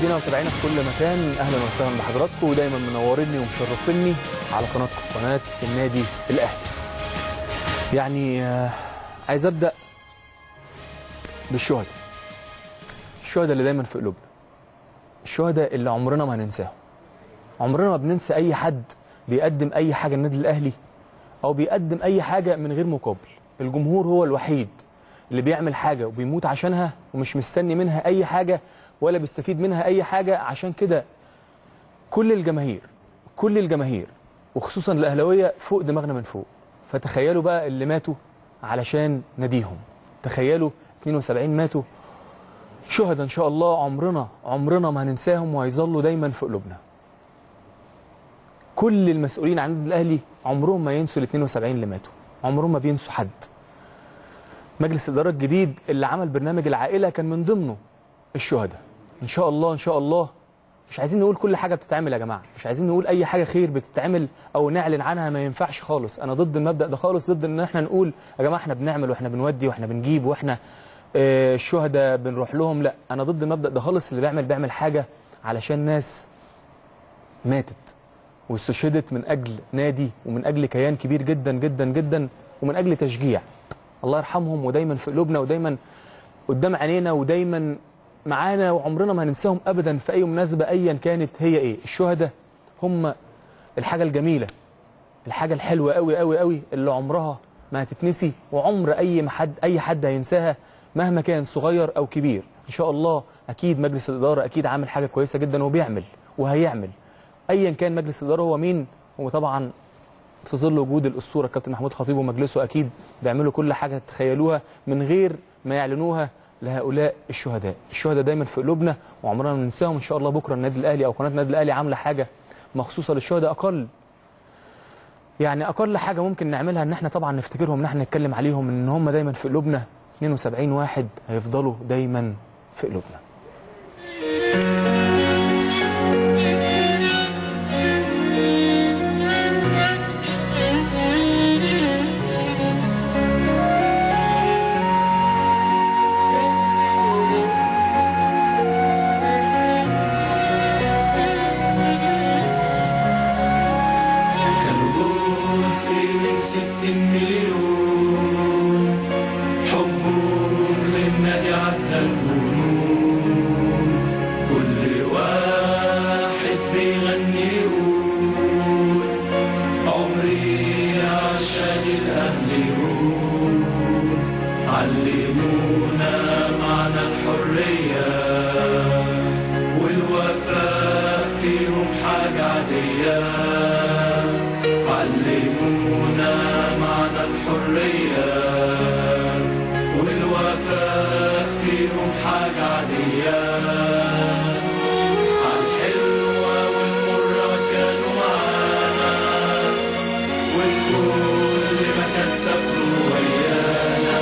مشاهدينا ومتابعينا في كل مكان اهلا وسهلا بحضراتكم ودايما منوريني ومشرفيني على قناتكم قناه النادي الاهلي. يعني آه، عايز ابدا بالشهداء. الشهداء اللي دايما في قلوبنا. الشهداء اللي عمرنا ما هننساهم. عمرنا ما بننسى اي حد بيقدم اي حاجه النادي الاهلي او بيقدم اي حاجه من غير مقابل. الجمهور هو الوحيد اللي بيعمل حاجه وبيموت عشانها ومش مستني منها اي حاجه ولا بيستفيد منها اي حاجه عشان كده كل الجماهير كل الجماهير وخصوصا الاهلاويه فوق دماغنا من فوق فتخيلوا بقى اللي ماتوا علشان ناديهم تخيلوا 72 ماتوا شهداء ان شاء الله عمرنا عمرنا ما هننساهم وهيظلوا دايما في قلوبنا كل المسؤولين عن النادي الاهلي عمرهم ما ينسوا ال 72 اللي ماتوا عمرهم ما بينسوا حد مجلس الاداره الجديد اللي عمل برنامج العائله كان من ضمنه الشهداء ان شاء الله ان شاء الله مش عايزين نقول كل حاجه بتتعمل يا جماعه مش عايزين نقول اي حاجه خير بتتعمل او نعلن عنها ما ينفعش خالص انا ضد المبدا ده خالص ضد ان احنا نقول يا جماعه احنا بنعمل واحنا بنودي واحنا بنجيب واحنا آه، الشهداء بنروح لهم لا انا ضد المبدا ده خالص اللي بيعمل بيعمل حاجه علشان ناس ماتت واستشهدت من اجل نادي ومن اجل كيان كبير جدا جدا جدا ومن اجل تشجيع الله يرحمهم ودايما في قلوبنا ودايما قدام عينينا ودايما معانا وعمرنا ما هننساهم ابدا في اي مناسبه ايا كانت هي ايه الشهداء هم الحاجه الجميله الحاجه الحلوه قوي قوي قوي اللي عمرها ما هتتنسي وعمر اي حد اي حد هينساها مهما كان صغير او كبير ان شاء الله اكيد مجلس الاداره اكيد عامل حاجه كويسه جدا وبيعمل وهيعمل ايا كان مجلس الاداره هو مين هو طبعا في ظل وجود الاسطوره كابتن محمود خطيب ومجلسه اكيد بيعملوا كل حاجه تتخيلوها من غير ما يعلنوها لهؤلاء الشهداء الشهداء دايما في قلوبنا وعمرنا ما ننساهم ان شاء الله بكره النادي الاهلي او قناه النادي الاهلي عامله حاجه مخصوصه للشهداء اقل يعني اقل حاجه ممكن نعملها ان احنا طبعا نفتكرهم ان احنا نتكلم عليهم ان هم دايما في قلوبنا 72 واحد هيفضلوا دايما في قلوبنا كانوا جزء من ستين مليون حبهم للنادي عدى الجنون كل واحد بيغني يقول عمري عشان الأهل يقول علمونا معنى الحرية والوفاء فيهم حاجة عادية علمونا معنى الحرية والوفاء فيهم حاجة عادية عالحلوة والمرة كانوا معانا وفي كل مكان سافروا ويانا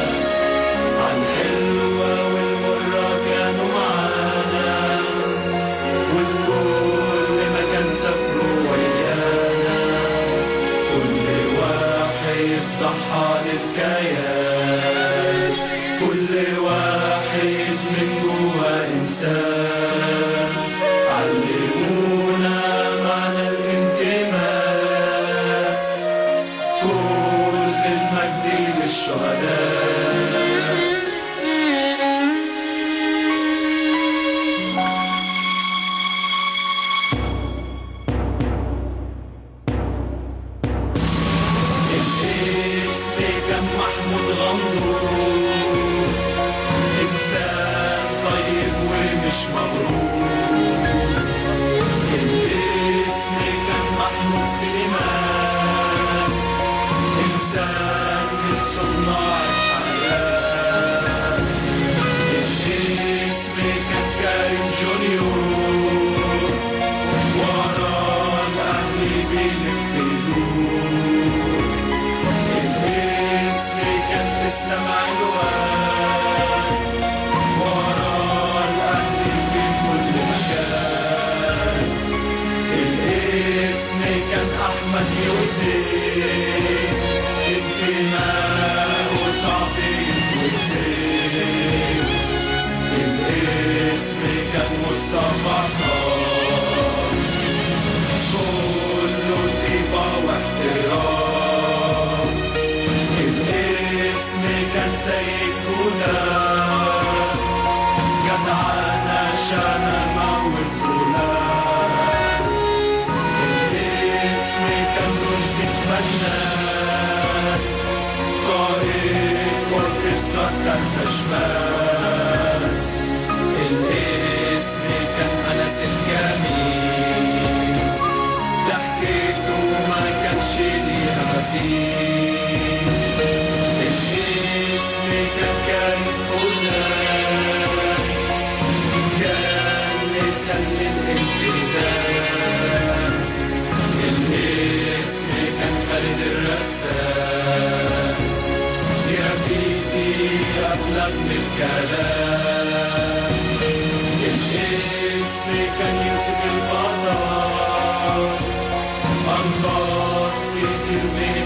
عالحلوة والمرة كانوا معانا وفي كل مكان سافروا ويانا كل واحد ضحى للكيان كل واحد من جوا إنسان علمونا معنى الانتماء كل المجد للشهداء الاسم كان محمود غمدور إنسان طيب ومش مغرور الاسم كان محمود سليمان إنسان من صناع الحياة الاسم كان كريم جونيور ورا الأهلي بيلف يدور الاسم كان اسلام علوان ورا الاهلي في كل مكان الاسم كان احمد يوسف انتماء وصعب يتوصف الاسم كان مصطفى مصطفى صار كله طيبة واحترام الاسم كان سيد كلاب جدعانة شهامة والكلاب الاسم كان رشد فنان قائد اوركسترا تالتة شمال الاسم كان أنس الجميل ضحكته ما كانش ليها مثيل الاسم كان كريم فوزان كان لسان للالتزام الاسم كان خالد الرسام جرافيتي أبلغ من الكلام الاسم كان يوسف البطل أنقذ كتير من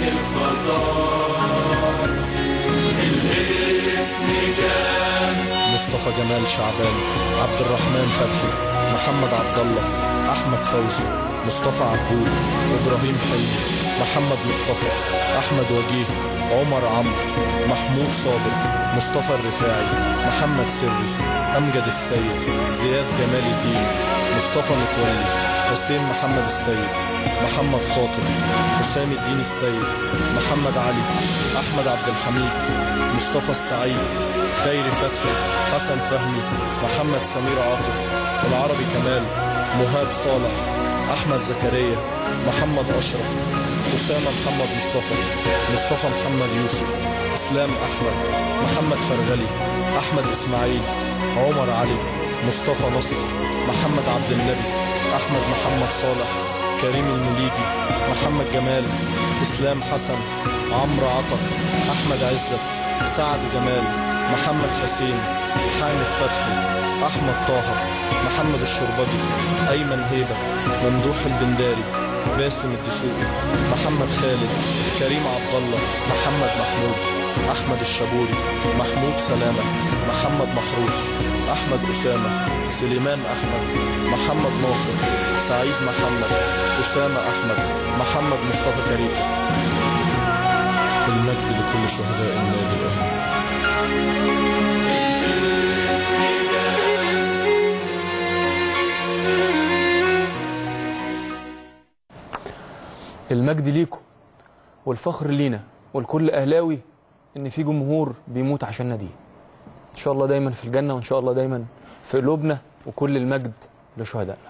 الخطر الاسم كان مصطفى جمال شعبان عبد الرحمن فتحي محمد عبد الله احمد فوزي مصطفى عبود ابراهيم حلمي محمد مصطفى احمد وجيه عمر عمرو محمود صابر مصطفى الرفاعي محمد سري امجد السيد زياد جمال الدين مصطفى متولي حسين محمد السيد محمد خاطر حسام الدين السيد محمد علي احمد عبد الحميد مصطفى السعيد خيري فتحي حسن فهمي محمد سمير عاطف العربي كمال مهاب صالح احمد زكريا محمد اشرف اسامه محمد مصطفى مصطفى محمد يوسف اسلام احمد محمد فرغلي احمد اسماعيل عمر علي مصطفى نصر محمد عبد النبي احمد محمد صالح كريم المليجي محمد جمال اسلام حسن عمرو عطا احمد عزت سعد جمال محمد حسين حامد فتحي احمد طه محمد الشربجي ايمن هيبه ممدوح البنداري باسم الدسوقي محمد خالد كريم عبد الله محمد محمود احمد الشابوري محمود سلامه محمد محروس احمد اسامه سليمان احمد محمد ناصر سعيد محمد اسامه احمد محمد مصطفى كريم المجد لكل شهداء النادي الاهلي المجد ليكم والفخر لينا والكل اهلاوي ان في جمهور بيموت عشان ناديه ان شاء الله دايما في الجنه وان شاء الله دايما في قلوبنا وكل المجد لشهدائنا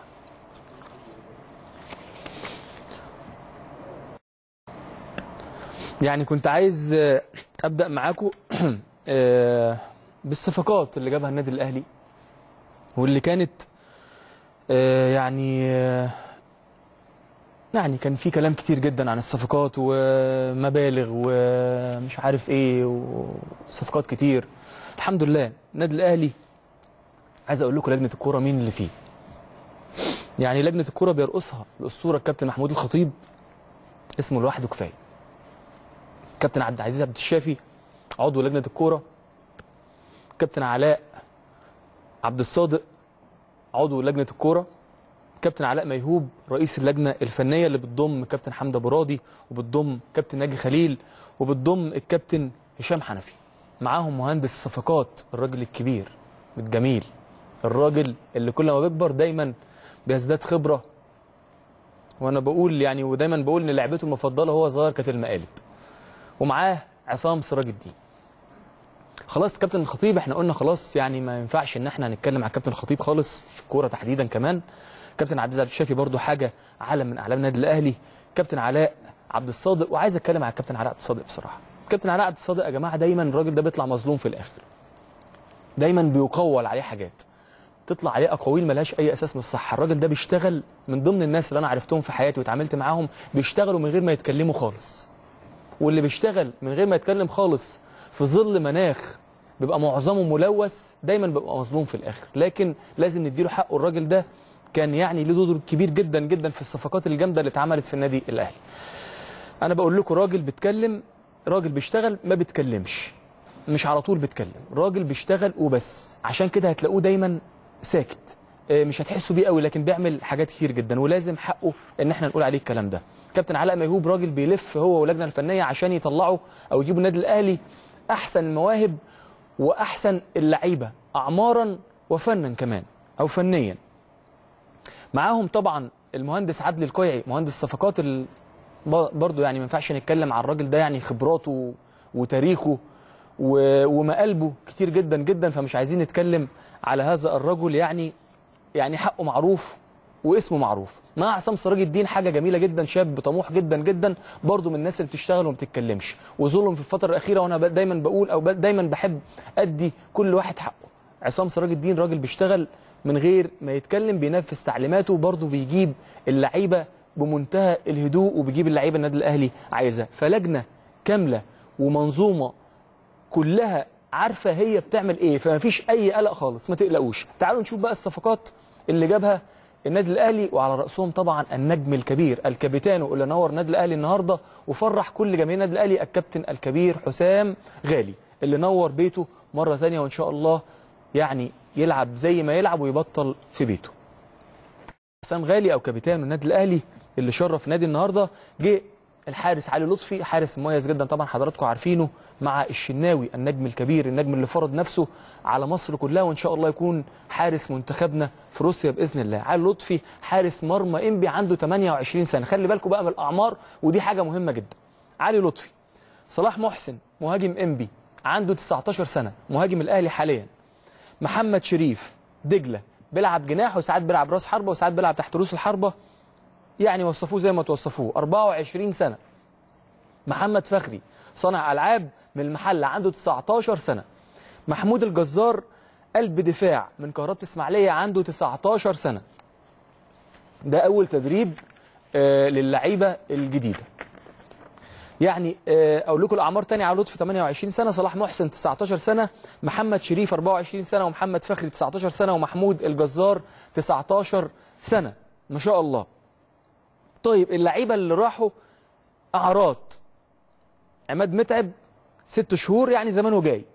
يعني كنت عايز آه، ابدا معاكم آه، بالصفقات اللي جابها النادي الاهلي واللي كانت آه، يعني آه، يعني كان في كلام كتير جدا عن الصفقات ومبالغ ومش عارف ايه وصفقات كتير الحمد لله النادي الاهلي عايز اقول لكم لجنه الكوره مين اللي فيه يعني لجنه الكوره بيرقصها الاسطوره الكابتن محمود الخطيب اسمه لوحده كفايه كابتن عبد العزيز عبد الشافي عضو لجنه الكوره كابتن علاء عبد الصادق عضو لجنه الكوره كابتن علاء ميهوب رئيس اللجنه الفنيه اللي بتضم كابتن حمدي ابو راضي وبتضم كابتن ناجي خليل وبتضم الكابتن هشام حنفي معاهم مهندس الصفقات الراجل الكبير الجميل الراجل اللي كل ما بيكبر دايما بيزداد خبره وانا بقول يعني ودايما بقول ان لعبته المفضله هو صغير كانت المقالب ومعاه عصام سراج الدين خلاص كابتن الخطيب احنا قلنا خلاص يعني ما ينفعش ان احنا نتكلم على كابتن الخطيب خالص في الكوره تحديدا كمان كابتن عبد العزيز عبد الشافي برضو حاجه علم من اعلام النادي الاهلي كابتن علاء عبد الصادق وعايز اتكلم على الكابتن علاء عبد الصادق بصراحه كابتن علاء عبد الصادق يا جماعه دايما الراجل ده بيطلع مظلوم في الاخر دايما بيقول عليه حاجات تطلع عليه اقاويل ملهاش اي اساس من الصحه الراجل ده بيشتغل من ضمن الناس اللي انا عرفتهم في حياتي واتعاملت معاهم بيشتغلوا من غير ما يتكلموا خالص واللي بيشتغل من غير ما يتكلم خالص في ظل مناخ بيبقى معظمه ملوث دايما بيبقى مظلوم في الاخر لكن لازم نديله حقه الراجل ده كان يعني له دور كبير جدا جدا في الصفقات الجامده اللي اتعملت في النادي الاهلي انا بقول لكم راجل بيتكلم راجل بيشتغل ما بيتكلمش مش على طول بيتكلم راجل بيشتغل وبس عشان كده هتلاقوه دايما ساكت آه، مش هتحسوا بيه قوي لكن بيعمل حاجات كتير جدا ولازم حقه ان احنا نقول عليه الكلام ده كابتن علاء ميهوب راجل بيلف هو واللجنه الفنيه عشان يطلعوا او يجيبوا النادي الاهلي احسن المواهب واحسن اللعيبه اعمارا وفنا كمان او فنيا معاهم طبعا المهندس عدلي القيعي مهندس صفقات ال... ب- برضه يعني ما ينفعش نتكلم عن الراجل ده يعني خبراته وتاريخه و... ومقالبه كتير جدا جدا فمش عايزين نتكلم على هذا الرجل يعني يعني حقه معروف واسمه معروف مع عصام سراج الدين حاجه جميله جدا شاب طموح جدا جدا برضه من الناس اللي بتشتغل وما بتتكلمش وظلم في الفتره الاخيره وانا ب- دايما بقول او ب- دايما بحب ادي كل واحد حقه عصام سراج الدين راجل بيشتغل من غير ما يتكلم بينفذ تعليماته برضه بيجيب اللعيبه بمنتهى الهدوء وبيجيب اللعيبه النادي الاهلي عايزها فلجنه كامله ومنظومه كلها عارفه هي بتعمل ايه فما فيش اي قلق خالص ما تقلقوش تعالوا نشوف بقى الصفقات اللي جابها النادي الاهلي وعلى راسهم طبعا النجم الكبير الكابيتانو اللي نور النادي الاهلي النهارده وفرح كل جماهير النادي الاهلي الكابتن الكبير حسام غالي اللي نور بيته مره ثانيه وان شاء الله يعني يلعب زي ما يلعب ويبطل في بيته حسام غالي او كابتن النادي الاهلي اللي شرف النادي النهارده جه الحارس علي لطفي حارس مميز جدا طبعا حضراتكم عارفينه مع الشناوي النجم الكبير النجم اللي فرض نفسه على مصر كلها وان شاء الله يكون حارس منتخبنا في روسيا باذن الله علي لطفي حارس مرمى انبي عنده 28 سنه خلي بالكم بقى من الاعمار ودي حاجه مهمه جدا علي لطفي صلاح محسن مهاجم انبي عنده 19 سنه مهاجم الاهلي حاليا محمد شريف دجله بيلعب جناح وساعات بيلعب راس حربه وساعات بيلعب تحت رؤوس الحربه يعني وصفوه زي ما توصفوه 24 سنه محمد فخري صانع العاب من المحله عنده 19 سنه محمود الجزار قلب دفاع من كهربة اسماعيليه عنده 19 سنه ده اول تدريب آه للعيبه الجديده يعني آه، اقول لكم الاعمار تاني على لطفي 28 سنه صلاح محسن 19 سنه محمد شريف 24 سنه ومحمد فخري 19 سنه ومحمود الجزار 19 سنه ما شاء الله طيب اللعيبه اللي راحوا اعراض عماد متعب ست شهور يعني زمانه جاي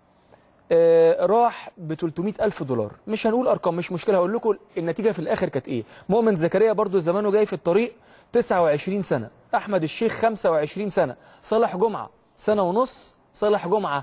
آه، راح ب 300 ألف دولار مش هنقول أرقام مش مشكلة هقول لكم النتيجة في الآخر كانت إيه مؤمن زكريا برضو زمانه جاي في الطريق 29 سنة أحمد الشيخ 25 سنة صالح جمعة سنة ونص صالح جمعة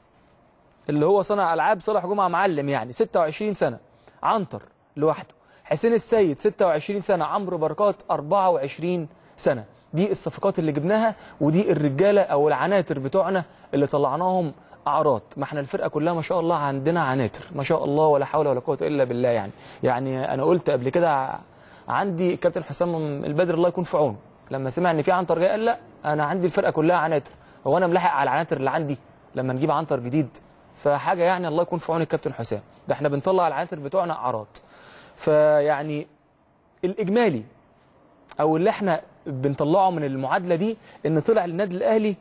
اللي هو صانع ألعاب صالح جمعة معلم يعني 26 سنة عنتر لوحده حسين السيد 26 سنة عمرو بركات 24 سنة دي الصفقات اللي جبناها ودي الرجالة أو العناتر بتوعنا اللي طلعناهم أعراض ما احنا الفرقة كلها ما شاء الله عندنا عناتر ما شاء الله ولا حول ولا قوة إلا بالله يعني يعني أنا قلت قبل كده عندي الكابتن حسام البدر الله يكون في عونه لما سمع ان في عنتر جاي قال لا انا عندي الفرقه كلها عناتر هو انا ملاحق على العناتر اللي عندي لما نجيب عنتر جديد فحاجه يعني الله يكون في عون الكابتن حسام ده احنا بنطلع العناتر بتوعنا اعراض فيعني الاجمالي او اللي احنا بنطلعه من المعادله دي ان طلع للنادي الاهلي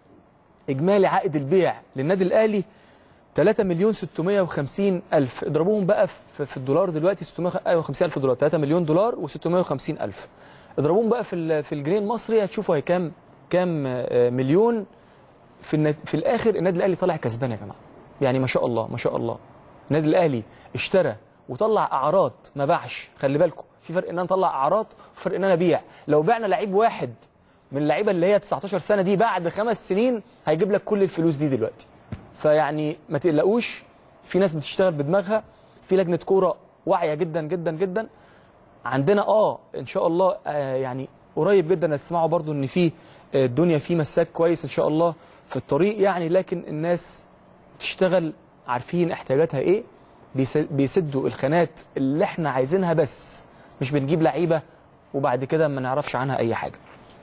اجمالي عائد البيع للنادي الاهلي 3 مليون 650 الف اضربوهم بقى في في الدولار دلوقتي 650 الف دولار 3 مليون دولار و650 الف اضربوهم بقى في ال- في الجنيه المصري هتشوفوا هي كام كام آه، مليون في النت... في الاخر النادي الاهلي طالع كسبان يا جماعه يعني ما شاء الله ما شاء الله النادي الاهلي اشترى وطلع اعراض ما باعش خلي بالكم في فرق ان انا اطلع اعراض وفرق ان انا ابيع لو بعنا لعيب واحد من اللعيبه اللي هي 19 سنه دي بعد خمس سنين هيجيب لك كل الفلوس دي دلوقتي فيعني ما تقلقوش في ناس بتشتغل بدماغها في لجنه كوره واعيه جدا جدا جدا عندنا اه ان شاء الله آه يعني قريب جدا هتسمعوا برضو ان في آه، الدنيا في مساك كويس ان شاء الله في الطريق يعني لكن الناس تشتغل عارفين احتياجاتها ايه بيس- بيسدوا الخانات اللي احنا عايزينها بس مش بنجيب لعيبه وبعد كده ما نعرفش عنها اي حاجه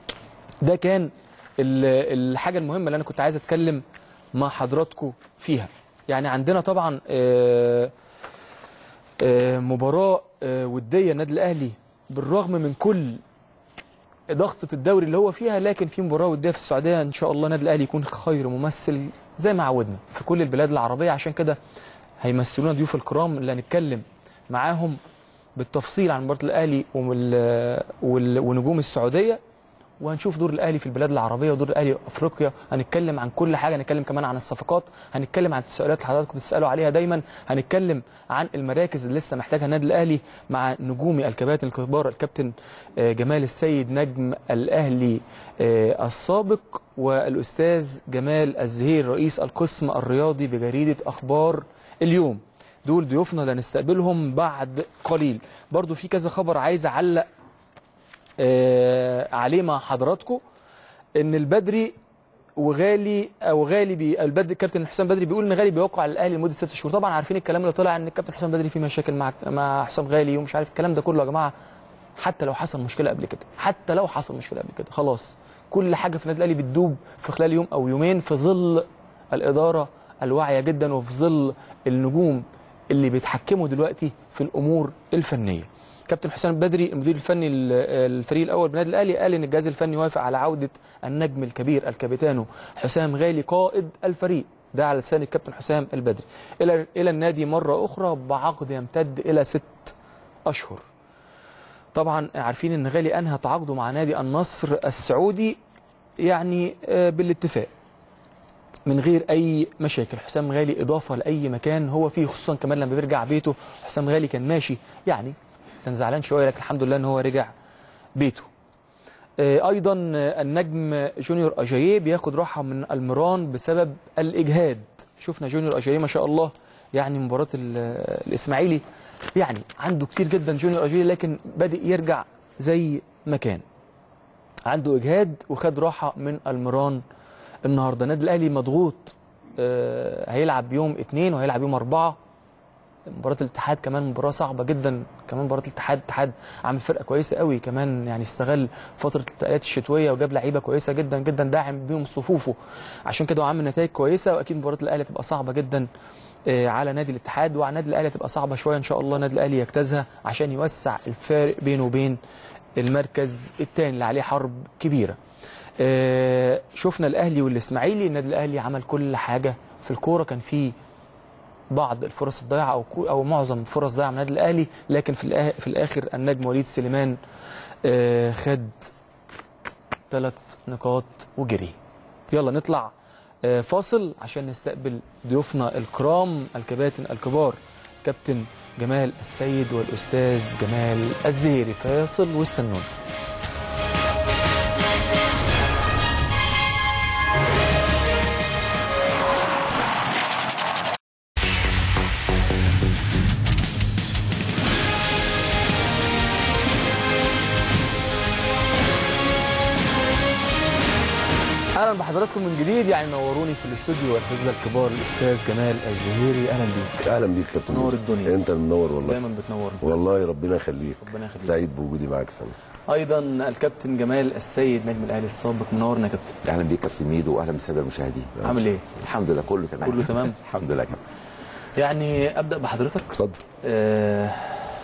ده كان ال- الحاجه المهمه اللي انا كنت عايز اتكلم مع حضراتكم فيها يعني عندنا طبعا آه، آه، مباراه آه، وديه النادي الاهلي بالرغم من كل ضغطة الدوري اللي هو فيها لكن في مباراة ودية في السعودية إن شاء الله النادي الأهلي يكون خير ممثل زي ما عودنا في كل البلاد العربية عشان كده هيمثلونا ضيوف الكرام اللي هنتكلم معاهم بالتفصيل عن مباراة الأهلي وال- وال- ونجوم السعودية وهنشوف دور الاهلي في البلاد العربيه ودور الاهلي في افريقيا هنتكلم عن كل حاجه هنتكلم كمان عن الصفقات هنتكلم عن التساؤلات اللي حضراتكم بتسالوا عليها دايما هنتكلم عن المراكز اللي لسه محتاجها النادي الاهلي مع نجومي الكباتن الكبار الكابتن آه، جمال السيد نجم الاهلي آه، السابق والاستاذ جمال الزهير رئيس القسم الرياضي بجريده اخبار اليوم دول ضيوفنا اللي هنستقبلهم بعد قليل برضو في كذا خبر عايز اعلق آه، عليه مع حضراتكم ان البدري وغالي او غالي بي البدري كابتن حسام بدري بيقول ان غالي بيوقع على الاهلي لمده ست شهور طبعا عارفين الكلام اللي طلع ان الكابتن حسام بدري في مشاكل مع مع حسام غالي ومش عارف الكلام ده كله يا جماعه حتى لو حصل مشكله قبل كده حتى لو حصل مشكله قبل كده خلاص كل حاجه في النادي الاهلي بتدوب في خلال يوم او يومين في ظل الاداره الواعيه جدا وفي ظل النجوم اللي بيتحكموا دلوقتي في الامور الفنيه كابتن حسام بدري المدير الفني ل- الفريق الاول بالنادي الاهلي قال ان الجهاز الفني وافق على عوده النجم الكبير الكابيتانو حسام غالي قائد الفريق ده على لسان الكابتن حسام البدري الى الى النادي مره اخرى بعقد يمتد الى ست اشهر طبعا عارفين ان غالي انهى تعاقده مع نادي النصر السعودي يعني آه، بالاتفاق من غير اي مشاكل حسام غالي اضافه لاي مكان هو فيه خصوصا كمان لما بيرجع بيته حسام غالي كان ماشي يعني كان زعلان شويه لكن الحمد لله ان هو رجع بيته آه، ايضا آه، النجم جونيور اجاييه بياخد راحه من المران بسبب الاجهاد شفنا جونيور اجاييه ما شاء الله يعني مباراه ال- الاسماعيلي يعني عنده كتير جدا جونيور اجاييه لكن بادئ يرجع زي ما كان عنده اجهاد وخد راحه من المران النهارده النادي الاهلي مضغوط آه، هيلعب يوم اثنين وهيلعب يوم اربعه مباراه الاتحاد كمان مباراه صعبه جدا كمان مباراه الاتحاد الاتحاد عامل فرقه كويسه قوي كمان يعني استغل فتره التقالات الشتويه وجاب لعيبه كويسه جدا جدا داعم بيهم صفوفه عشان كده هو عامل نتائج كويسه واكيد مباراه الاهلي هتبقى صعبه جدا آه، على نادي الاتحاد وعلى النادي الاهلي هتبقى صعبه شويه ان شاء الله النادي الاهلي يجتازها عشان يوسع الفارق بينه وبين المركز الثاني اللي عليه حرب كبيره آه، شفنا الاهلي والاسماعيلي النادي الاهلي عمل كل حاجه في الكوره كان في بعض الفرص الضايعه او كو- او معظم الفرص ضايعه من النادي الاهلي لكن في الآه- في الاخر النجم وليد سليمان آه، خد ثلاث نقاط وجري يلا نطلع آه، فاصل عشان نستقبل ضيوفنا الكرام الكباتن الكبار كابتن جمال السيد والاستاذ جمال الزهيري فاصل واستنونا اهلا بحضراتكم من جديد يعني نوروني في الاستوديو والاساتذه الكبار الاستاذ جمال الزهيري اهلا بيك اهلا بيك يا كابتن نور يوسف. الدنيا. انت منور والله دايما بتنورني والله ربنا يخليك ربنا يخليك. سعيد بوجودي معاك يا فندم ايضا الكابتن جمال السيد نجم الاهلي السابق منورنا يا كابتن اهلا بيك يا كابتن ميدو واهلا بالساده المشاهدين عامل ايه الحمد لله كله تمام كله تمام؟ الحمد لله يا كابتن يعني ابدا بحضرتك اتفضل آه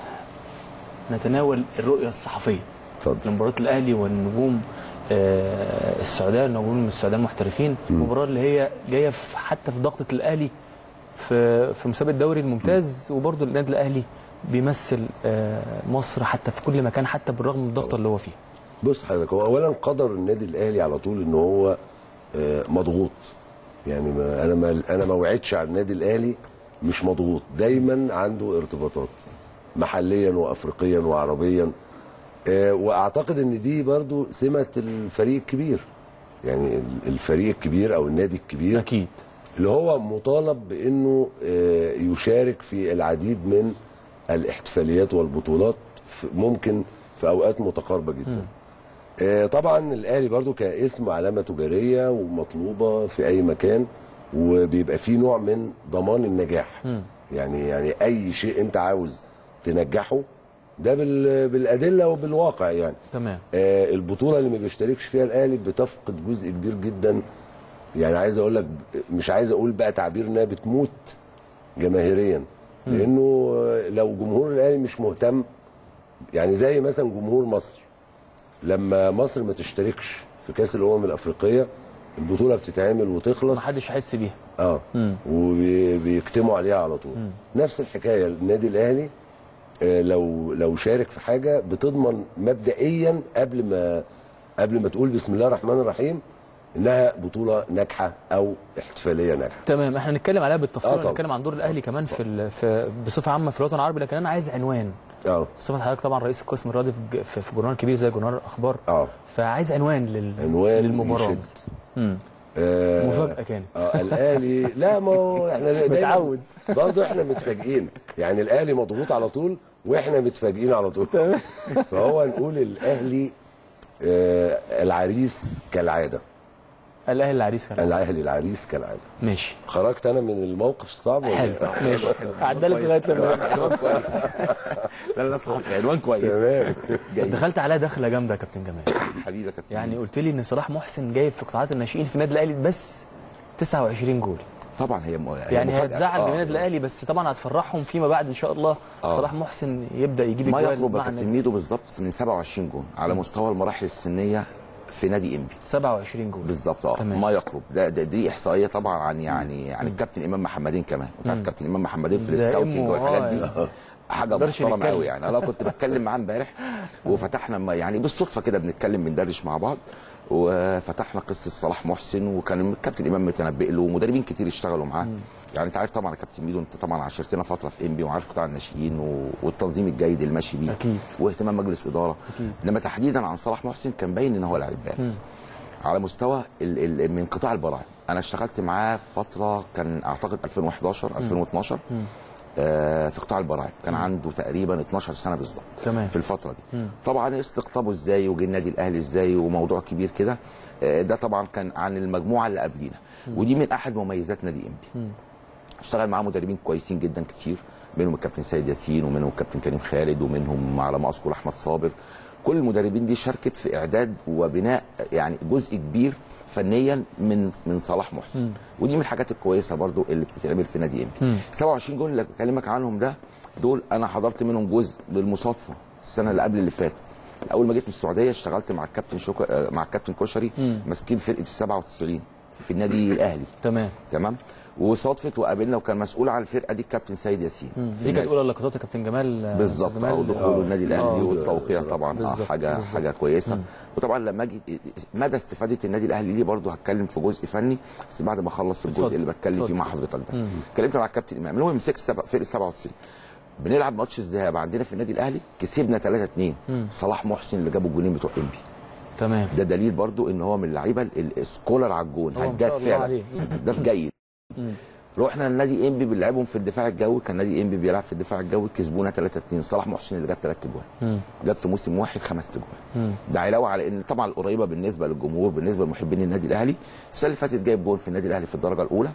نتناول الرؤيه الصحفيه اتفضل لمباراه الاهلي والنجوم آه السعوديه النجوم السعوديه المحترفين المباراه اللي هي جايه في حتى في ضغطه الاهلي في في مسابقه الدوري الممتاز وبرضه النادي الاهلي بيمثل آه مصر حتى في كل مكان حتى بالرغم من الضغط اللي هو فيه بص حضرتك هو اولا قدر النادي الاهلي على طول ان هو آه، مضغوط يعني ما انا ما انا ما وعدش على النادي الاهلي مش مضغوط دايما عنده ارتباطات محليا وافريقيا وعربيا آه، واعتقد ان دي برضو سمه الفريق الكبير يعني الفريق الكبير او النادي الكبير اكيد اللي هو مطالب بانه آه، يشارك في العديد من الاحتفاليات والبطولات في- ممكن في اوقات متقاربه جدا. آه، طبعا الاهلي برضو كاسم علامه تجاريه ومطلوبه في اي مكان وبيبقى فيه نوع من ضمان النجاح. يعني يعني اي شيء انت عاوز تنجحه ده بال- بالادله وبالواقع يعني. تمام آه، البطوله اللي ما بيشتركش فيها الاهلي بتفقد جزء كبير جدا يعني عايز اقول لك مش عايز اقول بقى تعبير انها بتموت جماهيريا لانه آه، لو جمهور الاهلي مش مهتم يعني زي مثلا جمهور مصر لما مصر ما تشتركش في كاس الامم الافريقيه البطوله بتتعمل وتخلص محدش هيحس بيها اه وبيجتمعوا عليها على طول نفس الحكايه النادي الاهلي آه، لو لو شارك في حاجه بتضمن مبدئيا قبل ما قبل ما تقول بسم الله الرحمن الرحيم انها بطوله ناجحه او احتفاليه ناجحه تمام احنا هنتكلم عليها بالتفصيل آه آه طبعا. هنتكلم عن دور الاهلي كمان في, ال... في بصفه عامه في الوطن العربي لكن انا عايز عنوان اه بصفه حضرتك طبعا رئيس القسم الرياضي في ج- في في جورنال كبير زي جورنال الاخبار اه فعايز عنوان لل... عنوان للمباراه يشد. مم. آه، مفاجاه كانت اه الاهلي لا ما هو احنا دايما متعود. برضه احنا متفاجئين يعني الاهلي مضغوط على طول واحنا متفاجئين على طول فهو نقول الاهلي آه العريس كالعاده الاهلي العريس كان الاهلي العريس كالعاده ماشي خرجت انا من الموقف الصعب ولا حلو إيه؟ ماشي عدالك لغايه لما عنوان كويس لا لا صح عنوان كويس تمام جاي دخلت عليها دخله جامده يا كابتن جمال حبيبي يا كابتن يعني قلت لي ان صلاح محسن جايب في قطاعات الناشئين في النادي الاهلي بس 29 جول طبعا هي م... هي يعني مفاجأة. هتزعل آه. من النادي الاهلي بس طبعا هتفرحهم فيما بعد ان شاء الله آه. صلاح محسن يبدا يجيب ما اجوال يقرب يا مع كابتن النادي. ميدو بالظبط من 27 جون على مستوى المراحل السنيه في نادي انبي 27 جول بالظبط اه تمام. ما يقرب ده, ده دي احصائيه طبعا عن يعني عن الكابتن امام محمدين كمان انت عارف كابتن امام محمدين في ده السكاوتنج إمه، والحاجات آه، دي يعني. حاجه مقدرش محترمه نتكلم. قوي يعني انا كنت بتكلم معاه امبارح وفتحنا ما- يعني بالصدفه كده بنتكلم بندردش مع بعض وفتحنا قصه صلاح محسن وكان الكابتن امام متنبئ له ومدربين كتير اشتغلوا معاه يعني انت عارف طبعا يا كابتن ميدو انت طبعا عشرتنا فتره في انبي وعارف قطاع الناشئين و- والتنظيم الجيد اللي ماشي بيه أكيد. واهتمام مجلس اداره أكيد. انما تحديدا عن صلاح محسن كان باين ان هو لعيب بارز على مستوى ال ال من قطاع البراعم انا اشتغلت معاه فتره كان اعتقد 2011 2012 آه في قطاع البراعم كان عنده تقريبا 12 سنه بالظبط تمام. في الفتره دي طبعا استقطابه ازاي وجه النادي الاهلي ازاي وموضوع كبير كده آه ده طبعا كان عن المجموعه اللي قبلينا ودي من احد مميزات نادي انبي اشتغل معاه مدربين كويسين جدا كتير منهم الكابتن سيد ياسين ومنهم الكابتن كريم خالد ومنهم على ما اذكر احمد صابر كل المدربين دي شاركت في اعداد وبناء يعني جزء كبير فنيا من من صلاح محسن ودي من الحاجات الكويسه برضو اللي بتتعمل في نادي انبي 27 جول اللي بكلمك عنهم ده دول انا حضرت منهم جزء بالمصادفه السنه اللي قبل اللي فاتت اول ما جيت من السعوديه اشتغلت مع الكابتن شوكا آه، مع الكابتن كشري ماسكين فرقه ال 97 في النادي الاهلي تمام تمام وصادفت وقابلنا وكان مسؤول عن الفرقه دي الكابتن سيد ياسين في دي كانت النادي. اولى لقطات يا كابتن جمال آه، بالظبط أستاذ اه جمال. ودخوله النادي الاهلي آه. والتوقيع طبعا آه بالظبط، حاجه بالظبط. حاجه كويسه وطبعا لما اجي مدى استفاده النادي الاهلي ليه برضه هتكلم في جزء فني بس بعد ما اخلص الجزء اتفضل، اللي بتكلم فيه اتفضل. مع حضرتك ده اتكلمت مع الكابتن امام المهم مسك السبع- فرقه 97 بنلعب ماتش الذهاب عندنا في النادي الاهلي كسبنا 3 2 صلاح محسن اللي جابوا الجولين بتوع انبي تمام ده دليل برضو ان هو من اللعيبه ال- السكولر على الجون هو ما هداف شاء الله فعلا عليه. هداف جيد رحنا النادي انبي بنلعبهم في الدفاع الجوي كان نادي انبي بيلعب في الدفاع الجوي كسبونا 3 2 صلاح محسن اللي جاب 3 اجوان جاب في موسم واحد خمس اجوان ده علاوه على ان طبعا القريبه بالنسبه للجمهور بالنسبه لمحبين النادي الاهلي السنه اللي فاتت جايب جول في النادي الاهلي في الدرجه الاولى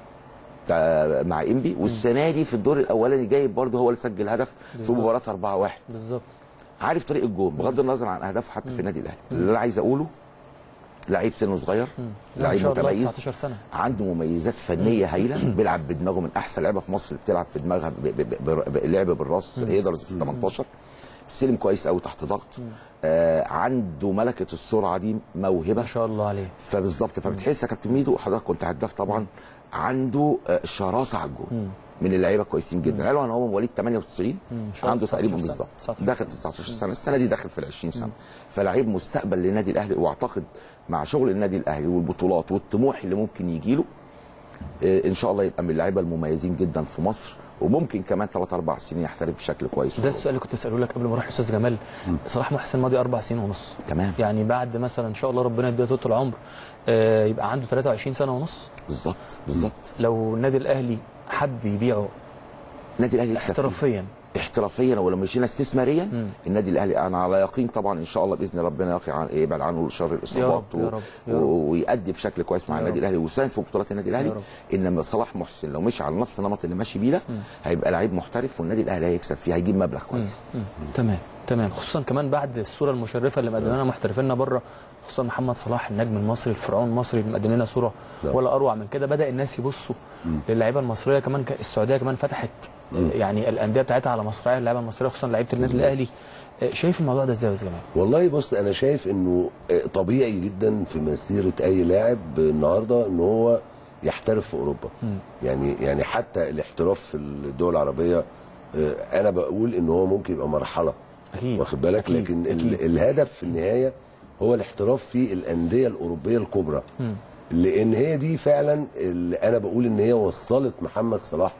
تا- مع انبي والسنه دي في الدور الاولاني جايب برضه هو اللي سجل هدف في بالظبط. مباراه 4 1 بالظبط عارف طريق الجون بغض النظر عن اهدافه حتى في النادي الاهلي اللي انا عايز اقوله لعيب سنه صغير لا، ما لعيب شاء الله متميز 19 سنه عنده مميزات فنيه هايله بيلعب بدماغه من احسن لعيبه في مصر اللي بتلعب في دماغها ب- ب- ب- باللعب بالراس يقدر في ال 18 سلم كويس قوي تحت ضغط آه عنده ملكه السرعه دي موهبه ما شاء الله عليه فبالظبط فبتحس يا كابتن ميدو حضرتك كنت هداف طبعا عنده آه، شراسه على الجون من اللعيبه كويسين جدا قالوا انا هو مواليد 98 شاء الله عنده 19 تقريبا سنة. بالظبط 19 داخل 19 سنه السنه دي داخل في ال 20 سنه فلعيب مستقبل للنادي الاهلي واعتقد مع شغل النادي الاهلي والبطولات والطموح اللي ممكن يجي له آه، ان شاء الله يبقى من اللعيبه المميزين جدا في مصر وممكن كمان 3 4 سنين يحترف بشكل كويس ده السؤال اللي كنت اساله لك قبل ما اروح لاستاذ جمال صلاح محسن ماضي اربع سنين ونص تمام يعني بعد مثلا ان شاء الله ربنا يديه طول العمر آه، يبقى عنده 23 سنه ونص بالظبط بالظبط لو النادي الاهلي حب يبيعه النادي الاهلي يكسب فيه. احترافيا احترافيا ولو مشينا استثماريا النادي الاهلي انا على يقين طبعا ان شاء الله باذن ربنا يقي عن يبعد عنه شر الاصابات يا رب، يا رب. و... ويأدي بشكل كويس مع يا النادي رب. الاهلي ويساهم في بطولات النادي الاهلي يا رب. انما صلاح محسن لو مشي على نفس النمط اللي ماشي بيه ده هيبقى لعيب محترف والنادي الاهلي هيكسب فيه هيجيب مبلغ كويس تمام تمام خصوصا كمان بعد الصوره المشرفه اللي مقدمها لنا محترفينا بره خصوصا محمد صلاح النجم المصري الفرعون المصري اللي مقدم لنا صوره نعم. ولا اروع من كده بدا الناس يبصوا للعيبه المصريه كمان ك- السعوديه كمان فتحت آه، يعني الانديه بتاعتها على مصراعي اللعيبه المصريه خصوصا لعيبه النادي الاهلي آه، شايف الموضوع ده ازاي يا أستاذ جمال؟ والله بص انا شايف انه طبيعي جدا في مسيره اي لاعب النهارده ان هو يحترف في اوروبا يعني يعني حتى الاحتراف في الدول العربيه آه، انا بقول ان هو ممكن يبقى مرحله اكيد واخد بالك أكيد. لكن أكيد. ال- الهدف في النهايه هو الاحتراف في الانديه الاوروبيه الكبرى لان هي دي فعلا اللي انا بقول ان هي وصلت محمد صلاح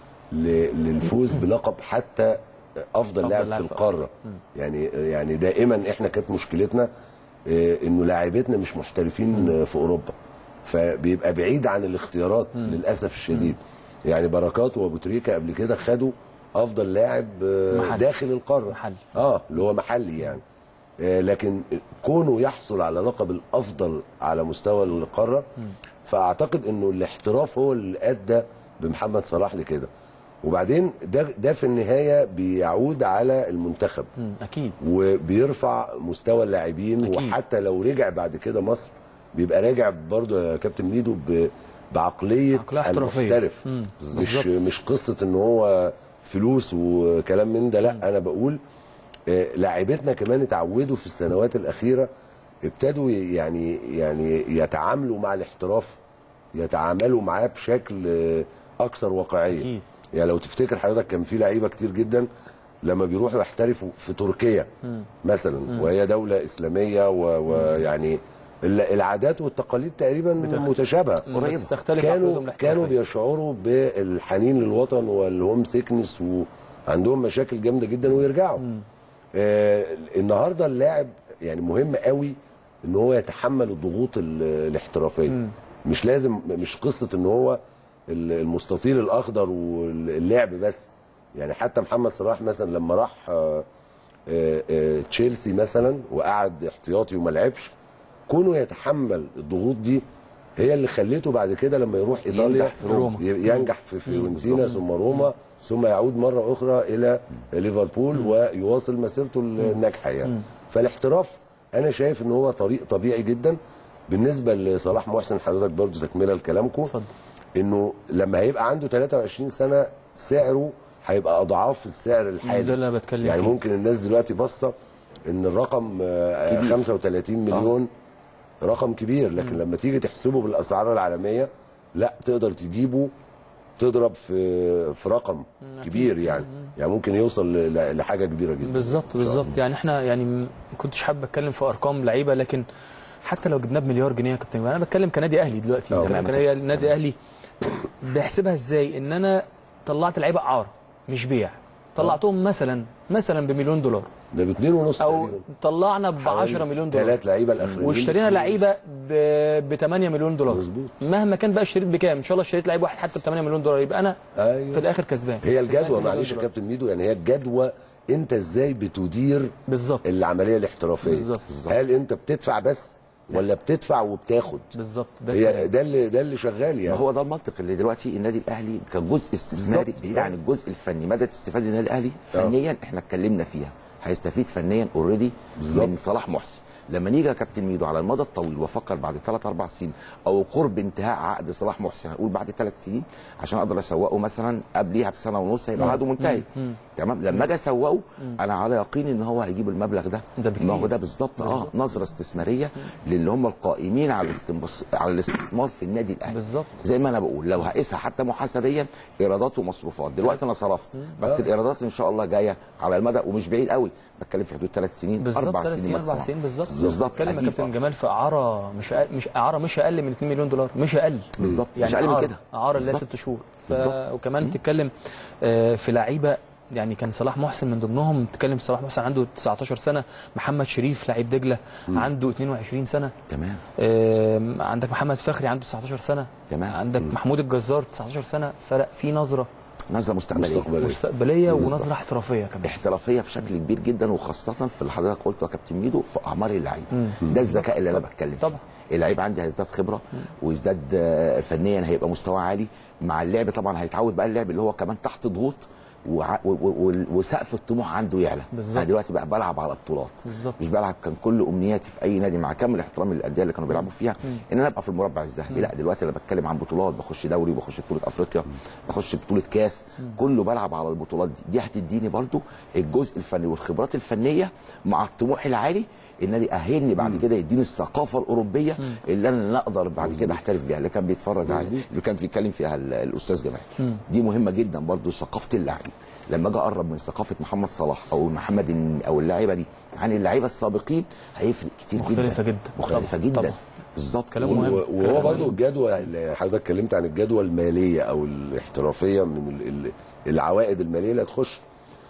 ل- للفوز بلقب حتى افضل لاعب في لاعب في القاره يعني يعني دائما احنا كانت مشكلتنا آه، انه لاعبتنا مش محترفين آه، في اوروبا فبيبقى بعيد عن الاختيارات للاسف الشديد يعني بركات وابو تريكه قبل كده خدوا افضل لاعب آه، محلي. داخل القاره محلي. اه اللي هو محلي يعني آه، لكن كونه يحصل على لقب الافضل على مستوى القاره فاعتقد انه الاحتراف هو اللي ادى بمحمد صلاح لكده وبعدين ده ده في النهايه بيعود على المنتخب مم، اكيد وبيرفع مستوى اللاعبين أكيد. وحتى لو رجع بعد كده مصر بيبقى راجع برضه يا كابتن ميدو ب- بعقليه عقلية احترافية. المحترف مم، مش بالظبط. مش قصه ان هو فلوس وكلام من ده لا انا بقول آه، لاعبتنا كمان اتعودوا في السنوات الاخيره ابتدوا يعني يعني يتعاملوا مع الاحتراف يتعاملوا معاه بشكل آه، اكثر واقعيه أكيد. يعني لو تفتكر حضرتك كان في لعيبه كتير جدا لما بيروحوا يحترفوا في تركيا مثلا وهي دوله اسلاميه و- ويعني ال- العادات والتقاليد تقريبا متشابهه بس تختلف عقليتهم كانوا الاحترافية. كانوا بيشعروا بالحنين للوطن والهوم سيكنس وعندهم مشاكل جامده جدا ويرجعوا آه النهارده اللاعب يعني مهم قوي ان هو يتحمل الضغوط ال- الاحترافيه مش لازم مش قصه ان هو ال- المستطيل الاخضر واللعب بس يعني حتى محمد صلاح مثلا لما راح آه، آه، آه، تشيلسي مثلا وقعد احتياطي وما لعبش كونه يتحمل الضغوط دي هي اللي خليته بعد كده لما يروح ايطاليا ينجح في روما. ي- ينجح في فيورنتينا ثم روما ثم يعود مره اخرى الى ليفربول ويواصل مسيرته الناجحه يعني فالاحتراف انا شايف ان هو طريق طبيعي جدا بالنسبه لصلاح محسن حضرتك برضو تكمله لكلامكم اتفضل. انه لما هيبقى عنده 23 سنه سعره هيبقى اضعاف السعر الحالي ده اللي أنا بتكلم يعني فيه. ممكن الناس دلوقتي باصه ان الرقم آه، 35 مليون رقم كبير لكن لما تيجي تحسبه بالاسعار العالميه لا تقدر تجيبه تضرب في في رقم كبير يعني يعني ممكن يوصل ل- لحاجه كبيره جدا بالظبط بالظبط يعني احنا يعني م- ما كنتش حابب اتكلم في ارقام لعيبه لكن حتى لو جبناه بمليار جنيه يا كابتن انا بتكلم كنادي اهلي دلوقتي آه، تمام تمام. كنادي النادي الاهلي بحسبها ازاي ان انا طلعت لعيبه اعاره مش بيع طلعتهم مثلا مثلا بمليون دولار ده باتنين ونص او طلعنا ب 10 مليون دولار ثلاث لعيبه الاخرين واشترينا لعيبه ب 8 مليون دولار مظبوط. مهما كان بقى اشتريت بكام ان شاء الله اشتريت لعيب واحد حتى ب 8 مليون دولار يبقى انا أيوة. في الاخر كسبان هي كسبان الجدوى مليون معلش يا دولار. كابتن ميدو يعني هي الجدوى انت ازاي بتدير بالظبط العمليه الاحترافيه بالظبط. هل انت بتدفع بس ولا بتدفع وبتاخد بالظبط ده هي الكلام. ده اللي ده اللي شغال ما يعني هو ده المنطق اللي دلوقتي النادي الاهلي كجزء استثماري بالظبط. بعيد عن الجزء الفني مدى تستفاد النادي الاهلي فنيا احنا اتكلمنا فيها هيستفيد فنيا اوريدي بالظبط. من صلاح محسن لما نيجي يا كابتن ميدو على المدى الطويل وافكر بعد ثلاث اربع سنين او قرب انتهاء عقد صلاح محسن هنقول بعد ثلاث سنين عشان اقدر اسوقه مثلا قبليها بسنه ونص هيبقى عقده منتهي تمام لما اجي اسوقه انا على يقين ان هو هيجيب المبلغ ده ده بكتير. ما هو ده بالظبط اه نظره استثماريه للي هم القائمين على الاستنبص... على الاستثمار في النادي الاهلي بالظبط. زي ما انا بقول لو هقيسها حتى محاسبيا ايرادات ومصروفات دلوقتي انا صرفت بس الايرادات ان شاء الله جايه على المدى ومش بعيد قوي بتكلم في حدود ثلاث سنين بالظبط اربع ثلاث سنين سنين اربع ماكسيموم. سنين بالظبط بالظبط بتكلم يا أكيد. كابتن جمال في اعاره مش أقل مش اعاره مش اقل من 2 مليون دولار مش اقل بالظبط، مش أقل من إعارة. كده. اعاره اللي هي بالظبط. ست شهور ف... بالظبط. وكمان تتكلم آه، في لعيبه يعني كان صلاح محسن من ضمنهم تتكلم في صلاح محسن عنده 19 سنه محمد شريف لعيب دجله عنده 22 سنه تمام آم، عندك محمد فخري عنده 19 سنه تمام. عندك محمود الجزار 19 سنه فلا في نظره نازله مستقبليه مستقبلية. مستقبليه بالظبط. ونظره احترافيه كمان احترافيه بشكل كبير جدا وخاصه في اللي حضرتك قلته يا كابتن ميدو في اعمار اللعيب ده الذكاء اللي انا بتكلم فيه طبعا. اللعيب عندي هيزداد خبره ويزداد آه، فنيا هيبقى مستوى عالي مع اللعب طبعا هيتعود بقى اللعب اللي هو كمان تحت ضغوط وع- و- و- و- وسقف الطموح عنده يعلى بالظبط. انا دلوقتي بقى بلعب على بطولات بالظبط. مش بلعب كان كل امنياتي في اي نادي مع كامل احترامي للانديه اللي كانوا بيلعبوا فيها ان انا ابقى في المربع الذهبي لا دلوقتي انا بتكلم عن بطولات بخش دوري بخش بطوله افريقيا بخش بطوله كاس كله بلعب على البطولات دي دي هتديني برضو الجزء الفني والخبرات الفنيه مع الطموح العالي النادي اهلني بعد كده يديني الثقافه الاوروبيه اللي انا لا اقدر بعد كده احترف بيها اللي كان بيتفرج عليه اللي كان بيتكلم فيها ال- الاستاذ جمال دي مهمه جدا برضو ثقافه اللعيب السابقين لما اجي اقرب من ثقافه محمد صلاح او محمد الن- او اللعيبه دي عن اللعيبه السابقين هيفرق كتير مختلفة جدا جدا. مختلفه طبعا. جدا طبعا. بالظبط كلام و- مهم. و- وهو برضه الجدوى اللي حضرتك اتكلمت عن الجدوى الماليه او الاحترافيه من ال- ال- العوائد الماليه اللي هتخش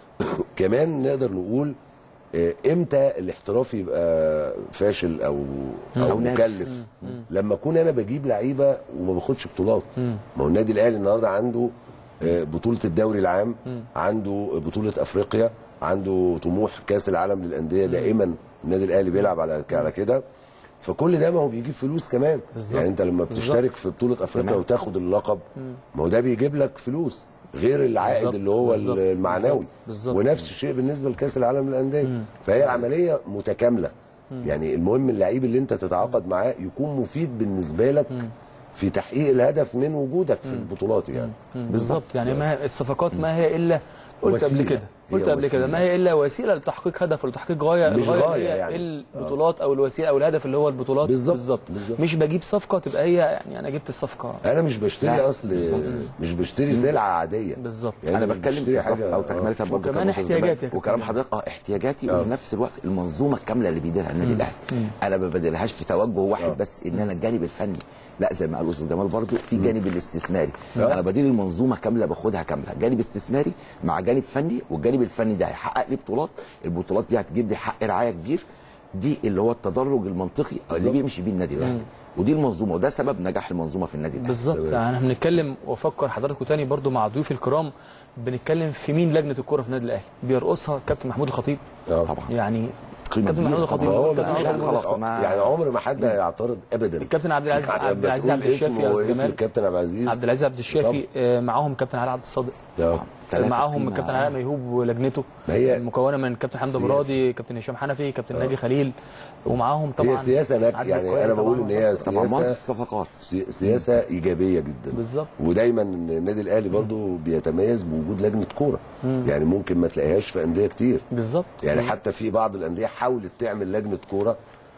كمان نقدر نقول آه، امتى الاحتراف يبقى فاشل او او أو ناجح. مكلف لما اكون انا بجيب لعيبه وما باخدش بطولات ما هو النادي الاهلي النهارده عنده آه، بطوله الدوري العام عنده بطوله افريقيا عنده طموح كاس العالم للانديه دائما النادي الاهلي بيلعب على على كده فكل ده ما هو بيجيب فلوس كمان بالظبط. يعني انت لما بتشترك في بطوله افريقيا تمام. وتاخد اللقب ما هو ده بيجيب لك فلوس غير العائد بالظبط. اللي هو بالظبط. المعنوي بالظبط. ونفس الشيء بالنسبه لكاس العالم للانديه فهي عمليه متكامله يعني المهم اللعيب اللي انت تتعاقد معاه يكون مفيد بالنسبه لك في تحقيق الهدف من وجودك في البطولات يعني بالظبط يعني ما هي الصفقات ما هي الا قلت قبل وسيلة. كده هي قلت قبل كده وسيلة. ما هي الا وسيله لتحقيق هدف ولتحقيق غايه مش الغاية غاية هي يعني. البطولات او الوسيله او الهدف اللي هو البطولات بالظبط. بالظبط بالظبط. مش بجيب صفقه تبقى هي يعني انا جبت الصفقه انا مش بشتري لا، اصل مش بشتري سلعه عاديه بالظبط يعني انا مش بتكلم بشتري بالظبط حاجه او آه. تكمله برضه وكمان كلام أستاذ احتياجاتي جمال. يا وكلام كابتن. حضرتك اه احتياجاتي آه. وفي نفس الوقت المنظومه الكامله اللي بيديرها النادي الاهلي انا ما بديلهاش في توجه واحد بس ان انا الجانب الفني لا زي ما قال الاستاذ جمال برضه في جانب الاستثماري آه. انا بدير المنظومه كامله باخدها كامله جانب استثماري مع جانب فني والجانب الفني ده هيحقق لي بطولات البطولات دي هتجيب لي حق رعايه كبير دي اللي هو التدرج المنطقي اللي بيمشي بيه النادي الاهلي ودي المنظومه وده سبب نجاح المنظومه في النادي الاهلي بالظبط يعني احنا بنتكلم وافكر حضراتكم تاني برضو مع ضيوفي الكرام بنتكلم في مين لجنه الكره في النادي الاهلي بيرقصها كابتن محمود الخطيب آه. طبعا يعني قيمة كابتن كبيرة محمود طبعاً. الخطيب ما هو كابتن ما محمود لا، الخطيب. خلاص ما يعني عمر ما حد هيعترض ابدا الكابتن عبد العزيز يعني عبد لما العزيز تقول عبد الشافي اسمه يا واسم استاذ جمال الكابتن عبد العزيز عبد العزيز عبد الشافي آه، معاهم كابتن علي عبد الصادق آه. ثلاثة معاهم قيمة. الكابتن علاء ميهوب ولجنته ما هي مكونه من كابتن حمدي سياسة. برادي كابتن هشام حنفي كابتن ناجي خليل ومعاهم طبعا هي سياسه ناجحه عادل يعني الكويري انا بقول طبعاً. ان هي طبعا مهندس سياسه الصفقات سي- سياسه ايجابيه جدا بالظبط. ودايما النادي الاهلي برضو بيتميز بوجود لجنه كوره يعني ممكن ما تلاقيهاش في انديه كتير بالظبط يعني حتى في بعض الانديه حاولت تعمل لجنه كوره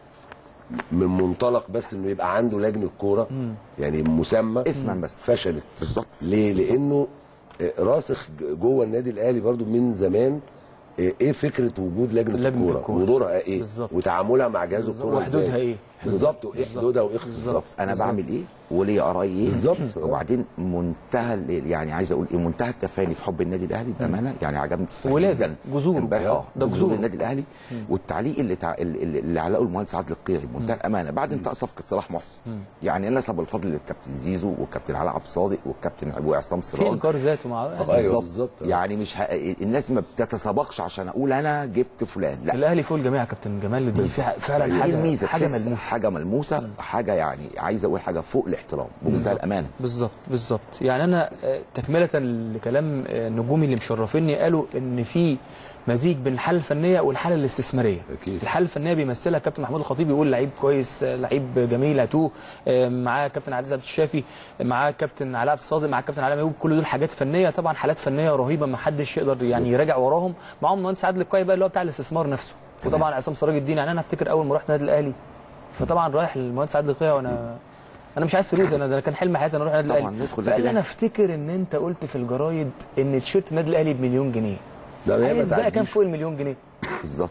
من منطلق بس انه يبقى عنده لجنه كوره يعني مسمى اسما بس. فشلت بالظبط. ليه لانه آه، راسخ جوه النادي الاهلي برضو من زمان آه، ايه فكره وجود لجنه, لجنة الكوره الكورة. ودورها ايه بالظبط. وتعاملها مع جهاز الكوره وحدودها إزاي. إيه. بالظبط وايه حدودها وايه اختصاصاتها انا بعمل ايه وليه ارائي ايه بالظبط. وبعدين منتهى ال- يعني عايز اقول ايه منتهى التفاني في حب النادي الاهلي بامانه يعني عجبني التصريح ولاد، جدا جذور. امبارح اه ده ده جذور. جذور النادي الاهلي والتعليق اللي تع... اللي اللي علقه المهندس عادل القيعي بمنتهى الامانه بعد انتهاء صفقه صلاح محسن يعني نسب الفضل للكابتن زيزو والكابتن علاء عبد الصادق والكابتن ابو عصام في سراج انكار ذاته مع أيوة بالظبط. يعني مش ه... الناس ما بتتسابقش عشان اقول انا جبت فلان لا الاهلي فوق الجميع يا كابتن جمال دي فع- فعلا دي حاجه الميزه حاجه تحس ملموسه حاجه ملموسه حاجه يعني عايز اقول حاجه فوق الاحترام بمنتهى الامانه بالظبط بالظبط يعني انا آه، تكمله لكلام آه، نجومي اللي مشرفيني قالوا ان في مزيج بين الحاله الفنيه والحاله الاستثماريه أكيد. الحاله الفنيه بيمثلها كابتن محمود الخطيب يقول لعيب كويس آه، لعيب جميل هاتوه آه، معاه كابتن عبد العزيز الشافي معاه كابتن علاء عبد الصادق معاه كابتن علاء ميهوب كل دول حاجات فنيه طبعا حالات فنيه رهيبه ما حدش يقدر يعني يراجع وراهم معاهم مهندس عادل الكوي بقى اللي هو بتاع الاستثمار نفسه وطبعا عصام سراج الدين يعني انا افتكر اول ما رحت النادي الاهلي فطبعا رايح المهندس عادل القيعي وانا انا مش عايز فلوس انا ده كان حلم حياتي انا اروح النادي طبعاً الاهلي ندخل النادي فقال لي انا الأهلي. افتكر ان انت قلت في الجرايد ان تيشيرت النادي الاهلي بمليون جنيه لا هي ما عايز بقى كام تعديش. فوق المليون جنيه بالظبط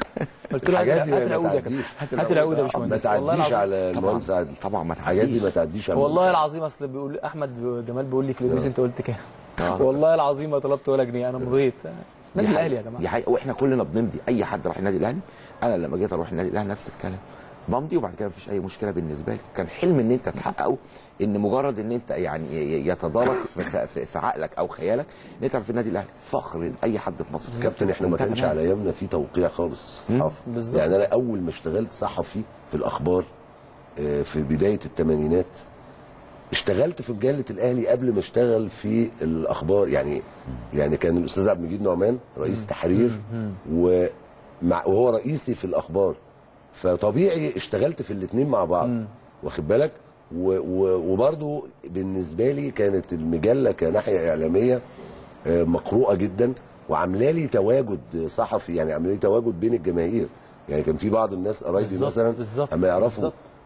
قلت له هات الحاجات دي هات ما العقود يا كابتن تعديش. هات العقود يا ما باشمهندس والله تعديش العظيم على المهندس عادل طبعا ما الحاجات دي ما تعديش. تعديش على والله المهندس العظيم اصل بيقول احمد جمال بيقول لي في الاتوبيس آه. انت قلت كام آه. والله العظيم ما طلبت ولا جنيه انا مضيت النادي دي الاهلي يا حقيقة. جماعه دي حقيقة واحنا كلنا بنمضي اي حد راح النادي الاهلي انا لما جيت اروح النادي الاهلي نفس الكلام بمضي وبعد كده مفيش اي مشكله بالنسبه لي كان حلم ان انت تحققه ان مجرد ان انت يعني ي- يتدارك في, خ- في في عقلك او خيالك ان انت في النادي الاهلي فخر لاي حد في مصر كابتن احنا ما منتهى كانش الأمان. على ايامنا في توقيع خالص في الصحافه بالظبط. يعني انا اول ما اشتغلت صحفي في الاخبار آه، في بدايه الثمانينات اشتغلت في مجله الاهلي قبل ما اشتغل في الاخبار يعني يعني كان الاستاذ عبد المجيد نعمان رئيس تحرير ومع وهو رئيسي في الاخبار فطبيعي اشتغلت في الاثنين مع بعض واخد بالك و- و- وبرضو بالنسبه لي كانت المجله كناحيه اعلاميه آه، مقروءه جدا وعامله لي تواجد صحفي يعني عامله لي تواجد بين الجماهير يعني كان في بعض الناس قرايبي بالظبط، مثلا بالظبط، اما يعرفوا بالظبط.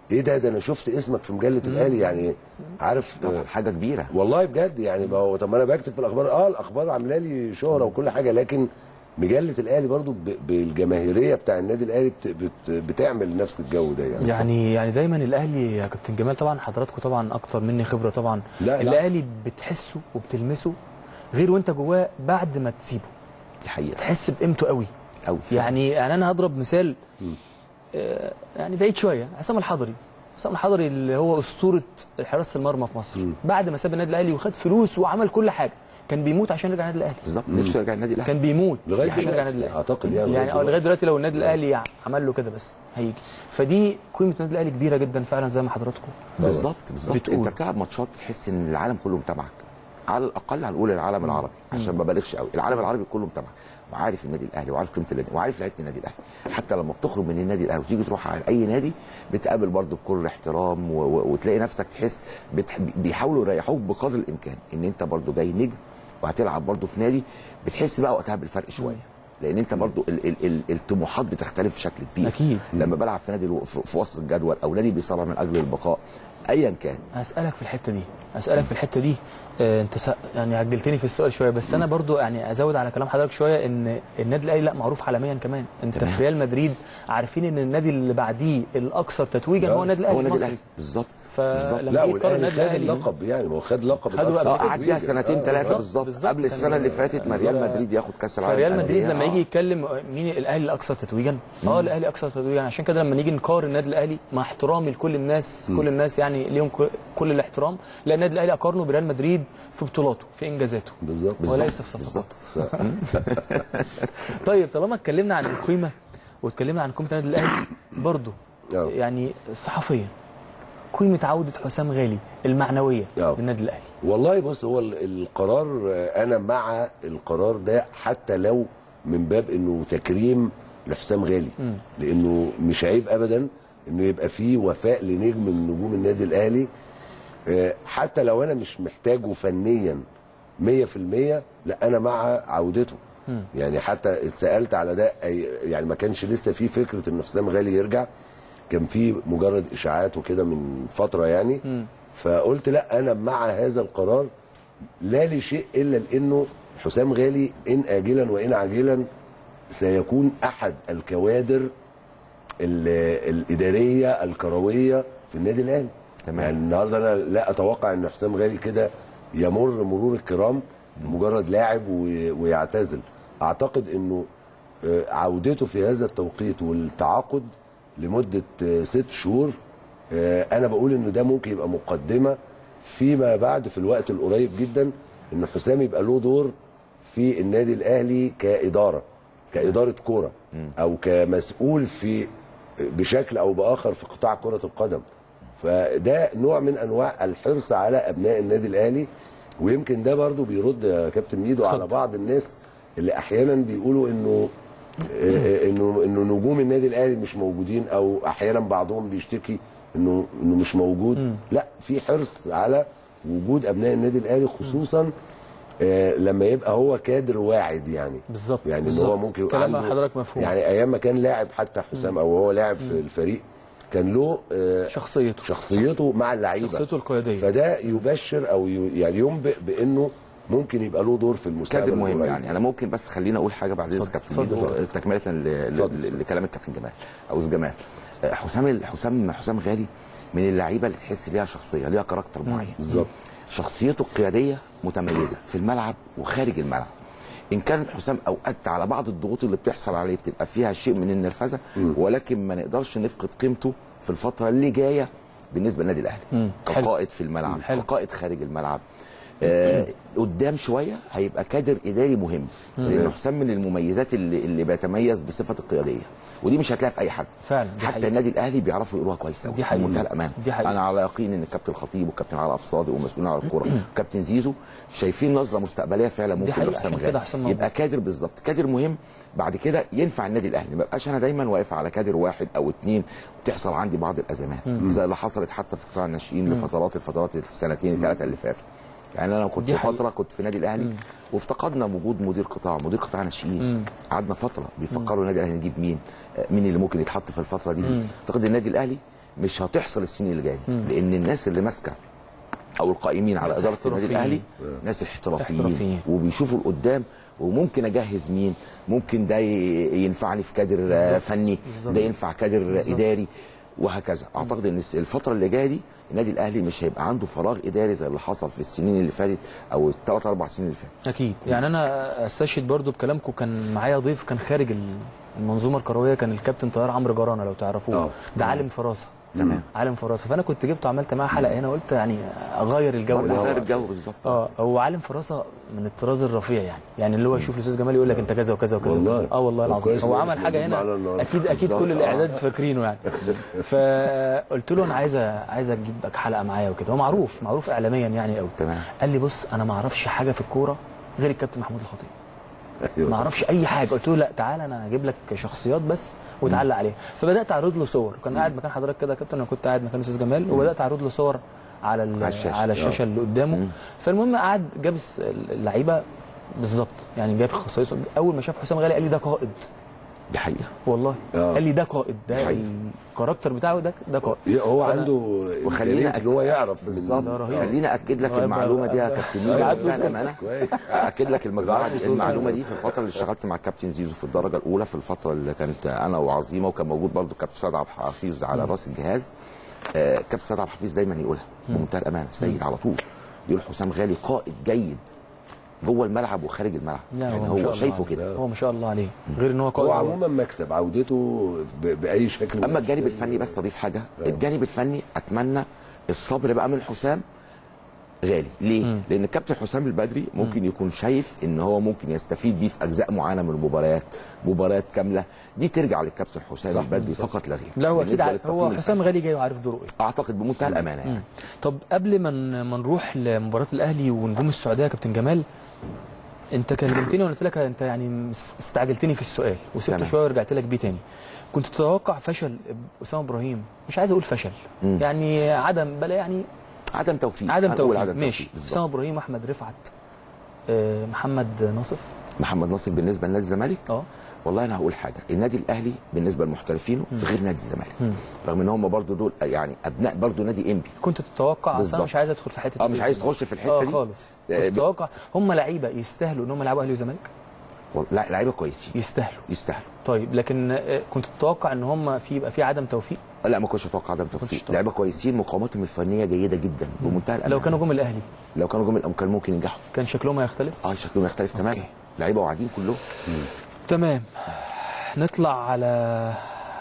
ايه ده ده انا شفت اسمك في مجله الاهلي يعني عارف طبعا حاجه كبيره والله بجد يعني ما هو طب ما انا بكتب في الاخبار اه الاخبار عامله لي شهره وكل حاجه لكن مجله الاهلي برضو ب- بالجماهيريه بتاع النادي الاهلي بت بت بتعمل نفس الجو ده يعني يعني يعني دايما الاهلي يا كابتن جمال طبعا حضراتكم طبعا اكتر مني خبره طبعا لا، لا. الاهلي بتحسه وبتلمسه غير وانت جواه بعد ما تسيبه دي حقيقه تحس بقيمته قوي قوي يعني يعني انا هضرب مثال آه، يعني بعيد شويه حسام الحضري حسام الحضري اللي هو اسطوره حراسه المرمى في مصر بعد ما ساب النادي الاهلي وخد فلوس وعمل كل حاجه كان بيموت عشان يرجع النادي الاهلي بالظبط نفسه يرجع النادي الاهلي كان بيموت لغايه عشان يرجع النادي دلوقتي الاهلي اعتقد يعني يعني اه لغايه دلوقتي لو النادي الاهلي عمل له كده بس هيجي فدي قيمه النادي الاهلي كبيره جدا فعلا زي ما حضراتكم بالظبط بالظبط بتقول. انت بتلعب ماتشات بتحس ان العالم كله متابعك على الاقل هنقول العالم العربي عشان ما ببالغش قوي العالم العربي كله متابعك وعارف النادي الاهلي وعارف قيمه النادي وعارف لعيبه النادي الاهلي حتى لما بتخرج من النادي الاهلي وتيجي تروح على اي نادي بتقابل برضه بكل احترام و... و... وتلاقي نفسك تحس بتح... بيحاولوا يريحوك بقدر الامكان ان انت برضه جاي نجم وهتلعب برضه في نادي بتحس بقى وقتها بالفرق شويه لان انت برضه ال... ال... ال... الطموحات بتختلف بشكل كبير أكيد. لما بلعب في نادي الو- في في وسط الجدول او نادي بيصارع من اجل البقاء ايا كان هسألك في الحتة دي هسألك في الحتة دي آه، انت سأ... يعني عجلتني في السؤال شوية بس انا برضو يعني ازود على كلام حضرتك شوية ان النادي الاهلي لا معروف عالميا كمان انت تمام. في ريال مدريد عارفين ان النادي اللي بعديه الاكثر تتويجا هو النادي هو الاهلي النادي المصري الاهلي بالظبط فلما لا يجي يقارن والاهلي النادي خد الاهلي اللقب يعني ما هو خد لقب خدوا الأكثر قبل- اه قعد فيها تتويجاً. سنتين آه، ثلاثه بالظبط، بالظبط بالظبط. قبل السنه اللي فاتت ما ريال مدريد ياخد كاس العالم فريال للأندية. مدريد لما آه. يجي يتكلم مين الاهلي الاكثر تتويجا اه الاهلي اكثر تتويجا عشان كده لما نيجي نقارن النادي الاهلي مع احترامي لكل الناس كل الناس يعني ليهم ك- كل الاحترام لا النادي الاهلي اقارنه بريال مدريد في بطولاته في انجازاته بالظبط وليس في بالظبط صفقاته طيب طالما اتكلمنا عن القيمه واتكلمنا عن قيمه النادي الاهلي برضه آه. يعني صحفيا قيمه عوده حسام غالي المعنويه آه. للنادي الاهلي والله بص هو ال- القرار آه، انا مع القرار ده حتى لو من باب انه تكريم لحسام غالي لانه مش عيب ابدا انه يبقى فيه وفاء لنجم من نجوم النادي الاهلي آه، حتى لو انا مش محتاجه فنيا 100% لا انا مع عودته يعني حتى اتسالت على ده أي- يعني ما كانش لسه في فكره ان حسام غالي يرجع كان في مجرد اشاعات وكده من فتره يعني فقلت لا انا مع هذا القرار لا لشيء الا لانه حسام غالي ان اجلا وان عاجلا سيكون احد الكوادر ال- الاداريه الكرويه في النادي الاهلي تمام. يعني النهارده انا لا اتوقع ان حسام غالي كده يمر مرور الكرام مجرد لاعب وي- ويعتزل اعتقد انه آه، عودته في هذا التوقيت والتعاقد لمده آه، ست شهور آه، انا بقول انه ده ممكن يبقى مقدمه فيما بعد في الوقت القريب جدا ان حسام يبقى له دور في النادي الاهلي كاداره كاداره كوره او كمسؤول في بشكل او باخر في قطاع كره القدم فده نوع من انواع الحرص على ابناء النادي الاهلي ويمكن ده برضو بيرد يا كابتن ميدو على بعض الناس اللي احيانا بيقولوا انه آه، انه انه نجوم النادي الاهلي مش موجودين او احيانا بعضهم بيشتكي انه انه مش موجود لا في حرص على وجود ابناء النادي الاهلي خصوصا آه، لما يبقى هو كادر واعد يعني بالظبط، يعني ان بالظبط. هو ممكن يبقى كلام عنده- حضرتك مفهوم. يعني ايام ما كان لاعب حتى حسام او هو لاعب في الفريق كان له آه، شخصيته شخصيته مع اللعيبه شخصيته القياديه فده يبشر او ي- يعني ينبئ بانه ممكن يبقى له دور في المستقبل كادر مهم القريب. يعني انا ممكن بس خليني اقول حاجه بعد اذنك كابتن اتفضل. ميدو، تكمله ل- اتفضل. ل- لكلام الكابتن جمال او أستاذ جمال آه، حسام ال- حسام حسام غالي من اللعيبه اللي تحس ليها شخصيه ليها كاركتر معين بالظبط شخصيته القياديه متميزه في الملعب وخارج الملعب ان كان حسام اوقات على بعض الضغوط اللي بتحصل عليه بتبقى فيها شيء من النرفزه ولكن ما نقدرش نفقد قيمته في الفتره اللي جايه بالنسبه للنادي الاهلي مم. حلو. كقائد في الملعب حلو. كقائد خارج الملعب آه قدام شويه هيبقى كادر اداري مهم لان حسام من المميزات اللي, اللي بيتميز بصفه القياديه ودي مش هتلاقيها في اي حد فعلا، دي حتى حقيقة. النادي الاهلي بيعرفوا يقولوها كويس قوي دي حقيقة. بمنتهى الامان دي حقيقة. انا على يقين ان الكابتن الخطيب والكابتن علاء عبد الصادق والمسؤولين على الكوره والكابتن زيزو شايفين نظره مستقبليه فعلا ممكن حقيقة، لحسام عشان كده غالي حسام موجود. يبقى كادر بالظبط كادر مهم بعد كده ينفع النادي الاهلي ما بقاش انا دايما واقف على كادر واحد او اثنين وتحصل عندي بعض الازمات زي اللي حصلت حتى في قطاع الناشئين لفترات الفترات السنتين الثلاثه اللي فاتوا يعني انا كنت دي في حقيقة. فتره كنت في النادي الاهلي وافتقدنا وجود مدير قطاع مدير قطاع ناشئين قعدنا فتره بيفكروا النادي الاهلي نجيب مين آه، مين اللي ممكن يتحط في الفتره دي اعتقد النادي الاهلي مش هتحصل السنين اللي جايه دي لان الناس اللي ماسكه او القائمين على ناس اداره النادي احترافيين. الاهلي ناس احترافيين, احترافيين. وبيشوفوا لقدام وممكن اجهز مين ممكن ده ي- ينفعني في كادر آه، فني ده ينفع كادر اداري وهكذا اعتقد ان الس- الفتره اللي جايه دي النادي الاهلي مش هيبقى عنده فراغ اداري زي اللي حصل في السنين اللي فاتت او الثلاث اربع سنين اللي فاتت اكيد يعني انا استشهد برضو بكلامكم كان معايا ضيف كان خارج ال- المنظومه الكرويه كان الكابتن طيار عمرو جرانه لو تعرفوه آه. ده عالم فراسه تمام. عالم فراسه فانا كنت جبته عملت معاه حلقه هنا قلت يعني اغير الجو برضه ده. غير الجو بالظبط اه هو عالم فراسه من الطراز الرفيع يعني يعني اللي هو يشوف الاستاذ جمال يقول لك انت كذا وكذا وكذا والله. اه والله طب العظيم كويس هو إنه عمل مش حاجه موجود معانا هنا النهاردة. اكيد اكيد بالظبط. كل آه. الاعداد فاكرينه يعني فقلت له انا عايز عايز اجيب لك حلقه معايا وكده هو معروف معروف اعلاميا يعني قوي تمام. قال لي بص انا ما اعرفش حاجه في الكوره غير الكابتن محمود الخطيب أيوة. ما اعرفش اي حاجه قلت له لا تعالى انا هجيب لك شخصيات بس وتعلق عليها فبدات اعرض له صور كان قاعد مكان حضرتك كده يا كابتن انا كنت قاعد مكان الاستاذ جمال وبدات اعرض له صور على ال- على الشاشة. على الشاشه اللي قدامه فالمهم قعد جاب الس- اللعيبه بالظبط يعني جاب خصائصه اول ما شاف حسام غالي قال لي ده قائد دي حقيقه والله آه. قال لي ده قائد ده حقيقي. الكاركتر بتاعه ده ده قائد هو فأنا- عنده وخلينا إمكانية ان هو يعرف من- بالظبط ده رهيب. خليني اكد لك رهيب. المعلومه دي يا كابتن أيوة. يوسف. أيوة. لا للامانه كويس. اكد لك المجموعه بعد دي صوت المعلومه دي في الفتره اللي اشتغلت مع الكابتن زيزو في الدرجه الاولى في الفتره اللي كانت انا وعظيمه وكان موجود برضو كابتن سيد عبد الحفيظ على راس الجهاز آه، كابتن سيد عبد الحفيظ دايما يقولها بمنتهى الامانه سيد على طول يقول حسام غالي قائد جيد جوه الملعب وخارج الملعب لا يعني ما شاء هو الله شايفه عليه. كده هو ما شاء الله عليه غير ان هو هو قائد عموما مكسب عودته ب- باي شكل اما الجانب الفني بس اضيف حاجه الجانب الفني اتمنى الصبر بقى من حسام غالي ليه لان الكابتن حسام البدري ممكن يكون شايف ان هو ممكن يستفيد بيه في اجزاء معينه من المباريات مباريات كامله دي ترجع للكابتن حسام البدري فقط لا غير لا هو اكيد بالنسبة عارف- هو للتقييم حسام غالي جاي وعارف دوره ايه الفني. اعتقد بمنتهى الامانه يعني طب قبل ما ن- ما نروح لمباراه الاهلي ونجوم السعوديه يا كابتن جمال انت كلمتني وقلت لك انت يعني مس- استعجلتني في السؤال وسبته تمام. شويه ورجعت لك بيه تاني كنت تتوقع فشل اسامه ابراهيم مش عايز اقول فشل مم. يعني عدم بلا يعني عدم توفيق عدم هنقول توفيق ماشي بالظبط. اسامه ابراهيم احمد رفعت آه، محمد ناصف محمد ناصر بالنسبه لنادي الزمالك اه والله انا هقول حاجه النادي الاهلي بالنسبه لمحترفينه غير نادي الزمالك رغم ان هم برضو دول يعني ابناء برضو نادي انبي كنت تتوقع اصل انا بالظبط. مش عايز ادخل في حته اه مش عايز تخش في الحته اه دي خالص كنت آه، ب- تتوقع هم لعيبه يستاهلوا ان هم يلعبوا اهلي وزمالك والله لا لعيبه كويسين يستاهلوا يستاهلوا طيب لكن آه، كنت تتوقع ان هم في يبقى في عدم توفيق لا ما كنتش اتوقع عدم كنتش توفيق أتوقع. لعيبه كويسين مقاومتهم الفنيه جيده جدا بمنتهى الامانه لو كانوا جم الاهلي لو كانوا جم الأم- كان ممكن ينجحوا كان شكلهم هيختلف اه شكلهم يختلف تماما أوكي. لعيبه وقاعدين كلهم تمام نطلع على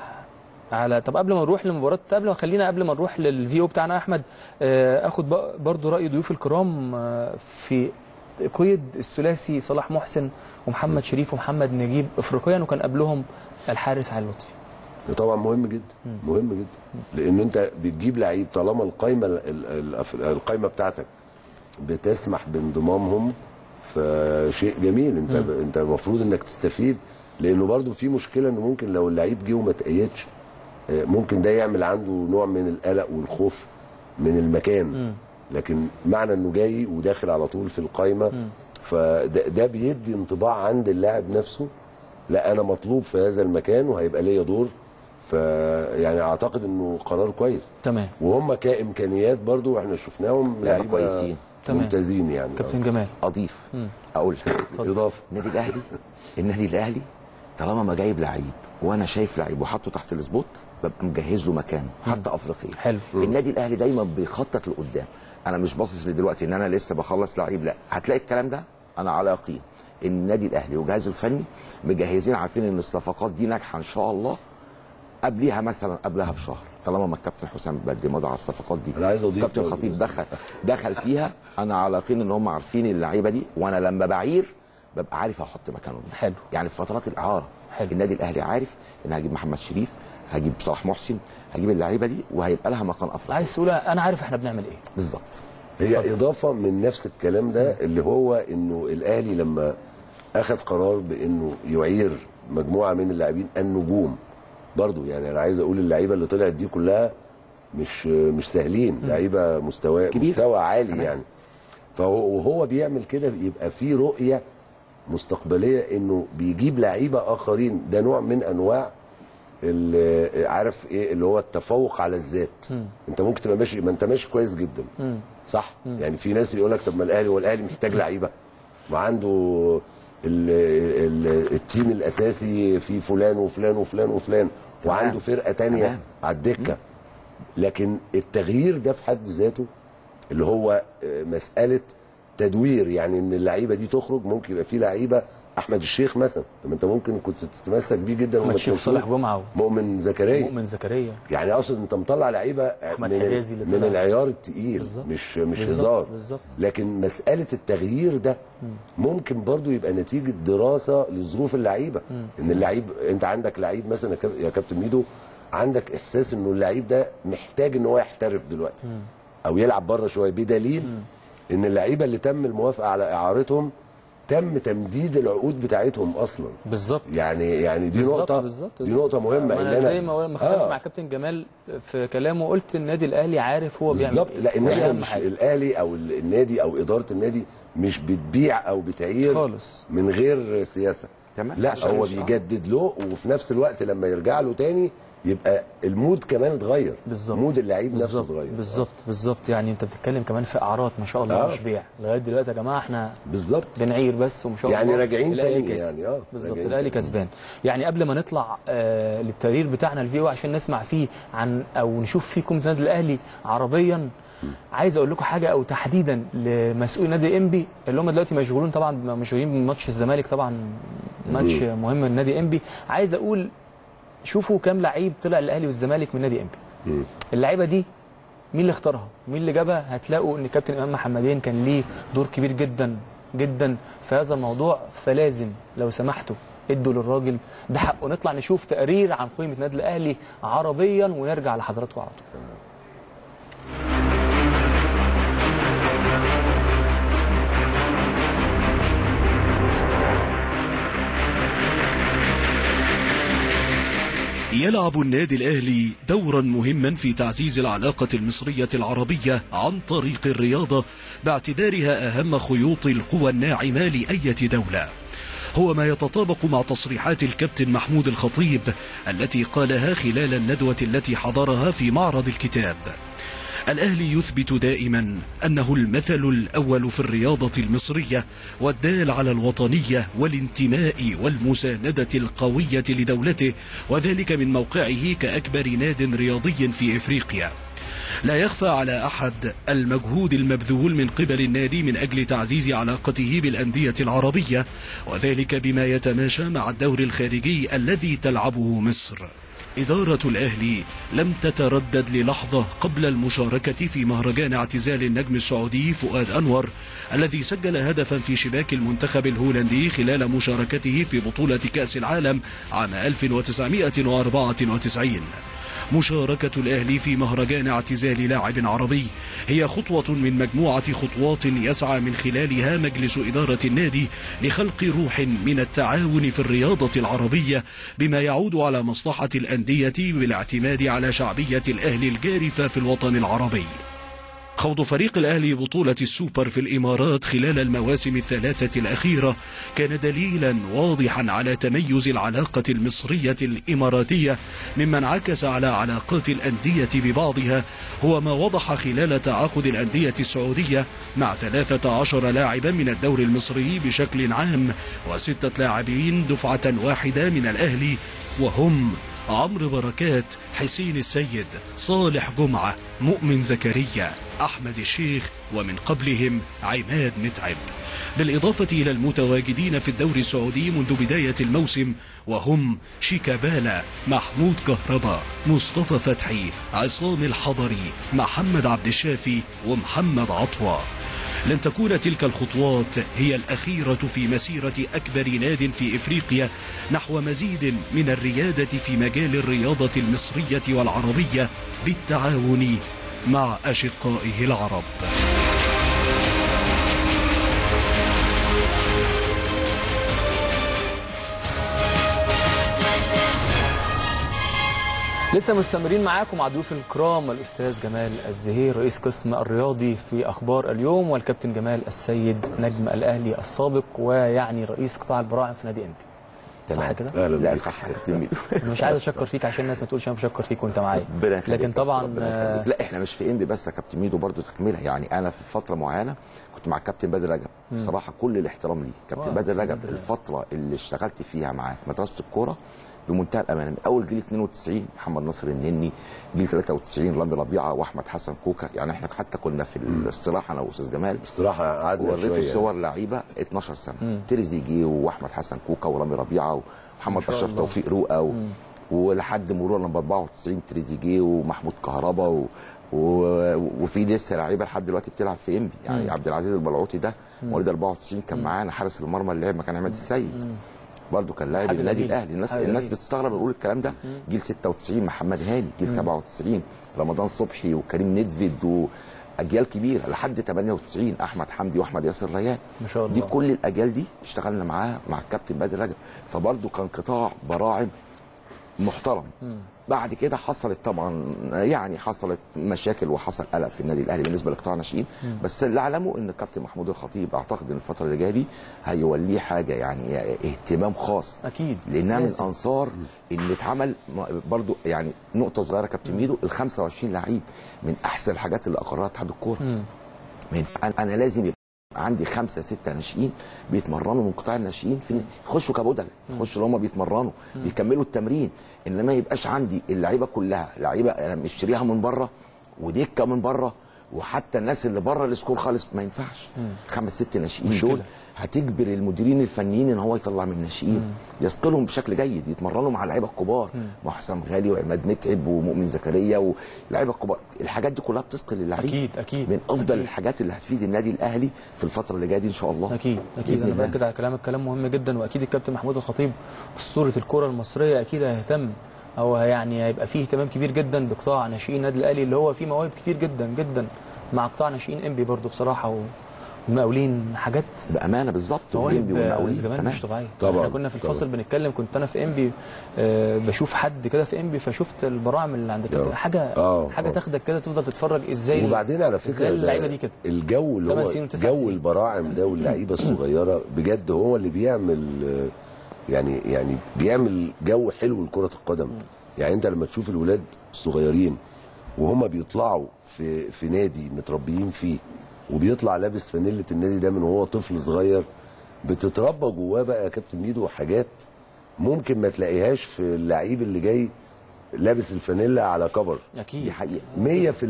على طب قبل ما نروح لمباراه قبل ما خلينا قبل ما نروح للفي او بتاعنا يا احمد آه، اخد بق- برضو راي ضيوف الكرام آه، في قيد الثلاثي صلاح محسن ومحمد شريف ومحمد نجيب افريقيا وكان قبلهم الحارس علي لطفي طبعا مهم جدا مهم جدا لان انت بتجيب لعيب طالما القايمه ال- ال- الأف- القايمه بتاعتك بتسمح بانضمامهم فشيء جميل انت ب... انت المفروض انك تستفيد لانه برضو في مشكله انه ممكن لو اللعيب جه وما تأيدش آه، ممكن ده يعمل عنده نوع من القلق والخوف من المكان لكن معنى انه جاي وداخل على طول في القايمه فده ده بيدي انطباع عند اللاعب نفسه لا انا مطلوب في هذا المكان وهيبقى ليا دور ف يعني اعتقد انه قرار كويس تمام وهم كامكانيات برضو احنا شفناهم لعيبه كويسين. تمام. ممتازين يعني كابتن جمال اضيف اقول اضافه النادي الاهلي النادي الاهلي طالما ما جايب لعيب وانا شايف لعيب وحاطه تحت السبوت ببقى مجهز له مكانه حتى افريقيا حلو. النادي الاهلي دايما بيخطط لقدام انا مش باصص لدلوقتي ان انا لسه بخلص لعيب لا هتلاقي الكلام ده انا على يقين ان النادي الاهلي وجهازه الفني مجهزين عارفين ان الصفقات دي ناجحه ان شاء الله قبليها مثلا قبلها بشهر طالما ما الكابتن حسام البدري مضى على الصفقات دي أنا عايز أضيف كابتن برضه الخطيب بس. دخل دخل فيها انا على يقين ان هم عارفين اللعيبه دي وانا لما بعير ببقى عارف هحط مكانه مين. حلو. يعني في فترات الاعاره حلو. النادي الاهلي عارف ان هجيب محمد شريف هجيب صلاح محسن هجيب اللعيبه دي وهيبقى لها مكان افضل عايز تقول انا عارف احنا بنعمل ايه بالظبط هي اضافه من نفس الكلام ده اللي هو انه الاهلي لما اخذ قرار بانه يعير مجموعه من اللاعبين النجوم برضو يعني انا عايز اقول اللعيبه اللي طلعت دي كلها مش مش سهلين لعيبه مستوى كبير. مستوى عالي يعني فهو وهو بيعمل كده بيبقى في رؤيه مستقبليه انه بيجيب لعيبه اخرين ده نوع من انواع ال- عارف ايه اللي هو التفوق على الذات انت ممكن تبقى ماشي ما انت ماشي كويس جدا صح يعني في ناس يقول لك طب ما الاهلي هو الاهلي محتاج لعيبه ما عنده ال ال التيم الاساسي في فلان وفلان وفلان وفلان وعنده فرقه تانية تمام. على الدكه لكن التغيير ده في حد ذاته اللي هو آه، مساله تدوير يعني ان اللعيبه دي تخرج ممكن يبقى في لعيبه احمد الشيخ مثلا طب انت ممكن كنت تتمسك بيه جدا احمد وما شيخ تنسوش. صالح جمعه مؤمن زكريا ومؤمن زكريا يعني اقصد انت مطلع لعيبه أحمد من, حجازي اللي من طلع. العيار التقيل بالظبط. مش مش بالظبط، هزار بالظبط. لكن مساله التغيير ده ممكن برضو يبقى نتيجه دراسه لظروف اللعيبه ان اللعيب انت عندك لعيب مثلا يا كاب- يا كابتن ميدو عندك احساس انه اللعيب ده محتاج ان هو يحترف دلوقتي او يلعب بره شويه بدليل ان اللعيبه اللي تم الموافقه على اعارتهم تم تمديد العقود بتاعتهم اصلا بالظبط يعني يعني دي بالظبط، نقطه بالظبط، دي بالظبط. نقطه مهمه ما ان انا انا زي ما ما اختلف آه. مع كابتن جمال في كلامه قلت النادي الاهلي عارف هو بيعمل بالظبط ايه لا ودي النادي اهم مش حاجه الاهلي او ال- النادي او اداره النادي مش بتبيع او بتعير خالص. من غير سياسه تمام. لا عشان هو مش- بيجدد له وفي نفس الوقت لما يرجع له تاني يبقى المود كمان اتغير بالظبط مود اللعيب نفسه بالظبط اتغير بالظبط بالظبط يعني انت بتتكلم كمان في اعراض ما شاء الله آه. مش بيع لغايه دلوقتي يا جماعه احنا بالظبط بنعير بس وما شاء يعني الله راجعين الأهلي تاني كسب. يعني، آه، بالظبط راجعين الاهلي تاني. كسبان يعني قبل ما نطلع آه للتقرير بتاعنا الفيديو عشان نسمع فيه عن او نشوف فيكم النادي الاهلي عربيا عايز اقول لكم حاجه او تحديدا لمسؤول نادي انبي اللي هم دلوقتي مشغولين طبعا مشغولين بماتش الزمالك طبعا ماتش مهم لنادي انبي عايز اقول شوفوا كام لعيب طلع الاهلي والزمالك من نادي انبي اللعيبه دي مين اللي اختارها مين اللي جابها هتلاقوا ان كابتن امام محمدين كان ليه دور كبير جدا جدا في هذا الموضوع فلازم لو سمحتوا ادوا للراجل ده حقه نطلع نشوف تقرير عن قيمه النادي الاهلي عربيا ونرجع لحضراتكم على طول يلعب النادي الأهلي دورا مهما في تعزيز العلاقة المصرية العربية عن طريق الرياضة باعتبارها أهم خيوط القوى الناعمة لأية دولة هو ما يتطابق مع تصريحات الكابتن محمود الخطيب التي قالها خلال الندوة التي حضرها في معرض الكتاب الأهلي يثبت دائما أنه المثل الأول في الرياضة المصرية والدال على الوطنية والانتماء والمساندة القوية لدولته وذلك من موقعه كأكبر ناد رياضي في إفريقيا لا يخفى على أحد المجهود المبذول من قبل النادي من أجل تعزيز علاقته بالأندية العربية وذلك بما يتماشى مع الدور الخارجي الذي تلعبه مصر إدارة الأهلي لم تتردد للحظة قبل المشاركة في مهرجان اعتزال النجم السعودي فؤاد أنور الذي سجل هدفا في شباك المنتخب الهولندي خلال مشاركته في بطولة كأس العالم عام 1994 مشاركة الأهلي في مهرجان اعتزال لاعب عربي هي خطوة من مجموعة خطوات يسعى من خلالها مجلس إدارة النادي لخلق روح من التعاون في الرياضة العربية بما يعود على مصلحة الأندية بالاعتماد على شعبية الأهلي الجارفة في الوطن العربي خوض فريق الأهلي بطولة السوبر في الإمارات خلال المواسم الثلاثة الأخيرة كان دليلا واضحا على تميز العلاقة المصرية الإماراتية مما انعكس على علاقات الأندية ببعضها هو ما وضح خلال تعاقد الأندية السعودية مع 13 لاعبا من الدوري المصري بشكل عام وستة لاعبين دفعة واحدة من الأهلي وهم عمرو بركات حسين السيد صالح جمعة مؤمن زكريا أحمد الشيخ ومن قبلهم عماد متعب بالإضافة إلى المتواجدين في الدوري السعودي منذ بداية الموسم وهم شيكابالا محمود كهربا مصطفى فتحي عصام الحضري محمد عبد الشافي ومحمد عطوة لن تكون تلك الخطوات هي الأخيرة في مسيرة أكبر ناد في إفريقيا نحو مزيد من الريادة في مجال الرياضة المصرية والعربية بالتعاون مع أشقائه العرب لسه مستمرين معاكم مع ضيوف الكرام الاستاذ جمال الزهير رئيس قسم الرياضي في اخبار اليوم والكابتن جمال السيد نجم الاهلي السابق ويعني رئيس قطاع البراعم في نادي انبي صح تمام. كده؟ اهلا لا بيك. صح يا كابتن ميدو انا مش عايز اشكر فيك عشان الناس ما تقولش انا بشكر فيك وانت معايا ربنا يخليك لكن يا طبعا ربنا آه، يخليك. لا احنا مش في انبي بس يا كابتن ميدو برضو تكمله يعني انا في فتره معينه كنت مع الكابتن بدر رجب الصراحه كل الاحترام ليه كابتن واو، بدر رجب بدر. الفتره اللي اشتغلت فيها معاه في مدرسه الكوره بمنتهى الامانه من اول جيل 92 محمد نصر النني جيل 93 رامي ربيعه واحمد حسن كوكا يعني احنا حتى كنا في الاستراحه انا واستاذ جمال استراحه قعدنا وريت شويه الصور لعيبه 12 سنه تريزيجيه واحمد حسن كوكا ورامي ربيعه ومحمد شاء اشرف الله. توفيق رؤى و... ولحد مرور نمبر 94 تريزيجيه ومحمود كهربا و... و... وفي لسه لعيبه لحد دلوقتي بتلعب في انبي يعني عبد العزيز البلعوطي ده مواليد 94 كان معانا حارس المرمى اللي لعب مكان عماد السيد برضه كان لاعب حاجة النادي جميلة. الاهلي الناس حاجة الناس جميلة. بتستغرب نقول الكلام ده جيل 96 محمد هاني جيل 97 رمضان صبحي وكريم ندفد واجيال كبيره لحد 98 احمد حمدي واحمد ياسر ريان ما شاء الله. دي كل الاجيال دي اشتغلنا معاه مع الكابتن بدر رجب فبرضه كان قطاع براعم محترم بعد كده حصلت طبعا يعني حصلت مشاكل وحصل قلق في النادي الاهلي بالنسبه لقطاع الناشئين بس اللي اعلمه ان الكابتن محمود الخطيب اعتقد ان الفتره اللي جايه دي هيوليه حاجه يعني اهتمام خاص اكيد لانها من لازم. انصار ان اتعمل م- برضو يعني نقطه صغيره كابتن ميدو ال 25 لعيب من احسن الحاجات اللي اقرها اتحاد الكوره ما ينفع- أنا- انا لازم يبقى عندي خمسه سته ناشئين بيتمرنوا من قطاع الناشئين في يخشوا كبدل يخشوا اللي هم بيتمرنوا بيكملوا التمرين انما ما يبقاش عندي اللعيبه كلها لعيبه انا مشتريها من بره ودكه من بره وحتى الناس اللي بره السكور خالص ما ينفعش خمس ست ناشئين مشكلة. دول هتجبر المديرين الفنيين ان هو يطلع من الناشئين يثقلهم بشكل جيد يتمرنوا مع اللعيبه الكبار مع حسام غالي وعماد متعب ومؤمن زكريا واللعيبه الكبار الحاجات دي كلها بتثقل اللعيب أكيد، أكيد. من افضل أكيد. الحاجات اللي هتفيد النادي الاهلي في الفتره اللي جايه دي ان شاء الله اكيد اكيد بإذن انا الله. باكد على كلامك كلام مهم جدا واكيد الكابتن محمود الخطيب اسطوره الكره المصريه اكيد هيهتم او يعني هيبقى فيه اهتمام كبير جدا بقطاع ناشئين النادي الاهلي اللي هو فيه مواهب كتير جدا جدا مع قطاع ناشئين انبي برضه بصراحه و- ومقاولين حاجات بامانه بالظبط مواهب والإنبي والمقاولين زمان تمام. مش طبيعيه طبعاً، احنا كنا في الفصل طبعاً. بنتكلم كنت انا في انبي آه بشوف حد كده في انبي فشفت البراعم اللي عند الكابتن آه. حاجه آه، حاجه آه. تاخدك كده تفضل تتفرج ازاي وبعدين على فكره ازاي ده اللعيبه دي كده الجو اللي تمن هو سنين وتسع جو سنين. البراعم ده واللعيبه الصغيره بجد هو اللي بيعمل آه، يعني يعني بيعمل جو حلو لكره القدم يعني انت لما تشوف الولاد الصغيرين وهم بيطلعوا في في نادي متربيين فيه وبيطلع لابس فانيله النادي ده من وهو طفل صغير بتتربى جواه بقى يا كابتن ميدو حاجات ممكن ما تلاقيهاش في اللعيب اللي جاي لابس الفانيلا على كبر اكيد دي حقيقه 100%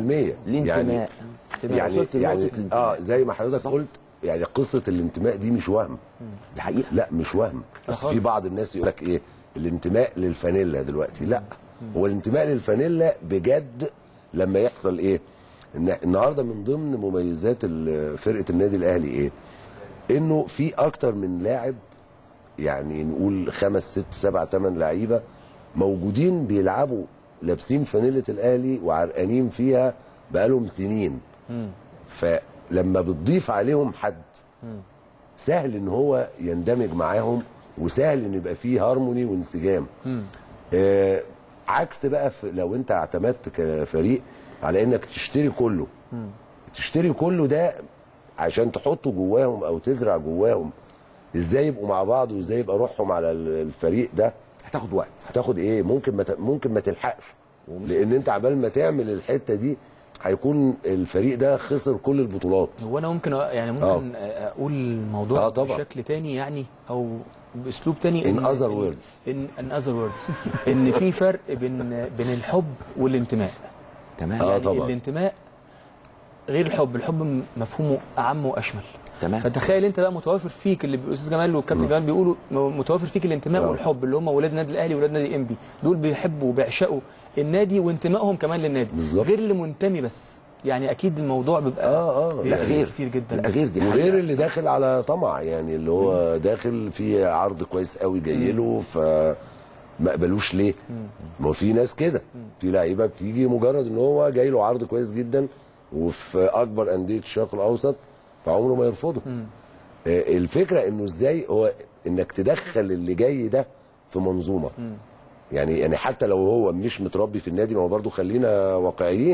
الانتماء انتماء. يعني وصلت لنقطة يعني الانتماء. اه زي ما حضرتك صح. قلت يعني قصه الانتماء دي مش وهم دي حقيقه لا مش وهم بس خالص. في بعض الناس يقول لك ايه الانتماء للفانيلا دلوقتي لا هو الانتماء للفانيلا بجد لما يحصل ايه ان النهارده من ضمن مميزات ال- فرقه النادي الاهلي ايه انه في اكتر من لاعب يعني نقول خمس ست سبع ثمان لعيبه موجودين بيلعبوا لابسين فانيله الاهلي وعرقانين فيها بقالهم سنين فلما بتضيف عليهم حد سهل ان هو يندمج معاهم وسهل ان يبقى فيه هارموني وانسجام آه عكس بقى في لو انت اعتمدت كفريق على انك تشتري كله تشتري كله ده عشان تحطه جواهم او تزرع جواهم ازاي يبقوا مع بعض وازاي يبقى روحهم على ال- الفريق ده هتاخد وقت هتاخد ايه ممكن ما ت- ممكن ما تلحقش لان انت عبال ما تعمل الحته دي هيكون الفريق ده خسر كل البطولات هو انا ممكن أ- يعني ممكن اقول الموضوع آه طبعا. بشكل تاني يعني او باسلوب تاني In other words. ان ان اذر ووردز ان في فرق بين بين الحب والانتماء تمام آه يعني طبعا. الانتماء غير الحب الحب م- مفهومه اعم واشمل تمام فتخيل انت بقى متوافر فيك اللي الاستاذ جمال والكابتن جمال بيقولوا م- متوافر فيك الانتماء آه. والحب اللي هم ولاد النادي الاهلي وولاد نادي انبي دول بيحبوا وبيعشقوا النادي وانتمائهم كمان للنادي بالظبط. غير اللي منتمي بس يعني اكيد الموضوع بيبقى اه اه بيبقى لا غير كتير جدا لا غير دي وغير حقيقه اللي داخل على طمع يعني اللي هو داخل في عرض كويس قوي جاي له ف ما قبلوش ليه؟ ما هو في ناس كده في لعيبه بتيجي مجرد ان هو جاي له عرض كويس جدا وفي اكبر انديه الشرق الاوسط فعمره ما يرفضه. آه، الفكره انه ازاي هو انك تدخل اللي جاي ده في منظومه. يعني يعني حتى لو هو مش متربي في النادي ما هو برضه خلينا واقعيين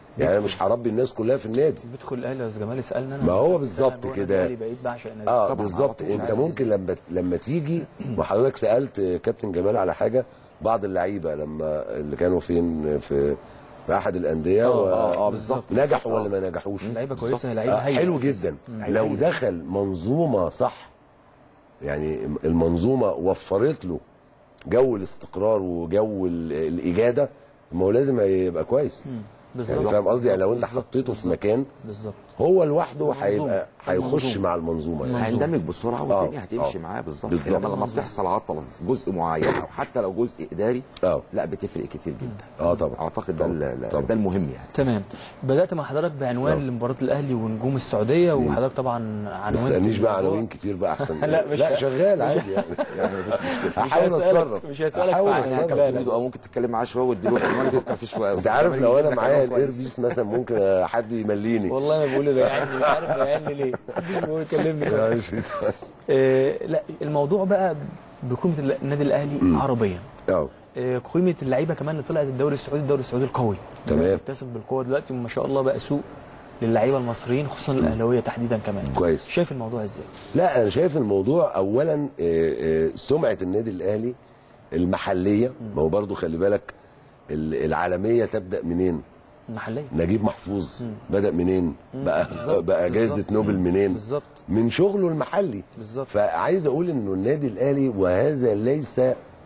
يعني انا مش هربي الناس كلها في النادي بيدخل الاهلي يا أستاذ جمال يسالني انا ما هو أنا بالظبط بروح كده. الأهلي بقيت بعشق النادي اه طبعاً، بالظبط على طول انت عايز- ممكن لما لما تيجي وحضرتك سالت كابتن جمال على حاجه بعض اللعيبه لما اللي كانوا فين في في احد الانديه آه، و- اه اه بالظبط نجحوا ولا ما نجحوش لعيبه كويسه آه لعيبه هايله حلو أساساً. جدا لو دخل منظومه صح يعني المنظومه وفرت له جو الاستقرار وجو ال- الاجاده ما هو لازم يبقى كويس يعني بالظبط فاهم قصدي يعني لو انت بالظبط. حطيته في مكان بالظبط هو لوحده هيبقى المنظومة. هيخش مع المنظومه يعني هيندمج بسرعه آه، والدنيا هتمشي آه. معاه بالظبط بالظبط. انما لما بتحصل عطله في جزء معين او حتى لو جزء اداري اه لا بتفرق كتير جدا اه طبعا اعتقد ده ال- طبعاً. ده المهم يعني تمام بدات مع حضرتك بعنوان نعم. مباراه الاهلي ونجوم السعوديه وحضرتك طبعا عنوان ما تسالنيش بقى عناوين كتير بقى احسن لا، مش لا ه- شغال عادي يعني يعني مفيش مشكله هحاول هسألك- اتصرف مش هسألك هحاول في عناوين. اتصرف لا، لا. تفيده او ممكن تتكلم معاه شويه واديله عنوان يفكر فيه شويه انت عارف لو انا يجيب لك معايا عنوان كويس. الايربيس مثلا ممكن حد يمليني والله ما بقول ده يعني مش عارف يعني ليه محدش بيقول كلمني ماشي. آه لا الموضوع بقى بقيمه النادي الاهلي عربيا اه آه، قيمه اللعيبه كمان اللي طلعت الدوري السعودي الدوري السعودي القوي تمام. بتكتسب بالقوه دلوقتي وما شاء الله بقى سوق للعيبه المصريين خصوصا الاهلاويه تحديدا كمان كويس. شايف الموضوع ازاي لا انا شايف الموضوع اولا آه، آه، سمعه النادي الاهلي المحليه ما هو برضو خلي بالك ال- العالميه تبدا منين المحليه نجيب محفوظ بدا منين بقى بقى جائزه بالظبط. نوبل منين بالظبط من شغله المحلي بالظبط. فعايز اقول انه النادي الاهلي وهذا ليس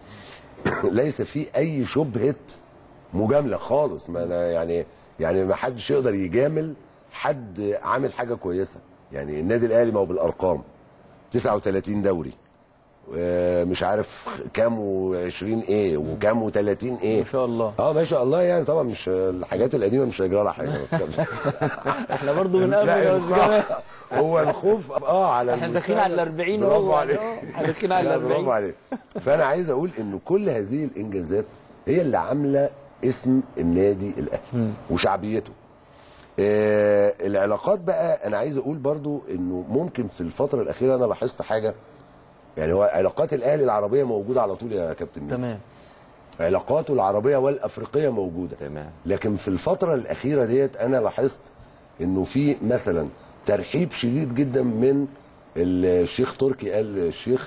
ليس فيه اي شبهه مجامله خالص ما انا يعني يعني ما حدش يقدر يجامل حد عامل حاجه كويسه يعني النادي الاهلي ما هو بالارقام 39 دوري آه، مش عارف كام و20 ايه وكام و30 ايه ما شاء الله اه ما شاء الله يعني طبعا مش الحاجات القديمه مش هيجرى لها حاجه ما تخافش. احنا برضو بنقابل لا يا أستاذ جمال. الخوف هو الخوف اه على احنا داخلين على ال 40 برافو وهو- عليك آه، احنا داخلين على لا، ال برافو 40 عليك فانا عايز اقول انه كل هذه الانجازات هي اللي عامله اسم النادي الاهلي وشعبيته آه العلاقات بقى انا عايز اقول برضو انه ممكن في الفتره الاخيره انا لاحظت حاجه يعني هو علاقات الاهلي العربيه موجوده على طول يا كابتن ميدو. تمام علاقاته العربيه والافريقيه موجوده تمام لكن في الفترة الأخيرة ديت أنا لاحظت إنه في مثلا ترحيب شديد جدا من الشيخ تركي آل الشيخ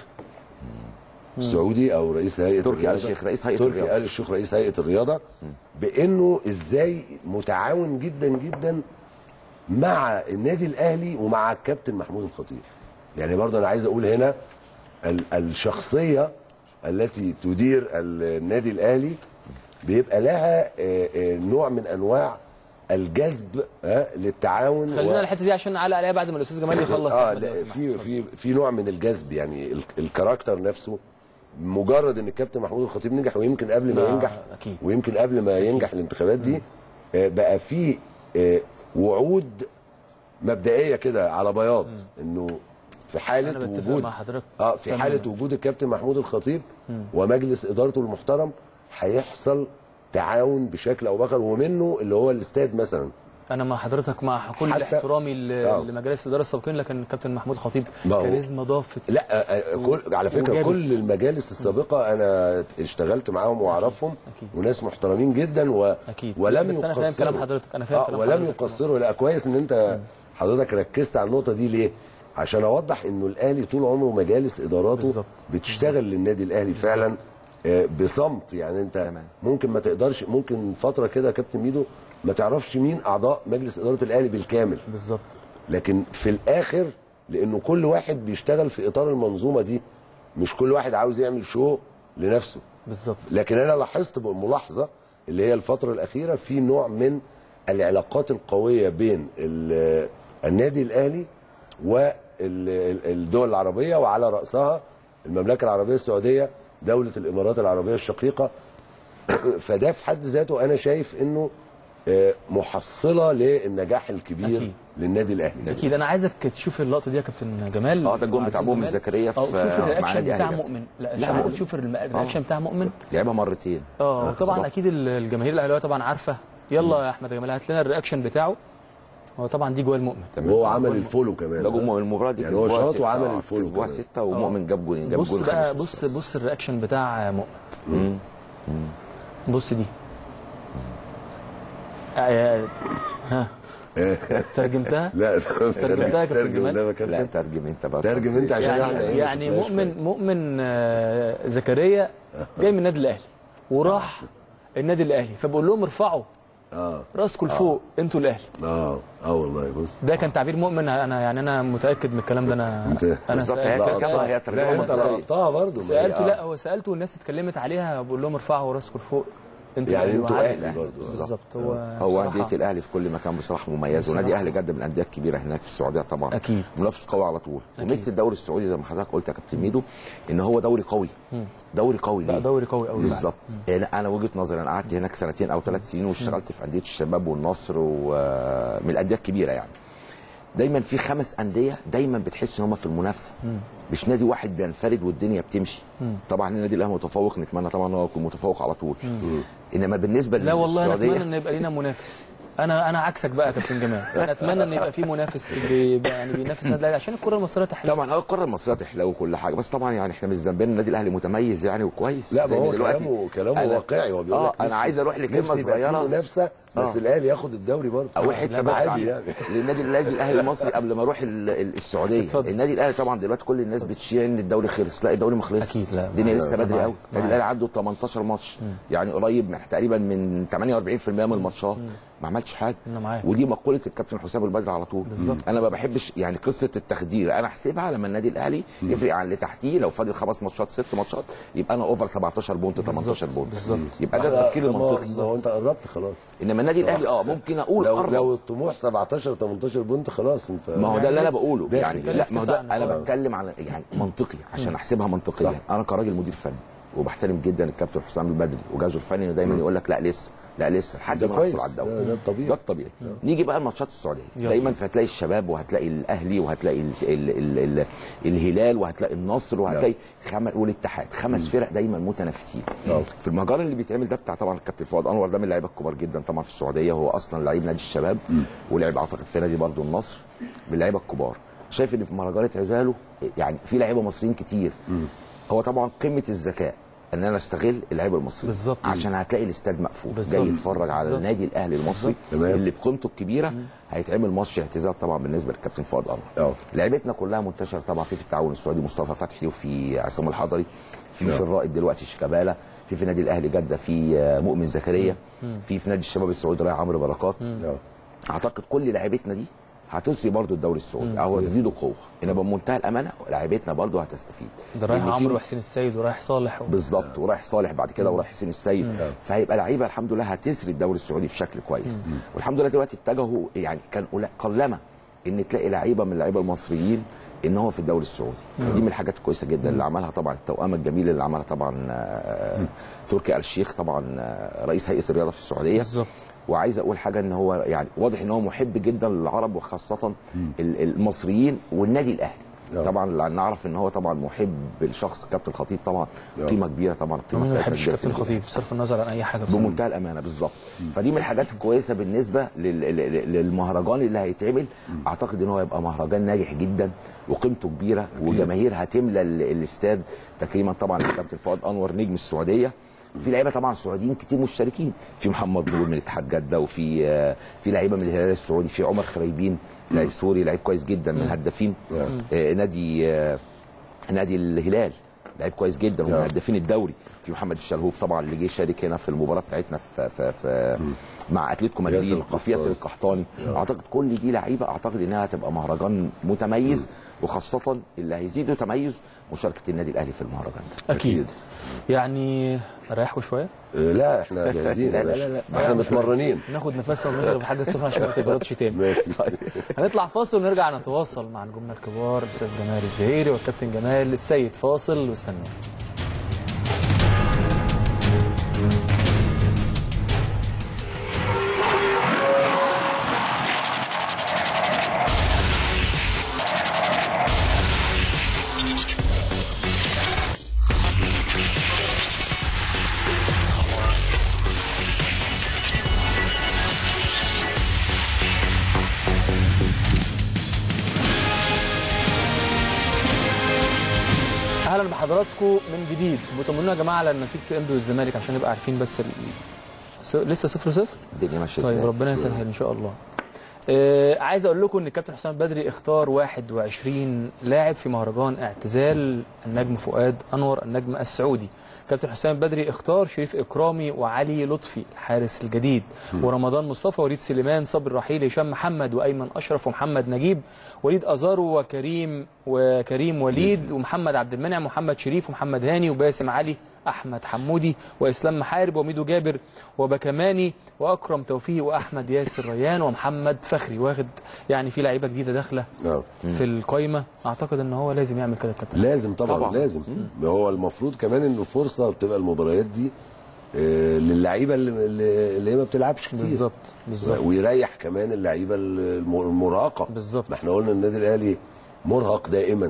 السعودي أو رئيس هيئة تركي آل الرياضة. الشيخ رئيس هيئة تركي الرياضة. آل الشيخ رئيس هيئة الرياضة بإنه إزاي متعاون جدا جدا مع النادي الأهلي ومع الكابتن محمود الخطيب يعني برضه أنا عايز أقول هنا ال- الشخصية التي تدير النادي الأهلي بيبقى لها آه، آه، نوع من انواع الجذب آه، للتعاون خلينا الحته دي عشان نعلق عليها بعد ما الاستاذ جمال يخلص اه أحمد لو لا، سمحت. في في في نوع من الجذب يعني ال- الكاركتر نفسه مجرد ان الكابتن محمود الخطيب نجح ويمكن قبل ما آه، ينجح أكيد. ويمكن قبل ما ينجح الانتخابات دي آه، بقى في آه، وعود مبدئيه كده على بياض انه في انا حاله بتفق وجود مع حضرتك اه في تمام. حاله وجود الكابتن محمود الخطيب ومجلس ادارته المحترم هيحصل تعاون بشكل او باخر ومنه اللي هو الاستاد مثلا انا مع حضرتك مع كل حتى- احترامي ل- آه. لمجالس الاداره السابقين لكن الكابتن محمود خطيب ما هو- كاريزما ضافت لا آه، آه، كل على فكره وجابت. كل المجالس السابقه انا اشتغلت معاهم واعرفهم أكيد. وناس محترمين جدا و... أكيد. ولم بس أنا فاهم يقصروا كلام حضرتك، أنا فاهم آه كلام ولم حضرتك. يقصروا لا كويس ان انت حضرتك ركزت على النقطه دي ليه عشان اوضح انه الاهلي طول عمره مجالس اداراته بالظبط. بتشتغل للنادي الاهلي فعلا آه، بصمت يعني انت تمام. ممكن ما تقدرش ممكن فتره كده يا كابتن ميدو ما تعرفش مين اعضاء مجلس اداره الاهلي بالكامل بالظبط لكن في الاخر لانه كل واحد بيشتغل في اطار المنظومه دي مش كل واحد عاوز يعمل شو لنفسه بالظبط لكن انا لاحظت ملاحظه اللي هي الفتره الاخيره في نوع من العلاقات القويه بين ال- النادي الاهلي والدول العربيه وعلى راسها المملكه العربيه السعوديه دوله الامارات العربيه الشقيقه فده في حد ذاته انا شايف انه آه، محصله للنجاح الكبير أكيد. للنادي الاهلي اكيد انا عايزك تشوف اللقطه دي يا كابتن جمال اه ده الجون بتاع وعزيز مؤمن جمال. زكريا في- اه شوف مع الرياكشن نادي بتاع أهلي. مؤمن لا لا، عايزك مؤمن. تشوف الم- الرياكشن بتاع مؤمن لعبها مرتين اه طبعا بالظبط. اكيد ال- الجماهير الاهلاويه طبعا عارفه يلا يا احمد جمال هات لنا الرياكشن بتاعه هو طبعا دي جوه المؤمن وهو عمل الفولو كمان ده جون المباراه دي يعني هو كسبوها شاط ستة. وعمل آه، الفولو كسبوها كمان. سته ومؤمن جاب جون جاب بص جون بقى خامس بص بص الرياكشن بتاع مؤمن بص دي آه، ها ترجمتها لا ترجمتها يا كابتن ترجم جمال؟ ده ما لا كابتن ترجم انت بقى ترجم انت عشان احنا يعني ايه يعني ما شفناش مؤمن مؤمن آه، زكريا جاي من النادي الاهلي وراح النادي الاهلي فبقول لهم ارفعوا اه راسكم لفوق انتوا الاهلي اه اه والله بص ده كان تعبير مؤمن انا يعني انا متاكد من الكلام ده انا انت- انا بالظبط هي سألت- ترجمه هي لا ترجمه انت مصرية. لقطتها برضه ما هي- سالته لا هو سالته والناس اتكلمت عليها بقول لهم ارفعوا راسكم لفوق انتوا يعني الأهلي انتوا وعادي. اهلي برضه بالظبط هو هو بصراحة- انديه الاهلي في كل مكان بصراحه مميز ونادي اهلي جده من الانديه الكبيره هناك في السعوديه طبعا أكيد. منافس قوي على طول وميزه الدوري السعودي زي ما حضرتك قلت يا كابتن ميدو ان هو دوري قوي دوري قوي لا ليه؟ دوري قوي قوي بالظبط يعني انا وجهه نظري انا قعدت هناك سنتين او ثلاث سنين واشتغلت في انديه الشباب والنصر ومن الانديه الكبيره يعني دايما في خمس انديه دايما بتحس ان هم في المنافسه مش نادي واحد بينفرد والدنيا بتمشي طبعا النادي الاهلي متفوق نتمنى طبعا ان هو يكون متفوق على طول انما بالنسبه لا والله انا للسعوديه اتمنى ان يبقى لينا منافس انا انا عكسك بقى يا كابتن جمال انا اتمنى ان يبقى في منافس بي يعني بينافس النادي الاهلي عشان الكره المصريه تحلى طبعا هو القاره المصريه تحلى وكل حاجه بس طبعا يعني احنا مش ذنبنا النادي الاهلي متميز يعني وكويس لا زي ما هو دلوقتي كلامه كلامه أنا- واقعي هو بيقول اه لك انا نفسي- عايز اروح لكلمه نفسي يبقى في صغيره منافسه بس آه. الاهلي ياخد الدوري برضه اول حته لا، بس عادي عن يعني. للنادي النادي الاهلي المصري قبل ما اروح ال- ال- السعوديه اتفضل. النادي الاهلي طبعا دلوقتي كل الناس بتشيع ان الدوري خلص لا الدوري ما خلصش أكيد، لا. الدنيا لسه بدري معاك. قوي النادي الاهلي عنده 18 ماتش يعني قريب من تقريبا من 48% من الماتشات ما عملتش حاجه أنا معاك. ودي مقوله الكابتن حسام البدري على طول بالظبط. انا ما بحبش يعني قصه التخدير انا احسبها لما النادي الاهلي يفرق عن اللي تحتيه لو فاضل خمس ماتشات ست ماتشات يبقى انا اوفر 17 بونت 18 بونت بالظبط. يبقى ده التفكير ما- المنطقي ما هو انت قربت خلاص انما النادي الاهلي اه ممكن اقول لو قرب. لو الطموح 17 18 بونت خلاص انت ما هو ده اللي انا بقوله داخل. يعني لا ما هو ده تسعة انا نقاط. بتكلم على يعني منطقي عشان احسبها منطقيا صح. انا كراجل مدير فني وبحترم جدا الكابتن حسام البدري وجهازه الفني دايما يقول لك لا لسه لا لسه لحد ده ما كويس. نحصل على ده- الدوري ده الطبيعي. ده الطبيعي نيجي بقى الماتشات السعوديه يلا. دايما فهتلاقي الشباب وهتلاقي الاهلي وهتلاقي ال ال ال ال الهلال وهتلاقي النصر وهتلاقي خم... والاتحاد خمس فرق دايما متنافسين يلا. في المهرجان اللي بيتعمل ده بتاع طبعا الكابتن فؤاد انور ده من اللعيبه الكبار جدا طبعا في السعوديه هو اصلا لعيب نادي الشباب ولعب اعتقد في نادي برضه النصر من اللعيبه الكبار شايف ان في مهرجان عزاله يعني في لعيبه مصريين كتير هو طبعا قمه الذكاء ان انا استغل اللعيبه المصريين بالظبط. عشان هتلاقي الاستاد مقفول بالظبط. جاي يتفرج على بالظبط. النادي الاهلي المصري تمام. اللي بقيمته الكبيره هيتعمل ماتش اعتزال طبعا بالنسبه للكابتن فؤاد انور اه. لعيبتنا كلها منتشره طبعا في في التعاون السعودي مصطفى فتحي وفي عصام الحضري في في الرائد دلوقتي شيكابالا في في نادي الاهلي جده في آه، مؤمن زكريا في في نادي الشباب السعودي رايح عمرو بركات اه. اعتقد كل لعيبتنا دي هتسري برضو الدوري السعودي او هتزيدوا قوه انما بمنتهى الامانه لعيبتنا برضو هتستفيد ده رايح لأن في- عمرو وحسين السيد ورايح صالح و... بالظبط ورايح صالح بعد كده ورايح حسين السيد فهيبقى لعيبه الحمد لله هتسري الدوري السعودي بشكل كويس والحمد لله دلوقتي اتجهوا يعني كان قل- قلما ان تلاقي لعيبه من اللعيبه المصريين ان هو في الدوري السعودي دي من الحاجات الكويسه جدا اللي عملها طبعا التوأمه الجميله اللي عملها طبعا آه، تركي آل الشيخ طبعا آه، رئيس هيئه الرياضه في السعوديه بالظبط وعايز اقول حاجه ان هو يعني واضح ان هو محب جدا للعرب وخاصه ال- المصريين والنادي الاهلي آه. طبعا لأن نعرف ان هو طبعا محب للشخص كابتن خطيب طبعا آه. قيمه كبيره طبعا قيمه مين ما بتاعتنا بيحبش كبيرة في كابتن النادي. خطيب بصرف النظر عن اي حاجه بصراحة. بمنتهى الامانه بالظبط فدي من الحاجات الكويسه بالنسبه لل- لل- للمهرجان اللي هيتعمل اعتقد ان هو هيبقى مهرجان ناجح جدا وقيمته كبيره وجماهير هتملى ال- الاستاد تكريما طبعا للكابتن فؤاد انور نجم السعوديه في لعيبه طبعا سعوديين كتير مشتركين في محمد نور من اتحاد جده وفي آه، في لعيبه من الهلال السعودي في عمر خريبين لعيب سوري لعيب كويس جدا من الهدافين آه، نادي آه، نادي الهلال لعيب كويس جدا ومن نعم. هدافين الدوري في محمد الشلهوب طبعا اللي جه يشارك هنا في المباراه بتاعتنا في, في, في مع اتلتيكو ياسر مدريد القحطاني. وفي ياسر القحطاني اعتقد كل دي لعيبه اعتقد انها هتبقى مهرجان متميز وخاصه اللي هيزيدوا تميز مشاركه النادي الاهلي في المهرجان ده اكيد يعني اريحكم شويه اه، لا احنا جاهزين لا، يا لا، باشا. لا، احنا متمرنين ناخد نفسنا ونضرب حاجه الصبح عشان ما تجربش تاني ماشي هنطلع فاصل ونرجع نتواصل مع نجومنا الكبار الاستاذ جمال الزهيري والكابتن جمال السيد فاصل واستنوا اهلا بحضراتكم من جديد بتطمنونا يا جماعه على نتيجه الانبي والزمالك عشان نبقى عارفين بس ال- س- لسه صفر صفر الدنيا ماشيه طيب إزاي؟ ربنا يسهل ان شاء الله آه عايز اقول لكم ان الكابتن حسام بدري اختار 21 لاعب في مهرجان اعتزال النجم فؤاد انور النجم السعودي كابتن حسام بدري اختار شريف اكرامي وعلي لطفي الحارس الجديد ورمضان مصطفى وليد سليمان صبري رحيل هشام محمد وايمن اشرف ومحمد نجيب وليد ازارو وكريم وكريم وليد ومحمد عبد المنعم ومحمد شريف ومحمد هاني وباسم علي احمد حمودي واسلام محارب وميدو جابر وبكماني واكرم توفيق واحمد ياسر ريان ومحمد فخري واخد يعني في لعيبه جديده داخله آه. في القايمه اعتقد ان هو لازم يعمل كده الكابتن لازم طبعا, طبعاً. طبعا. لازم هو المفروض كمان انه فرصه بتبقى المباريات دي آه، للعيبه اللي, اللي اللي هي ما بتلعبش كتير بالظبط بالظبط ويريح كمان اللعيبه الم- المراهقه بالظبط. ما احنا قلنا النادي الاهلي مرهق دائما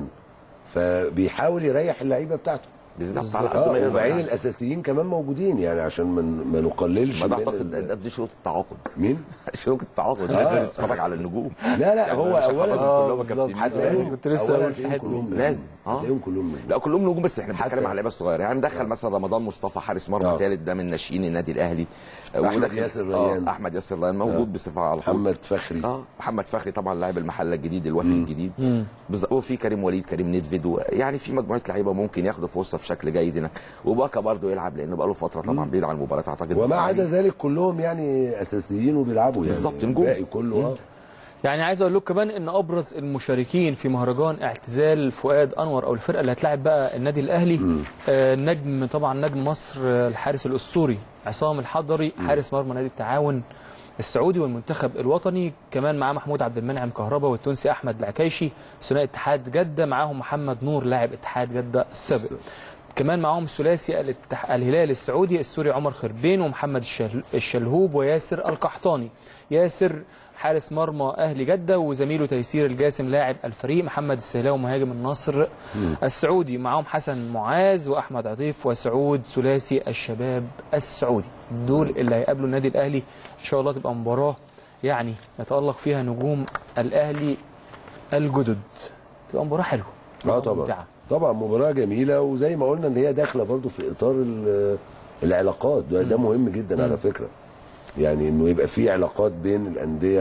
فبيحاول يريح اللعيبه بتاعته بالظبط على قد اه ما يقدر وبعدين يعني. الاساسيين كمان موجودين يعني عشان ما ما نقللش ما ده من اعتقد ال- ده دي شروط التعاقد مين؟ شروط التعاقد الناس لازم تتفرج على النجوم لا لا هو مش اولا هخرجهم آه، كلهم بالظبط. كابتن هتلاقيهم كنت لسه أولاً أقول في هتلاقيهم الحتة كلهم دي. نجوم. لازم. آه. هتلاقيهم كلهم نجوم. لا كلهم نجوم بس احنا حتى- بنتكلم على اللعيبه الصغيره يعني مدخل مثلا رمضان مصطفى حارس مرمى آه. ثالث ده من ناشئين النادي الاهلي أحمد وداخل- ياسر آه، ريان. احمد ياسر ريان موجود بصفه على طول محمد فخري اه محمد فخري طبعا لاعب المحله الجديد الوفي الجديد بالظبط وفي كريم وليد كريم ندفد و- يعني في مجموعه لعيبه ممكن ياخدوا فرصه بشكل جيد هناك وباكا برضه يلعب لانه بقى له فتره طبعا بعيد عن المباراه اعتقد وما يعني عدا ذلك كلهم يعني اساسيين وبيلعبوا يعني بالظبط، نجوم. الباقي كله اه يعني عايز اقول لكم كمان ان ابرز المشاركين في مهرجان اعتزال فؤاد انور او الفرقه اللي هتلاعب بقى النادي الاهلي آه نجم طبعا نجم مصر آه، الحارس الاسطوري عصام الحضري حارس مرمى نادي التعاون السعودي والمنتخب الوطني كمان معاه محمود عبد المنعم كهربا والتونسي احمد العكايشي ثنائي اتحاد جده معاهم محمد نور لاعب اتحاد جده السابق كمان معاهم ثلاثي الاتح... الهلال السعودي السوري عمر خربين ومحمد الشل... الشلهوب وياسر القحطاني ياسر حارس مرمى اهلي جده وزميله تيسير الجاسم لاعب الفريق محمد السهلاوي مهاجم النصر السعودي معاهم حسن معاذ واحمد عطيف وسعود ثلاثي الشباب السعودي دول اللي هيقابلوا النادي الاهلي ان شاء الله تبقى مباراه يعني يتالق فيها نجوم الاهلي الجدد تبقى مباراه حلوه اه طبعا ممتعة. طبعا مباراه جميله وزي ما قلنا ان هي داخله برضو في اطار ال- العلاقات ده, ده مهم جدا على فكره يعني انه يبقى في علاقات بين الانديه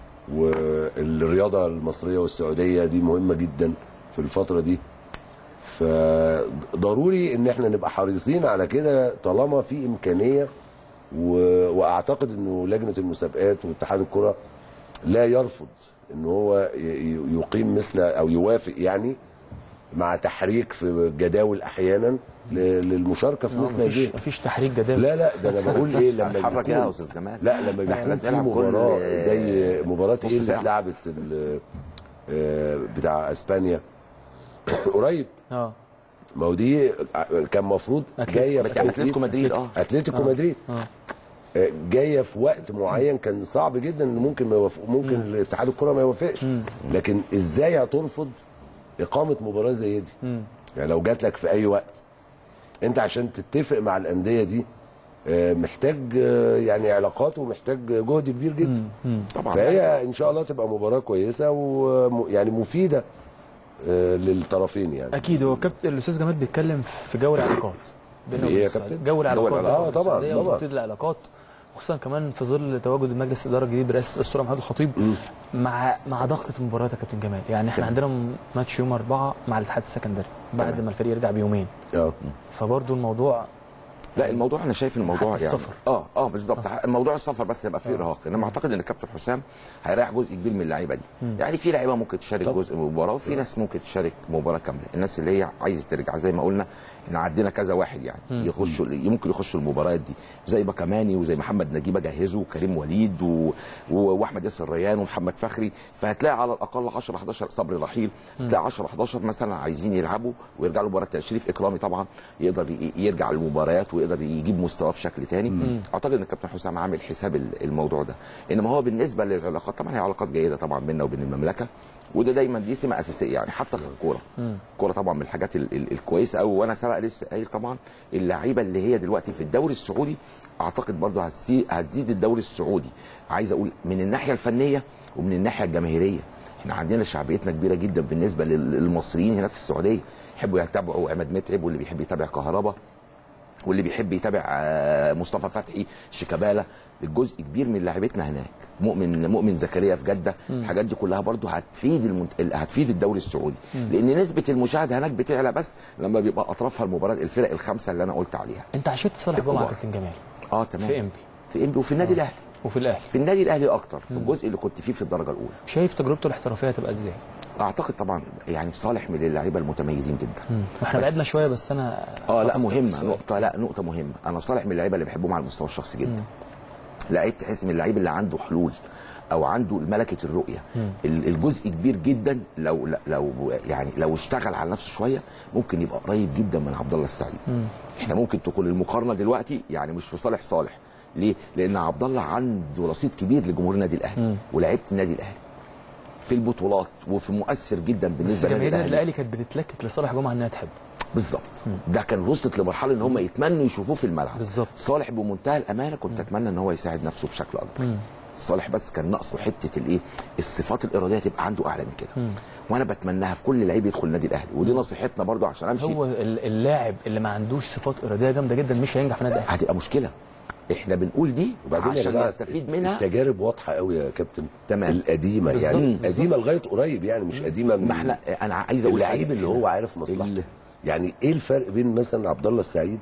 والرياضه المصريه والسعوديه دي مهمه جدا في الفتره دي فضروري ان احنا نبقى حريصين على كده طالما في امكانيه و... واعتقد انه لجنه المسابقات واتحاد الكره لا يرفض ان هو ي- ي- يقيم مثل او يوافق يعني مع تحريك في جداول احيانا ل- للمشاركه في مثل مفيش هذه مفيش تحريك جداول لا لا ده انا بقول ايه لما هنحرك ايه يا بيكون استاذ جمال لا لما إحنا بيكون في بنلعب كل- مباراه زي مباراه نص ايه اللي ساعة. اتلعبت ال- آه، بتاع اسبانيا قريب اه ما هو دي كان المفروض أتلتيكو. جايه في بتاع اتلتيكو مدريد اه اتلتيكو مدريد اه آه، جايه في وقت معين كان صعب جدا ان ممكن ما يوافق ممكن الاتحاد الكره ما يوافقش لكن ازاي هترفض اقامه مباراه زي دي يعني لو جات لك في اي وقت انت عشان تتفق مع الانديه دي آه، محتاج آه، يعني علاقات ومحتاج جهد كبير جدا طبعا فهي ان شاء الله تبقى مباراه كويسه ويعني مفيده آه، للطرفين يعني اكيد هو كابتن الاستاذ جمال بيتكلم في جو العلاقات بيننا في إيه يا وبين كابتن؟ السعودية. جو العلاقات العلاقات. بين آه، طبعاً، السعودية طبعاً. وتوطيد العلاقات خصوصا كمان في ظل تواجد مجلس الاداره الجديد برئاسه الاسطوره محمود الخطيب مع مع ضغطه المباريات يا كابتن جمال يعني احنا عندنا م- ماتش يوم اربعه مع الاتحاد السكندري بعد تمام. ما الفريق يرجع بيومين اه فبرضه الموضوع لا الموضوع انا شايف الموضوع حتى يعني السفر. اه اه بالظبط موضوع السفر بس هيبقى فيه ارهاق انما اعتقد ان الكابتن حسام هيريح جزء كبير من اللعيبه دي يعني في لعيبه ممكن تشارك طبعا. جزء من المباراه وفي ناس ممكن تشارك مباراه كامله الناس اللي هي عايزه ترجع زي ما قلنا احنا عندنا كذا واحد يعني يخشوا ممكن يخشوا المباريات دي زي بكماني وزي محمد نجيب جهزه وكريم وليد و... و... واحمد ياسر ريان ومحمد فخري فهتلاقي على الاقل 10 11 صبري رحيل تلاقي 10 11 مثلا عايزين يلعبوا ويرجعوا لمباراه تانية. شريف اكرامي طبعا يقدر ي- يرجع للمباريات ويقدر يجيب مستواه بشكل تاني اعتقد ان الكابتن حسام عامل حساب ال- الموضوع ده انما هو بالنسبه للعلاقات طبعا هي علاقات جيده طبعا بيننا وبين المملكه وده دايما دي سمه اساسيه يعني حتى في الكوره الكوره طبعا من الحاجات ال- ال- الكويسه قوي وانا سبق لسه قايل طبعا اللعيبه اللي هي دلوقتي في الدوري السعودي اعتقد برضه هتزي- هتزيد الدوري السعودي عايز اقول من الناحيه الفنيه ومن الناحيه الجماهيريه احنا عندنا شعبيتنا كبيره جدا بالنسبه لل- للمصريين هناك في السعوديه يحبوا يتابعوا عماد متعب واللي بيحب يتابع كهربا واللي بيحب يتابع آه، مصطفى فتحي شيكابالا الجزء كبير من لاعبتنا هناك مؤمن مؤمن زكريا في جده الحاجات دي كلها برضو هتفيد المنت... هتفيد الدوري السعودي لان نسبه المشاهده هناك بتعلى بس لما بيبقى اطرافها المباراه الفرق الخمسه اللي انا قلت عليها انت عشت صالح جمعه الكبار. كابتن جمال اه تمام في انبي في انبي وفي النادي الاهلي وفي الاهلي في النادي الاهلي اكتر في الجزء اللي كنت فيه في الدرجه الاولى شايف تجربته الاحترافيه هتبقى ازاي؟ اعتقد طبعا يعني صالح من اللعيبه المتميزين جدا واحنا بس- بعدنا شويه بس انا اه لا هقف في مهمه السؤال. نقطه لا نقطه مهمه انا صالح من اللعيبه اللي بحبهم على المستوى الشخصي جدا لعيب تحس من اللعيب اللي عنده حلول او عنده ملكه الرؤيه ال- الجزء كبير جدا لو لو يعني لو اشتغل على نفسه شويه ممكن يبقى قريب جدا من عبد الله السعيد احنا ممكن تكون المقارنه دلوقتي يعني مش في صالح صالح ليه لان عبد الله عنده رصيد كبير لجمهور النادي الاهلي ولعيبه النادي الاهلي في البطولات وفي مؤثر جدا بس بالنسبه للنادي جماهير الاهلي الاهلي كانت بتتلكك لصالح جمعه انها تحبه بالظبط ده كان وصلت لمرحله ان هم يتمنوا يشوفوه في الملعب بالظبط. صالح بمنتهى الامانه كنت اتمنى ان هو يساعد نفسه بشكل اكبر صالح بس كان ناقصه حته الايه الصفات الاراديه تبقى عنده اعلى من كده وانا بتمناها في كل لعيب يدخل النادي الاهلي ودي نصيحتنا برضو عشان امشي هو ال- اللاعب اللي ما عندوش صفات اراديه جامده جدا مش هينجح في النادي الاهلي هتبقى مشكله احنا بنقول دي وبعدين يا عشان جماعه نستفيد منها التجارب واضحه قوي يا كابتن تمام. القديمه بالظبط، يعني بالظبط. قديمه لغايه قريب يعني مش قديمه من ما احنا انا عايز اقول اللعيب حاجة. اللي هو عارف مصلحته اللي- يعني ايه الفرق بين مثلا عبد الله السعيد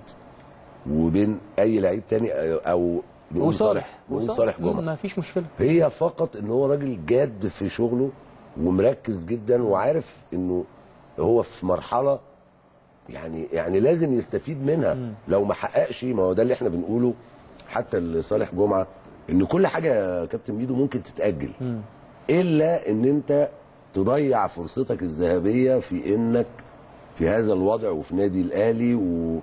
وبين اي لعيب تاني او نقول صالح نقول صالح جمعه ما فيش مشكله هي فقط ان هو راجل جاد في شغله ومركز جدا وعارف انه هو في مرحله يعني يعني لازم يستفيد منها لو ما حققش ما هو ده اللي احنا بنقوله حتى لصالح جمعه ان كل حاجه يا كابتن ميدو ممكن تتاجل الا ان انت تضيع فرصتك الذهبيه في انك في هذا الوضع وفي نادي الاهلي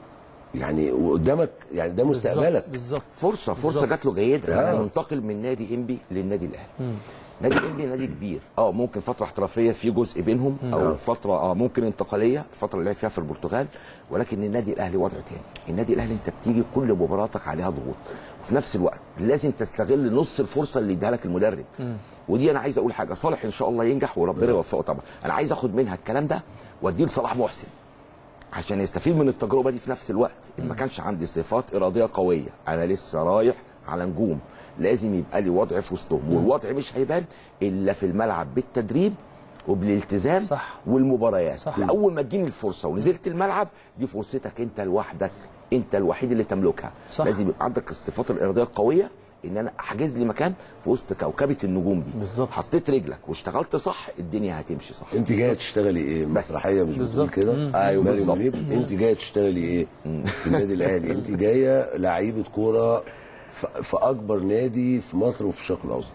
ويعني وقدامك يعني ده مستقبلك بالظبط فرصه فرصه بالظبط. جات له جيده آه. يعني منتقل من نادي انبي للنادي الاهلي نادي انبي نادي كبير اه ممكن فتره احترافيه في جزء بينهم او فتره اه ممكن انتقاليه الفتره اللي لعب فيها في البرتغال ولكن النادي الاهلي وضع تاني النادي الاهلي انت بتيجي كل مباراتك عليها ضغوط وفي نفس الوقت لازم تستغل نص الفرصه اللي اديها لك المدرب ودي انا عايز اقول حاجه صالح ان شاء الله ينجح وربنا يوفقه طبعا انا عايز اخد منها الكلام ده واديه لصلاح محسن عشان يستفيد من التجربه دي في نفس الوقت ما كانش عندي صفات اراديه قويه انا لسه رايح على نجوم لازم يبقى لي وضع في وسطهم والوضع مش هيبان الا في الملعب بالتدريب وبالالتزام صح. والمباريات صح. اول ما تجيني الفرصه ونزلت الملعب دي فرصتك انت لوحدك انت الوحيد اللي تملكها صح. لازم يبقى عندك الصفات الاراديه القويه ان انا احجز لي مكان في وسط كوكبه النجوم دي بالظبط. حطيت رجلك واشتغلت صح الدنيا هتمشي صح انت جايه تشتغلي ايه بس. مسرحيه مش بتقول بالظبط. كده مم. أيوة مريم بالظبط. منيب انت جايه تشتغلي ايه في النادي الاهلي انت جايه لعيبه كوره ف- في اكبر نادي في مصر وفي الشرق الاوسط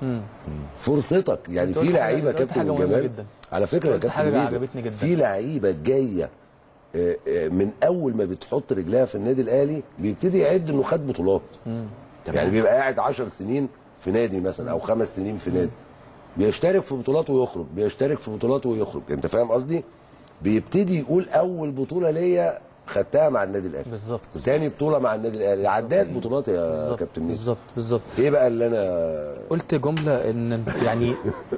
فرصتك يعني انت في قلت حاجة- لعيبه انت قلت كابتن حاجة مهمة جمال جدا. على فكره يا قلت كابتن حاجة ميدو، عجبتني جدا. في لعيبه جايه آه، آه، من اول ما بتحط رجلها في النادي الاهلي بيبتدي يعد انه خد بطولات يعني بيبقى قاعد 10 سنين في نادي مثلا او خمس سنين في نادي بيشترك في بطولات ويخرج بيشترك في بطولات ويخرج انت فاهم قصدي بيبتدي يقول اول بطوله ليا خدتها مع النادي الاهلي بالظبط. تاني بطوله مع النادي الاهلي عدات بطولات يا بالظبط كابتن ميدو بالظبط بالظبط ايه بقى اللي انا قلت جمله ان يعني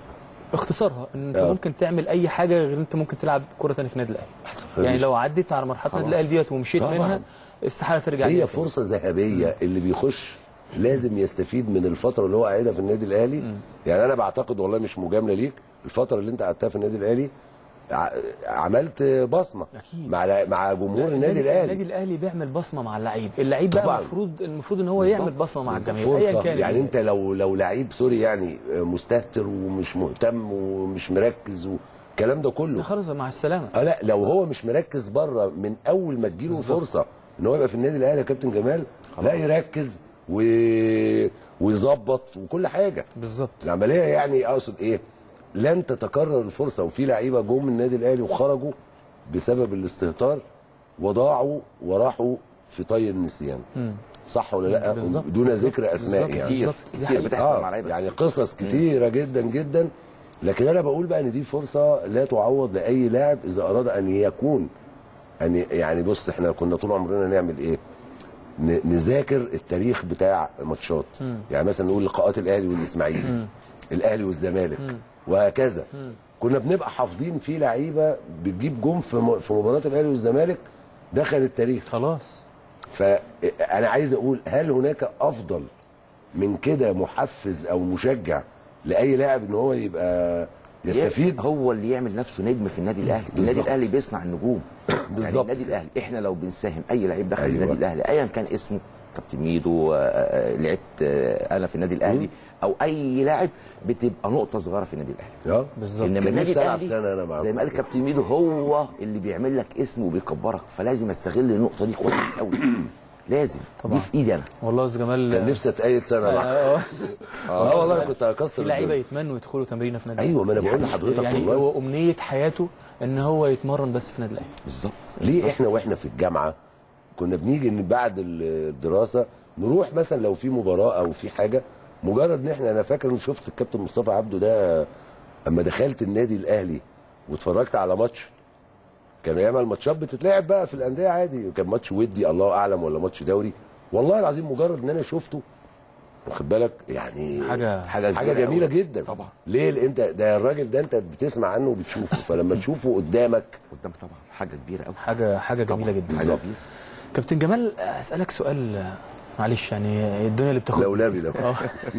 اختصارها ان انت آه. ممكن تعمل اي حاجه غير انت ممكن تلعب كره تاني في النادي الاهلي يعني لو عديت على مرحله النادي الاهلي ديت ومشيت طبعاً. منها استحاله ترجع هي ليها فرصه ذهبيه اللي بيخش لازم يستفيد من الفتره اللي هو قاعدها في النادي الاهلي يعني انا بعتقد والله مش مجامله ليك الفتره اللي انت قعدتها في النادي الاهلي ع- عملت بصمه أكيد. مع مع جمهور النادي النادي الاهلي الاهلي بيعمل بصمه مع اللعيب اللعيب بقى طبعاً. المفروض المفروض ان هو يعمل بصمه مع الجماهير ايا فرصه كان يعني انت لو لو لعيب سوري يعني مستهتر ومش مهتم ومش مركز والكلام ده كله خلاص مع السلامه اه لا لو هو مش مركز بره من اول ما تجيله فرصه ان هو يبقى في النادي الاهلي يا كابتن جمال لا يركز و... ويظبط وكل حاجه بالظبط العمليه يعني اقصد ايه لن تتكرر الفرصه وفي لعيبه جم من النادي الاهلي وخرجوا بسبب الاستهتار وضاعوا وراحوا في طي النسيان صح ولا لا بالظبط. دون بالظبط. ذكر اسماء بالظبط. يعني بالظبط. دي كتير حقيقة. بتحصل مع اه لعيبه يعني قصص كتيره جدا جدا لكن انا بقول بقى ان دي فرصه لا تعوض لاي لاعب اذا اراد ان يكون ان يعني بص احنا كنا طول عمرنا نعمل ايه ن- نذاكر التاريخ بتاع ماتشات يعني مثلا نقول لقاءات الاهلي والاسماعيلي الاهلي والزمالك وهكذا كنا بنبقى حافظين في لعيبه بتجيب جون في م- في مباراه الاهلي والزمالك دخل التاريخ خلاص فانا عايز اقول هل هناك افضل من كده محفز او مشجع لاي لاعب ان هو يبقى يستفيد هو اللي يعمل نفسه نجم في النادي الاهلي النادي بالظبط. الاهلي بيصنع النجوم يعني بالظبط. النادي الاهلي احنا لو بنساهم اي لعيب دخل أيوة. النادي الاهلي ايا كان اسمه كابتن ميدو آه، آه، لعبت آه، انا في النادي الاهلي او اي لاعب بتبقى نقطه صغيره في النادي الاهلي اه بالظبط انما كان النادي نفسي ألعب الاهلي سنة أنا معاهم. زي ما قال كابتن ميدو هو اللي بيعمل لك اسم وبيكبرك فلازم استغل النقطه دي كويس قوي لازم طبعا. دي في ايدي انا والله يا أستاذ جمال كان نفسي اتأيد سنه معاه اه اه والله أنا كنت في هكسر لعيبه الدنيا. يتمنوا يدخلوا تمرينه في نادي ايوه ما انا الأهلي. بقول لحضرتك يعني والله هو امنيه حياته ان هو يتمرن بس في نادي الاهلي بالظبط ليه احنا واحنا في الجامعه كنا بنيجي ان بعد الدراسه نروح مثلا لو في مباراه او في حاجه مجرد ان احنا انا فاكر ان شفت الكابتن مصطفى عبده ده اما دخلت النادي الاهلي واتفرجت على ماتش كان ياما الماتشات بتتلعب بقى في الانديه عادي كان ماتش ودي الله اعلم ولا ماتش دوري والله العظيم مجرد ان انا شفته واخد بالك يعني حاجة- حاجة حاجه كبيرة جميله أوي. جدا طبعا. ليه لأن انت ده الراجل ده انت بتسمع عنه وبتشوفه فلما تشوفه قدامك قدامك طبعا حاجه كبيره قوي حاجه حاجه جميله جدا بالظبط كابتن جمال اسالك سؤال آه، معلش يعني الدنيا اللي بتاخد لولبي ده اه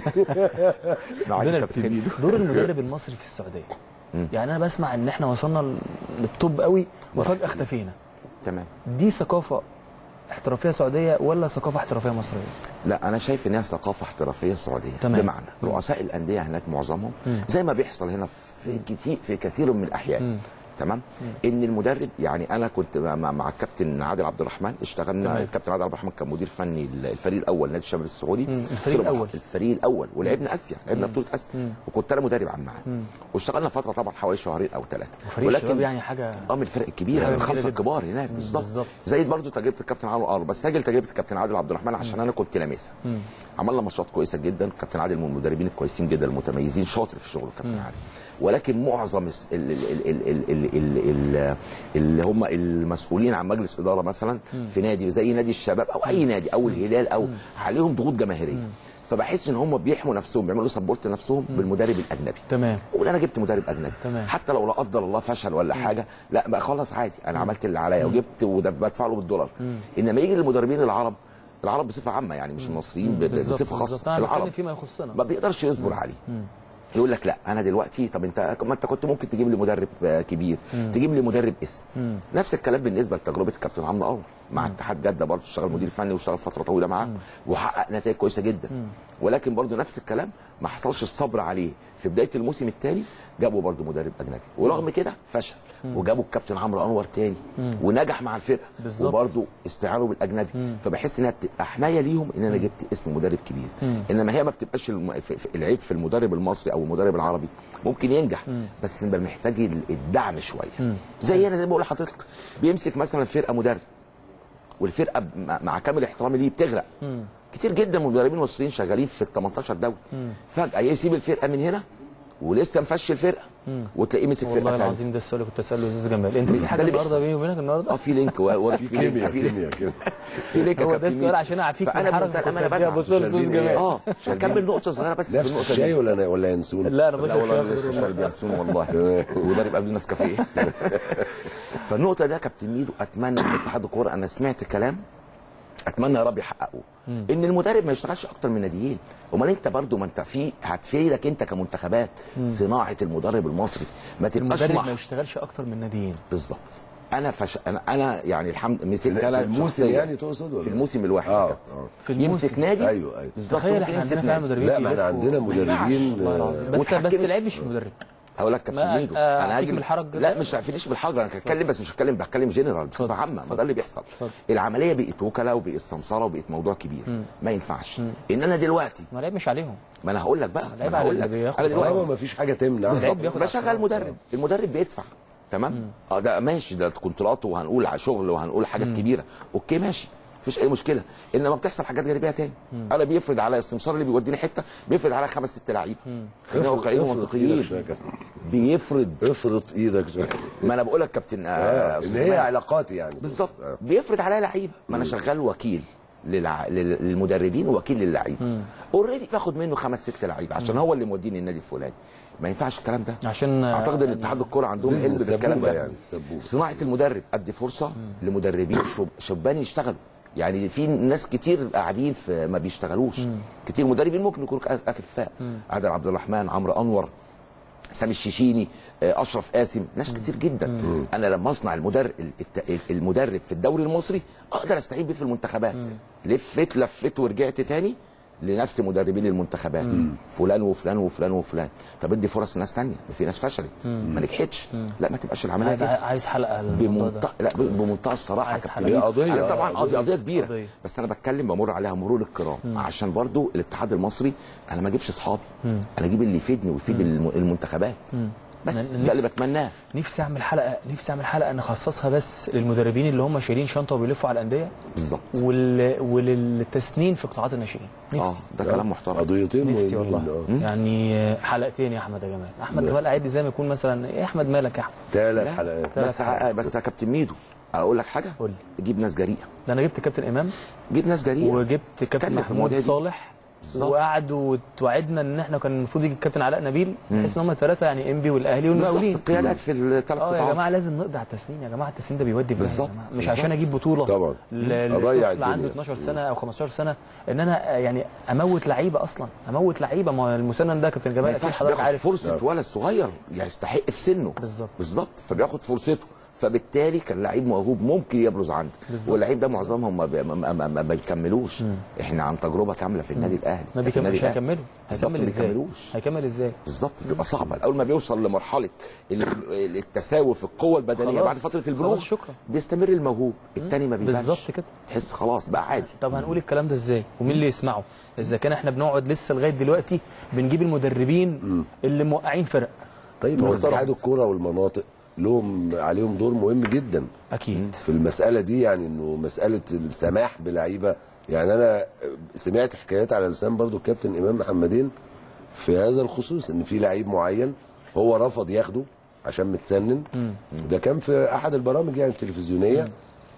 معاك الدنيا كابتن اللي ميدو. بتاخد. دور المدرب المصري في السعوديه يعني انا بسمع ان احنا وصلنا للطب قوي وفجاه اختفينا تمام دي ثقافه احترافيه سعوديه ولا ثقافه احترافيه مصريه لا انا شايف ان هي ثقافه احترافيه سعوديه تمام. بمعنى رؤساء الانديه هناك معظمهم زي ما بيحصل هنا في كتير في كثير من الاحيان تمام ان المدرب يعني انا كنت مع, مع الكابتن عادل عبد الرحمن اشتغلنا تمام. الكابتن عادل عبد الرحمن كان مدير فني الفريق الاول نادي الشباب السعودي مم. الفريق صرنا الأول. الفريق الاول ولعبنا اسيا لعبنا بطوله اسيا وكنت انا مدرب عام معاه واشتغلنا فتره طبعا حوالي شهرين او ثلاثه وفريق الشباب يعني حاجه اه من الفرق الكبيره حاجة من كبيرة الخمسه جدا. الكبار هناك مم، بالظبط بالظبط. زي برضو تجربه الكابتن عادل ار بس سجل تجربه الكابتن عادل عبد الرحمن عشان انا كنت لامسها عملنا ماتشات كويسه جدا الكابتن عادل من المدربين الكويسين جدا المتميزين شاطر في شغله الكابتن عادل ولكن معظم الس- ال- ال- ال- ال- ال- ال- ال- اللي هم المسؤولين عن مجلس اداره مثلا في نادي زي نادي الشباب او اي نادي او الهلال او عليهم ضغوط جماهيريه فبحس ان هم بيحموا نفسهم بيعملوا سبورت لنفسهم بالمدرب الاجنبي تمام قول انا جبت مدرب اجنبي تمام. حتى لو لا قدر الله فشل ولا حاجه لا بقى خلاص عادي انا عملت اللي عليا وجبت وده بدفع له بالدولار انما يجي للمدربين العرب العرب بصفه عامه يعني مش المصريين ب- ب- بالظبط، بصفه خاصه بالظبط. انا بتكلم العرب فيما يخصنا ما بيقدرش يصبر عليه يقول لك لا انا دلوقتي طب انت ما انت كنت ممكن تجيب لي مدرب آه، كبير تجيب لي مدرب اسم نفس الكلام بالنسبه لتجربه الكابتن عمرو انور مع اتحاد جده برضه اشتغل مدير فني واشتغل فتره طويله معاه وحقق نتائج كويسه جدا ولكن برضه نفس الكلام ما حصلش الصبر عليه في بدايه الموسم الثاني جابوا برضه مدرب اجنبي ورغم كده فشل وجابوا الكابتن عمرو انور تاني ونجح مع الفرقه بالظبط. وبرضه استعانوا بالاجنبي فبحس انها بتبقى حمايه ليهم ان انا جبت اسم مدرب كبير انما هي ما بتبقاش الم... في- في- العيب في المدرب المصري او المدرب العربي ممكن ينجح بس يبقى محتاج ال- الدعم شويه زي انا زي ما بقول لحضرتك بيمسك مثلا فرقه مدرب والفرقه ب- مع- مع كامل احترامي ليه بتغرق كتير جدا من المدربين المصريين شغالين في ال 18 دوله فجاه يسيب الفرقه من هنا ولسه مفش الفرقه وتلاقيه مسك فرقه والله تانية العظيم ده السؤال اللي كنت اساله استاذ جمال انت في ده حاجه اللي النهارده بيحصل. بيني وبينك النهارده اه في لينك واضح في لينك كيمياء في لينك كيمياء كده في لينك يا هو ده كابتن السؤال ميدو. عشان أعفيك من فانا حرج بمنتهى كنت الامانه فيها بزعل بص لأستاذ جمال. اه هكمل نقطه صغيره بس في نفس النقطه الشاي دي ولا ولا ينسون لا انا لا بشرب والله شاي لسه أخضر شارب ينسون والله وضارب قبل نسكافيه فالنقطه ده يا كابتن ميدو اتمنى من اتحاد الكوره انا سمعت كلام اتمنى يا رب يحققوه ان المدرب ما يشتغلش اكتر من ناديين امال انت برضو ما انت في هتفيدك انت كمنتخبات صناعه المدرب المصري ما تبقاش المدرب ما مع يشتغلش اكتر من ناديين بالظبط انا فش... انا انا يعني الحمد مسكت في انا الموسم شخصياً. يعني تقصد ولا في الموسم الواحد اه يا كابتن. اه في الموسم يمسك نادي ايوه ايوه بالظبط تخيل ممكن احنا يمسك عندنا فعلا نادي. مدربين لا ما احنا بيلفوا- عندنا مدربين والله آه، العظيم بس بس وتحكم- العيب مش في المدرب هقول لك كابتن ما ميدو أس- آه، انا أعطيك هاجي من الحرج. لا مش عارفينيش بالحرج انا هتكلم بس مش هتكلم بتكلم جنرال بصفه عامه ما ده اللي بيحصل اتفضل. العمليه بقت وكلاء وبقت سمسره وبقت موضوع كبير ما ينفعش ان انا دلوقتي ما العيب مش عليهم ما انا هقول لك بقى ما العيب انا على هقول اللي لك بياخد انا القرار. هو دلوقتي ما فيش حاجه تمنع العيب بياخد بشغل مدرب المدرب بيدفع تمام اه ده ماشي ده كونترات وهنقول على شغل وهنقول حاجات كبيره اوكي ماشي مفيش اي مشكله انما بتحصل حاجات جانبيه تاني انا بيفرض عليا السمسار اللي بيوديني حته بيفرض عليا خمس ست لعيبه خلينا واقعيين افرض ومنطقيين إيدك شوية كده. بيفرض افرط ايدك شويه ما انا بقول لك كابتن آه، آه ان أستاذ هي جمال. علاقات يعني بالظبط آه. بيفرض عليا لعيبه ما انا شغال وكيل للع... لل- للمدربين ووكيل للعيبه اوريدي باخد منه خمس ست لعيبه عشان هو اللي موديني النادي الفلاني ما ينفعش الكلام ده عشان اعتقد ان اتحاد الكوره عندهم بيزنس علم بالكلام سبوبة ده يعني، سبوبة. صناعه المدرب ادي فرصه لمدربين شب... شبان يشتغلوا يعني في ناس كتير قاعدين في ما بيشتغلوش كتير مدربين ممكن يكونوا أك- اكفاء عادل عبد الرحمن عمرو انور سامي الشيشيني آه، اشرف قاسم ناس كتير جدا انا لما اصنع المدرب المدرب في الدوري المصري اقدر استعين بيه في المنتخبات لفت لفت ورجعت تاني لنفس مدربين المنتخبات فلان وفلان وفلان وفلان طب ادي فرص لناس تانية في ناس فشلت ما نجحتش لا ما تبقاش العمليه عايز- كده عايز حلقه الموضوع ده بمنتهى لا ب- بمنتهى الصراحه عايز كابتن حلقة. ميدو. هي قضية، أنا آه، طبعا قضيه قضيه كبيره قضية. بس انا بتكلم بمر عليها مرور الكرام عشان برضو الاتحاد المصري انا ما اجيبش اصحابي انا اجيب اللي يفيدني ويفيد الم- المنتخبات بس ن- ده اللي نفسي- بتمناه نفسي اعمل حلقه نفسي اعمل حلقه نخصصها بس للمدربين اللي هم شايلين شنطه وبيلفوا على الانديه بالظبط وال... وللتسنين في قطاعات الناشئين اه نفسي ده كلام محترم قضيتين نفسي مهمين، والله آه. يعني حلقتين يا احمد يا جمال احمد لا. جمال قاعد لي زي ما يكون مثلا ايه احمد مالك يا احمد ثلاث حلقات بس ع- بس يا كابتن ميدو اقول لك حاجه قول لي. جيب ناس جريئه ده انا جبت كابتن امام جيب ناس جريئه وجبت كابتن اتكلم في محمود المواضيع دي. صالح بالظبط. وقعدوا وتوعدنا ان احنا كان المفروض يجي الكابتن علاء نبيل بحيث ان هم الثلاثه يعني انبي والاهلي بالظبط والمقاولين القيادات في الثلاث اه يا قطاعات جماعه لازم نقضي على التسنين يا جماعه التسنين ده بيودي في داهية يا بالظبط، جماعة. مش بالظبط. عشان اجيب بطوله طبعا. ل- أضيع لطفل عنده الدنيا. 12 سنه او 15 سنه ان انا يعني اموت لعيبه اصلا اموت لعيبه ما المسنن ده كابتن ما جمال اكيد ينفعش حضرتك بياخد عارف فرصه ولد صغير يستحق في سنه بالظبط. بالظبط فبياخد فرصته فبالتالي كان لعيب موهوب ممكن يبرز عندك بالظبط. واللعيب ده معظمهم ما, بي... ما, ما, ما, ما بيكملوش احنا عن تجربه كامله في النادي الاهلي ما في بيكمل النادي مش الأهلي. هيكملوا بالظبط، هيكمل ما ازاي بيكملوش هيكمل ازاي بالظبط بتبقى صعبه اول ما بيوصل لمرحله ال- التساوي في القوه البدنيه خلاص. بعد فتره البلوغ خلاص، شكرا. بيستمر الموهوب التاني ما بيبانش بالظبط كده. تحس خلاص بقى عادي طب هنقول الكلام ده ازاي ومين اللي يسمعه اذا كان احنا بنقعد لسه لغايه دلوقتي بنجيب المدربين اللي موقعين فرق طيب ما هو بالظبط. اتحاد الكوره والمناطق لهم عليهم دور مهم جدا اكيد في المساله دي يعني انه مساله السماح بلعيبه يعني انا سمعت حكايات على لسان برضو الكابتن امام محمدين في هذا الخصوص ان في لعيب معين هو رفض ياخده عشان متسنن ده كان في احد البرامج يعني التلفزيونيه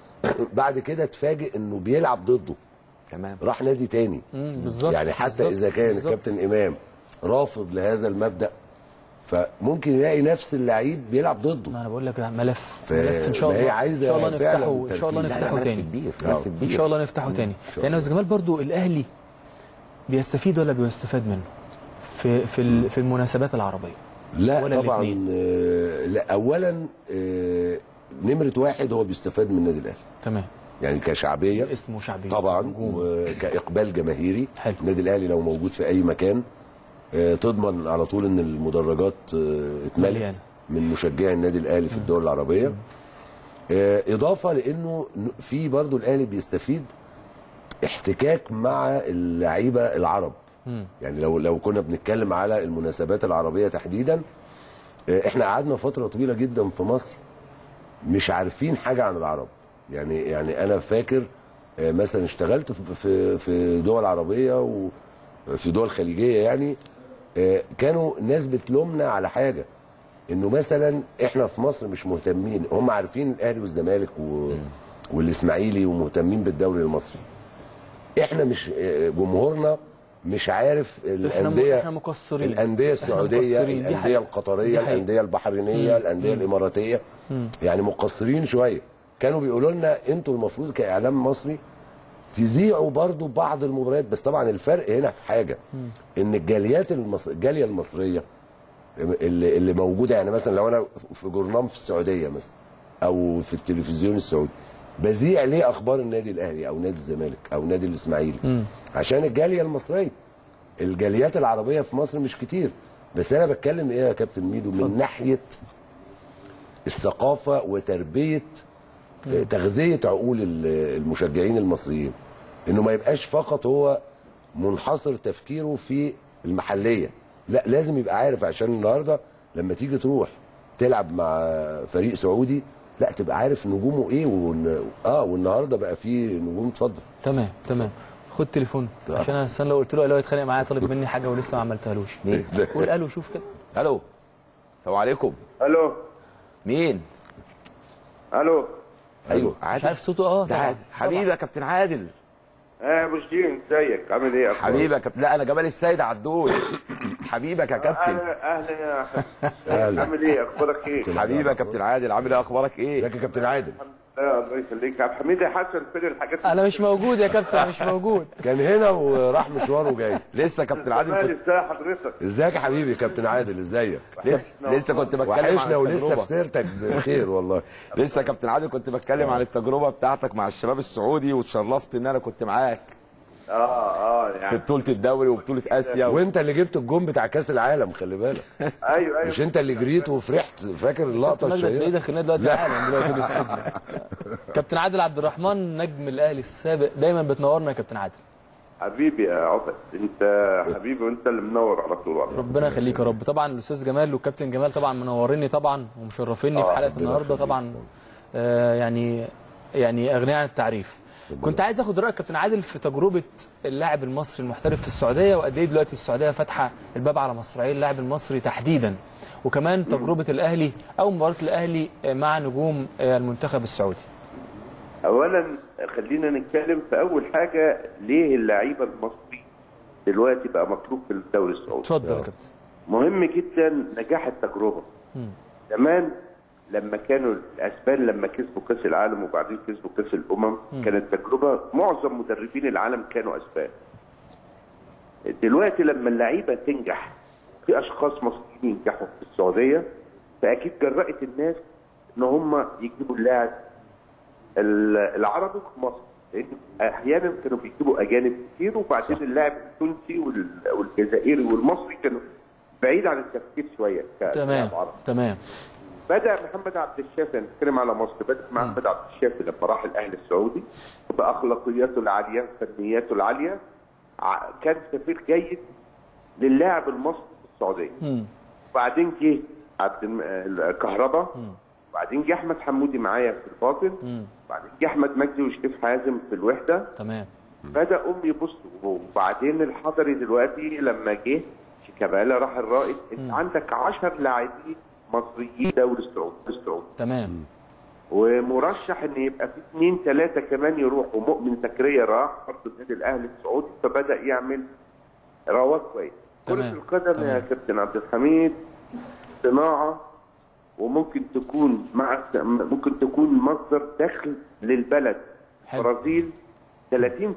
بعد كده اتفاجئ انه بيلعب ضده تمام راح نادي تاني مم، بالظبط يعني حتى بالظبط، اذا كان بالظبط. الكابتن امام رافض لهذا المبدا فممكن يلاقي نفس اللعيب بيلعب ضده ما انا بقول لك ده ملف ف- ملف ان شاء ما هي الله عايزة ان شاء الله فعلاً نفتحه ان شاء الله تركيز. لا، لا، نفتحه ملف تاني كبير آه. ملف كبير ان شاء الله نفتحه تاني شاء لان يا استاذ جمال برضو الاهلي بيستفيد ولا بيستفاد منه في في ال- في المناسبات العربيه لا ولا طبعا الاتنين؟ آه، لا اولا آه، نمره واحد هو بيستفاد من النادي الاهلي تمام يعني كشعبيه اسمه شعبي طبعا نجوم. وكاقبال جماهيري حلو. النادي الاهلي لو موجود في اي مكان آه، تضمن على طول ان المدرجات آه، اتملت مليانة. من مشجعي النادي الاهلي في الدول العربيه آه، اضافه لانه ن- في برضو الاهلي بيستفيد احتكاك مع اللعيبه العرب يعني لو لو كنا بنتكلم على المناسبات العربيه تحديدا آه، احنا قعدنا فتره طويله جدا في مصر مش عارفين حاجه عن العرب يعني يعني انا فاكر آه، مثلا اشتغلت في- في في دول عربيه وفي دول خليجيه يعني آه، كانوا ناس بتلومنا على حاجه انه مثلا احنا في مصر مش مهتمين هم عارفين الاهلي والزمالك و... والاسماعيلي ومهتمين بالدوري المصري احنا مش آه، جمهورنا مش عارف الانديه احنا مقصرين الانديه احنا السعوديه مقصرين. دي الانديه حقيقة. القطريه دي حقيقة. الانديه البحرينيه الانديه الاماراتيه يعني مقصرين شويه كانوا بيقولوا لنا انتوا المفروض كاعلام مصري تذيعوا برضو بعض المباريات بس طبعا الفرق هنا في حاجه ان الجاليات المصر... الجاليه المصريه اللي, اللي موجوده يعني مثلا لو انا في جورنال في السعوديه مثلا او في التلفزيون السعودي بذيع ليه اخبار النادي الاهلي او نادي الزمالك او نادي الاسماعيلي عشان الجاليه المصريه الجاليات العربيه في مصر مش كتير بس انا بتكلم ايه يا كابتن ميدو من ناحيه الثقافه وتربيه آه، تغذيه عقول ال- المشجعين المصريين انه ما يبقاش فقط هو منحصر تفكيره في المحليه لا لازم يبقى عارف عشان النهارده لما تيجي تروح تلعب مع فريق سعودي لا تبقى عارف نجومه ايه وإن اه والنهارده بقى في نجوم اتفضل تمام تمام خد تليفون طبعا. عشان انا السنه لو قلت له لو يتخانق معايا طالب مني حاجه ولسه ما عملتهالوش مين؟ قول الو شوف كده الو السلام عليكم الو مين الو ايوه مش عادل عارف صوته اه ده طبعا عادل حبيبي يا كابتن عادل اه ابو شدين ازيك عامل ايه أخبارك؟ حبيبي يا كابتن لا انا جمال السيد عدول حبيبك يا كابتن اهلا اهلا يا أهلا. عامل ايه اخبارك ايه حبيبي يا كابتن عادل عامل ايه اخبارك ايه ازيك يا كابتن عادل لا الله يخليك عبد الحميد يا حسن فين الحاجات انا مش موجود يا كابتن أنا مش موجود كان هنا وراح مشوار وجاي لسه كابتن عادل مالي كنت ازاي حضرتك ازيك يا حبيبي كابتن عادل ازيك لسه لسه كنت بتكلم عن وحشنا ولسه التجربة. في سيرتك بخير والله لسه يا كابتن عادل كنت بتكلم عن التجربه بتاعتك مع الشباب السعودي واتشرفت ان انا كنت معاك اه اه في يعني بطوله الدوري وبطوله اسيا و... وانت اللي جبت الجون بتاع كاس العالم خلي بالك ايوه ايوه مش انت اللي جريت وفرحت فاكر اللقطه مجدي تلاقيه الشهيره داخلنا دلوقتي العالم دلوقتي في السجن كابتن عادل عبد الرحمن نجم الاهلي السابق دايما بتنورنا يا كابتن عادل حبيبي يا عطا انت حبيبي وانت اللي منور على طول والله ربنا يخليك يا رب طبعا الاستاذ جمال والكابتن جمال طبعا منوريني طبعا ومشرفيني في حلقه النهارده طبعا آه يعني يعني اغنياء عن التعريف كنت عايز اخد رايك كابتن عادل في تجربه اللاعب المصري المحترف في السعوديه وقد ايه دلوقتي السعوديه فاتحه الباب على مصراعي اللاعب المصري تحديدا وكمان تجربه الاهلي او مباراه الاهلي مع نجوم آه، المنتخب السعودي اولا خلينا نتكلم في اول حاجه ليه اللعيبه المصري دلوقتي بقى مطلوب في الدوري السعودي اتفضل يا كابتن مهم جدا نجاح التجربه زمان لما كانوا الاسبان لما كسبوا كاس العالم وبعدين كسبوا كاس الامم كانت تجربه معظم مدربين العالم كانوا اسبان دلوقتي لما اللعيبه تنجح في اشخاص مصريين ينجحوا في السعوديه فاكيد جرأت الناس ان هم يجيبوا اللاعب ال- العربي في مصر لان احيانا كانوا بيجيبوا اجانب كتير وبعدين اللاعب التونسي وال- والجزائري والمصري كانوا بعيد عن التفكير شويه ك- تمام كلاعب عربي. تمام بدا محمد عبد الشافي نتكلم على مصر بدا محمد عبد الشافي لما راح الاهلي السعودي باخلاقياته العاليه فنياته العاليه ع- كان سفير جيد للاعب المصري في السعوديه مم. وبعدين جه عبد الم- الكهرباء وبعدين جه احمد حمودي معايا في الباطن وبعدين جه احمد مجدي وشريف حازم في الوحده تمام بدا ام يبص وبعدين الحضري دلوقتي لما جه شيكابالا راح الرائد انت عندك 10 لاعبين مصريين دوري السعودي السعودي تمام ومرشح ان يبقى في اثنين ثلاثه كمان يروحوا مؤمن زكريا راح برضه النادي الاهلي السعودي فبدا يعمل رواج كويس كره تمام. القدم يا تمام. كابتن عبد الحميد صناعه وممكن تكون مع ممكن تكون مصدر دخل للبلد حلو. البرازيل 30%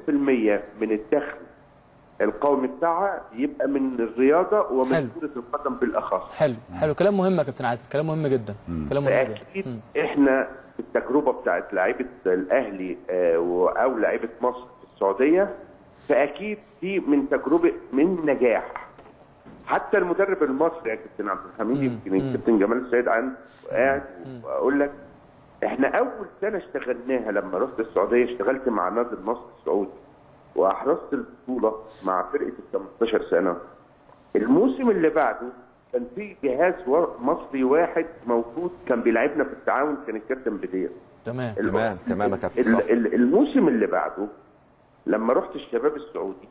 من الدخل القومي بتاعها يبقى من الرياضه حلو. ومن كره القدم بالاخص حلو حلو كلام مهم يا كابتن عادل كلام مهم جدا كلام مهم جدا فاكيد احنا في التجربه بتاعت لعيبه الاهلي آه، و- او لعيبه مصر في السعوديه فاكيد دي من تجربه من نجاح حتى المدرب المصري يا كابتن عبد الحميد يمكن الكابتن جمال السيد عن قاعد واقول لك احنا اول سنه اشتغلناها لما رحت السعوديه اشتغلت مع نادي النصر السعودي واحرزت البطوله مع فرقه ال 18 سنه الموسم اللي بعده كان في جهاز و- مصري واحد موجود كان بيلعبنا في التعاون كان الكابتن بدير تمام تمام تمام يا كابتن صح. ال- ال- الموسم اللي بعده لما رحت الشباب السعودي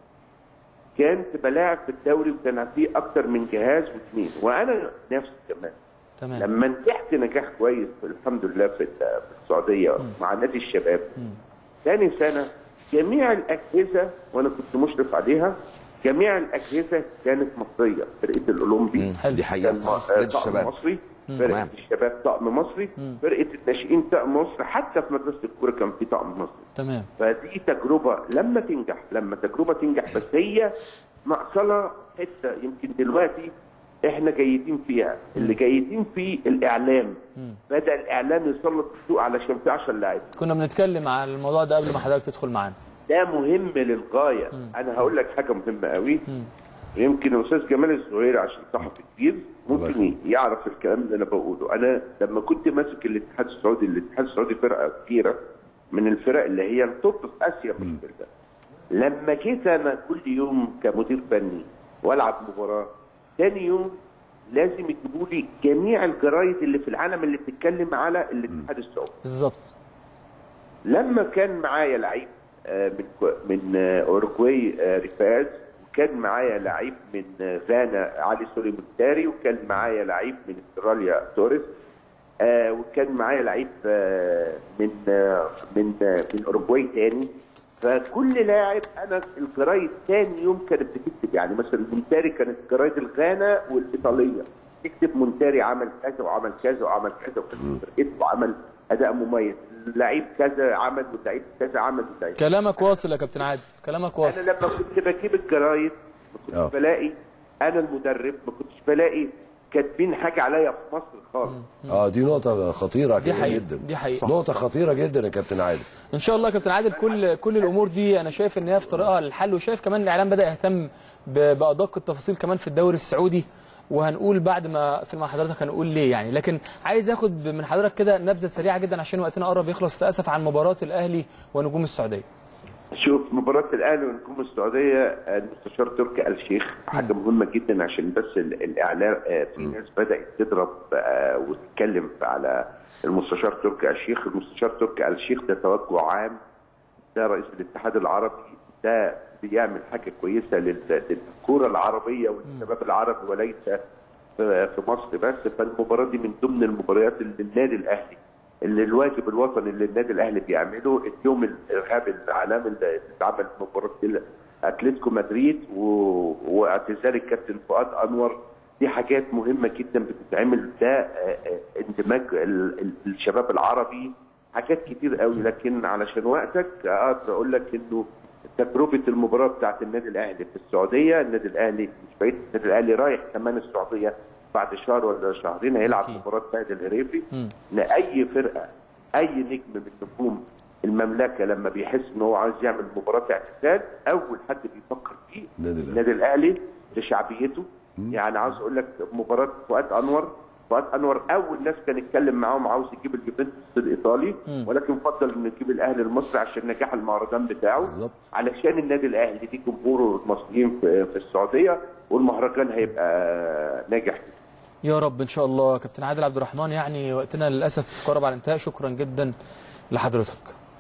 كنت بلاعب في الدوري وكان فيه اكتر من جهاز واثنين وانا نفسي كمان تمام لما نجحت نجاح كويس الحمد لله في ال- في السعوديه مع نادي الشباب ثاني سنه جميع الاجهزه وانا كنت مشرف عليها جميع الاجهزه كانت مصريه فرقه الاولمبي حلو. دي حقيقه كان صح آه، فرقه طقم الشباب مصري تمام. فرقه الشباب طقم مصري فرقه الناشئين طقم مصري حتى في مدرسه الكوره كان في طقم مصري تمام فدي تجربه لما تنجح لما تجربه تنجح بس هي ناقصه حته يمكن دلوقتي احنا جيدين فيها اللي جيدين فيه الاعلام بدا الاعلام يسلط الضوء علشان في 10 لاعبين كنا بنتكلم على الموضوع ده قبل ما حضرتك تدخل معانا ده مهم للغايه انا هقول لك حاجه مهمه قوي يمكن الاستاذ جمال الزهير عشان صحفي كبير ممكن يعرف الكلام اللي انا بقوله انا لما كنت ماسك الاتحاد السعودي الاتحاد السعودي فرقه كبيره من الفرق اللي هي التوب في اسيا في الفرق ده لما جيت انا كل يوم كمدير فني والعب مباراه ثاني يوم لازم يجيبوا لي جميع الجرايد اللي في العالم اللي بتتكلم على الاتحاد السعودي بالظبط لما كان معايا لعيب آه، من كو- من آه، اورجواي آه، ريفاز وكان معايا لعيب من آه، غانا علي سوري مختاري وكان معايا لعيب من استراليا توريس آه، وكان معايا لعيب آه، من آه، من آه، من اورجواي تاني فكل لاعب انا الجرايد تاني يوم كانت بتكتب يعني مثلا مونتاري كانت جرايد الغانا والايطاليه تكتب مونتاري عمل كذا وعمل كذا وعمل كذا وكذا فرقته وعمل اداء مميز لعيب كذا عمل ولعيب كذا عمل ولعيب كلامك واصل يا كابتن عادل كلامك انا واصل لما كنت بجيب الجرايد ما آه. كنتش بلاقي انا المدرب ما كنتش بلاقي كاتبين حاجه عليا في مصر خالص اه دي نقطة خطيرة دي حقيقة، جدا دي حقيقة. نقطة خطيرة جدا يا كابتن عادل ان شاء الله يا كابتن عادل كل كل الامور دي انا شايف ان هي في طريقها للحل وشايف كمان الاعلام بدا يهتم ب- بادق التفاصيل كمان في الدوري السعودي وهنقول بعد ما في مع حضرتك هنقول ليه يعني لكن عايز اخد من حضرتك كده نبذه سريعه جدا عشان وقتنا قرب يخلص للاسف عن مباراه الاهلي ونجوم السعوديه شوف مباراة الأهلي ونجوم السعودية المستشار تركي آل الشيخ حاجة مهمة جدا عشان بس ال- الإعلام آه، في ناس بدأت تضرب آه، وتتكلم على المستشار تركي آل الشيخ المستشار تركي آل الشيخ ده توجه عام ده رئيس الاتحاد العربي ده بيعمل حاجة كويسة لل- للكرة العربية والشباب العربي وليس في في مصر بس فالمباراة دي من ضمن المباريات اللي النادي الأهلي اللي الواجب الوطني اللي النادي الاهلي بيعمله اليوم الارهاب العالمي اللي اتعمل في مباراه ال- اتلتيكو مدريد و- واعتزال الكابتن فؤاد انور دي حاجات مهمه جدا بتتعمل ده آه، آه، اندماج ال- ال- الشباب العربي حاجات كتير قوي لكن علشان وقتك اقدر اقول لك انه تجربه المباراه بتاعت النادي الاهلي في السعوديه النادي الاهلي مش بعيد النادي الاهلي رايح كمان السعوديه بعد شهر ولا شهرين هيلعب أكيد. مباراه سيد الهريفي ان اي فرقه اي نجم من نجوم المملكه لما بيحس ان هو عايز يعمل مباراه اعتزال اول حد بيفكر فيه النادي الأهلي. النادي الاهلي لشعبيته يعني عاوز اقول لك مباراه فؤاد انور فؤاد انور اول ناس كان يتكلم معاهم عاوز يجيب اليوفنتوس الايطالي ولكن فضل انه يجيب الاهلي المصري عشان نجاح المهرجان بتاعه بالظبط. علشان النادي الاهلي دي جمهوره المصريين في, في السعوديه والمهرجان هيبقى ناجح يا رب ان شاء الله كابتن عادل عبد الرحمن يعني وقتنا للاسف قرب على الانتهاء شكرا جدا لحضرتك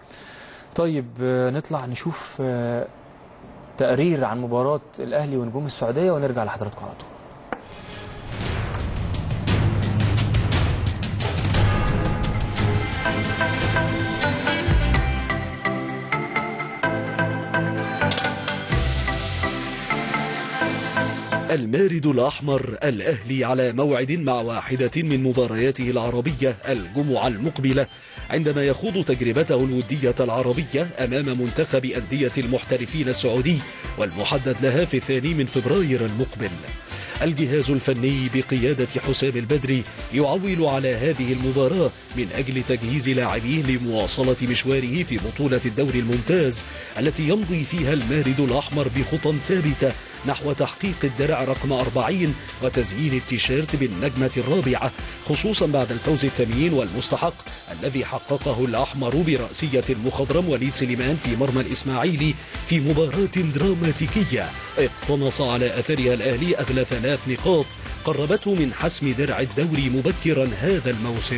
طيب آه، نطلع نشوف آه، تقرير عن مباراة الأهلي ونجوم السعودية ونرجع لحضراتكم على طول المارد الأحمر الأهلي على موعد مع واحدة من مبارياته العربية الجمعة المقبلة عندما يخوض تجربته الودية العربية أمام منتخب أندية المحترفين السعودي والمحدد لها في الثاني من فبراير المقبل الجهاز الفني بقيادة حسام البدري يعول على هذه المباراة من أجل تجهيز لاعبيه لمواصلة مشواره في بطولة الدوري الممتاز التي يمضي فيها المارد الأحمر بخطى ثابتة نحو تحقيق الدرع رقم 40 وتزيين التيشيرت بالنجمة الرابعة خصوصا بعد الفوز الثمين والمستحق الذي حققه الأحمر برأسية المخضرم وليد سليمان في مرمى الإسماعيلي في مباراة دراماتيكية اقتنص على أثرها الأهلي أغلى ثلاث نقاط قربته من حسم درع الدوري مبكرا هذا الموسم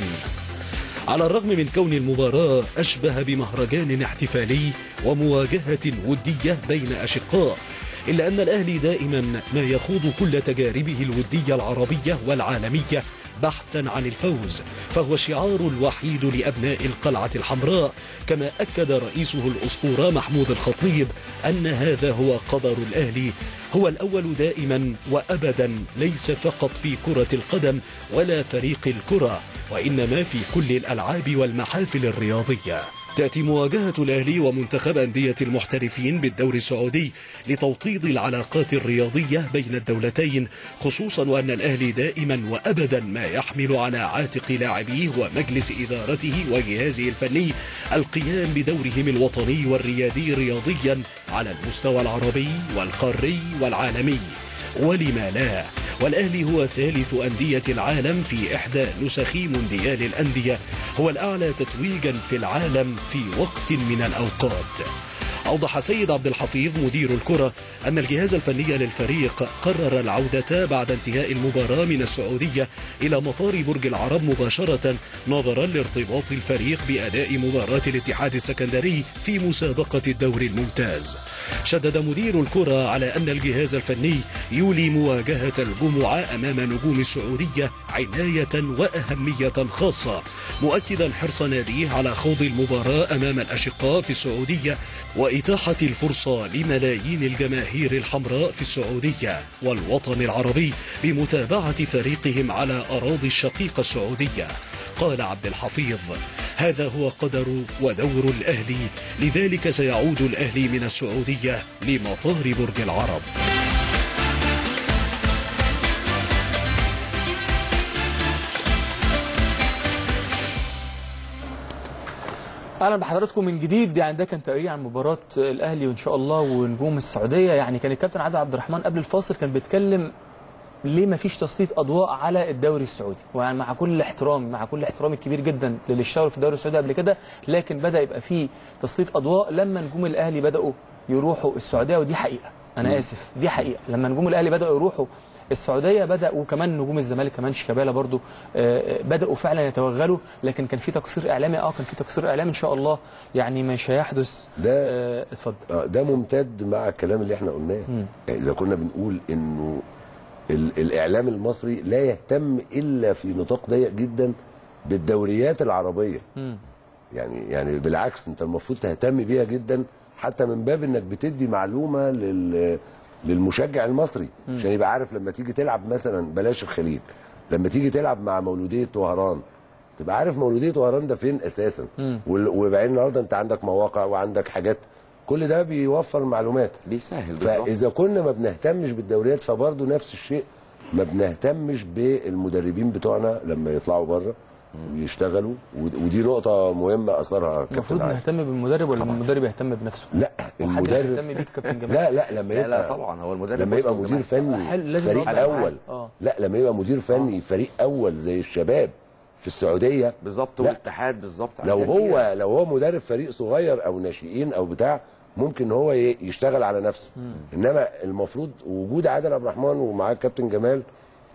على الرغم من كون المباراة أشبه بمهرجان احتفالي ومواجهة ودية بين أشقاء إلا أن الأهلي دائما ما يخوض كل تجاربه الودية العربية والعالمية بحثا عن الفوز فهو الشعار الوحيد لأبناء القلعة الحمراء كما أكد رئيسه الأسطورة محمود الخطيب أن هذا هو قدر الأهلي هو الأول دائما وأبدا ليس فقط في كرة القدم ولا فريق الكرة وإنما في كل الألعاب والمحافل الرياضية تأتي مواجهة الأهلي ومنتخب أندية المحترفين بالدوري السعودي لتوطيد العلاقات الرياضية بين الدولتين خصوصا وأن الأهلي دائما وأبدا ما يحمل على عاتق لاعبيه ومجلس إدارته وجهازه الفني القيام بدورهم الوطني والريادي رياضيا على المستوى العربي والقاري والعالمي ولما لا والأهلي هو ثالث أندية العالم في إحدى نسخ مونديال الأندية هو الأعلى تتويجا في العالم في وقت من الأوقات أوضح سيد عبد الحفيظ مدير الكرة أن الجهاز الفني للفريق قرر العودة بعد انتهاء المباراة من السعودية إلى مطار برج العرب مباشرة نظرا لارتباط الفريق بأداء مباراة الاتحاد السكندري في مسابقة الدوري الممتاز شدد مدير الكرة على أن الجهاز الفني يولي مواجهة الجمعة أمام نجوم السعودية عناية وأهمية خاصة مؤكدا حرص ناديه على خوض المباراة أمام الأشقاء في السعودية وإتاحة الفرصة لملايين الجماهير الحمراء في السعودية والوطن العربي بمتابعة فريقهم على أراضي الشقيقة السعودية قال عبد الحفيظ هذا هو قدر ودور الأهلي لذلك سيعود الأهلي من السعودية لمطار برج العرب اهلا بحضراتكم من جديد يعني ده كان تقرير عن مباراه الاهلي وان شاء الله ونجوم السعوديه يعني كان الكابتن عادل عبد الرحمن قبل الفاصل كان بيتكلم ليه ما فيش تسليط اضواء على الدوري السعودي ويعني مع كل احترام مع كل احترامي الكبير جدا للي اشتغلوا في الدوري السعودي قبل كده لكن بدا يبقى فيه تسليط اضواء لما نجوم الاهلي بداوا يروحوا السعوديه ودي حقيقه انا اسف دي حقيقه لما نجوم الاهلي بداوا يروحوا السعوديه بدا وكمان نجوم الزمالك كمان شيكابالا برضو آه، آه، بداوا فعلا يتوغلوا لكن كان في تقصير اعلامي اه كان في تقصير اعلامي ان شاء الله يعني مش هيحدث ده آه، اتفضل آه، ده ممتد مع الكلام اللي احنا قلناه يعني اذا كنا بنقول انه ال- الاعلام المصري لا يهتم الا في نطاق ضيق جدا بالدوريات العربيه يعني يعني بالعكس انت المفروض تهتم بيها جدا حتى من باب انك بتدي معلومه لل للمشجع المصري عشان يبقى عارف لما تيجي تلعب مثلا بلاش الخليج لما تيجي تلعب مع مولوديه وهران تبقى عارف مولوديه وهران ده فين اساسا وال- وبعدين النهارده انت عندك مواقع وعندك حاجات كل ده بيوفر معلومات بيسهل بالظبط فاذا كنا ما بنهتمش بالدوريات فبرضه نفس الشيء ما بنهتمش بالمدربين بتوعنا لما يطلعوا بره ويشتغلوا ود- ودي نقطه مهمه اثرها المفروض كابتن عادل نهتم بالمدرب ولا المدرب يهتم بنفسه لا وحد يهتم المدرب بيك كابتن جمال لا لا لما لا يبقى لا طبعا هو المدرب لما يبقى وسط مدير الجماعة. فني حلو، لازم فريق يبقى معاه. اول آه. لا لما يبقى مدير فني فريق اول زي الشباب في السعوديه بالظبط لا. والاتحاد بالظبط لو عندنا هو لو هو مدرب فريق صغير او ناشئين او بتاع ممكن هو ي- يشتغل على نفسه انما المفروض وجود عادل عبد الرحمن ومعاه كابتن جمال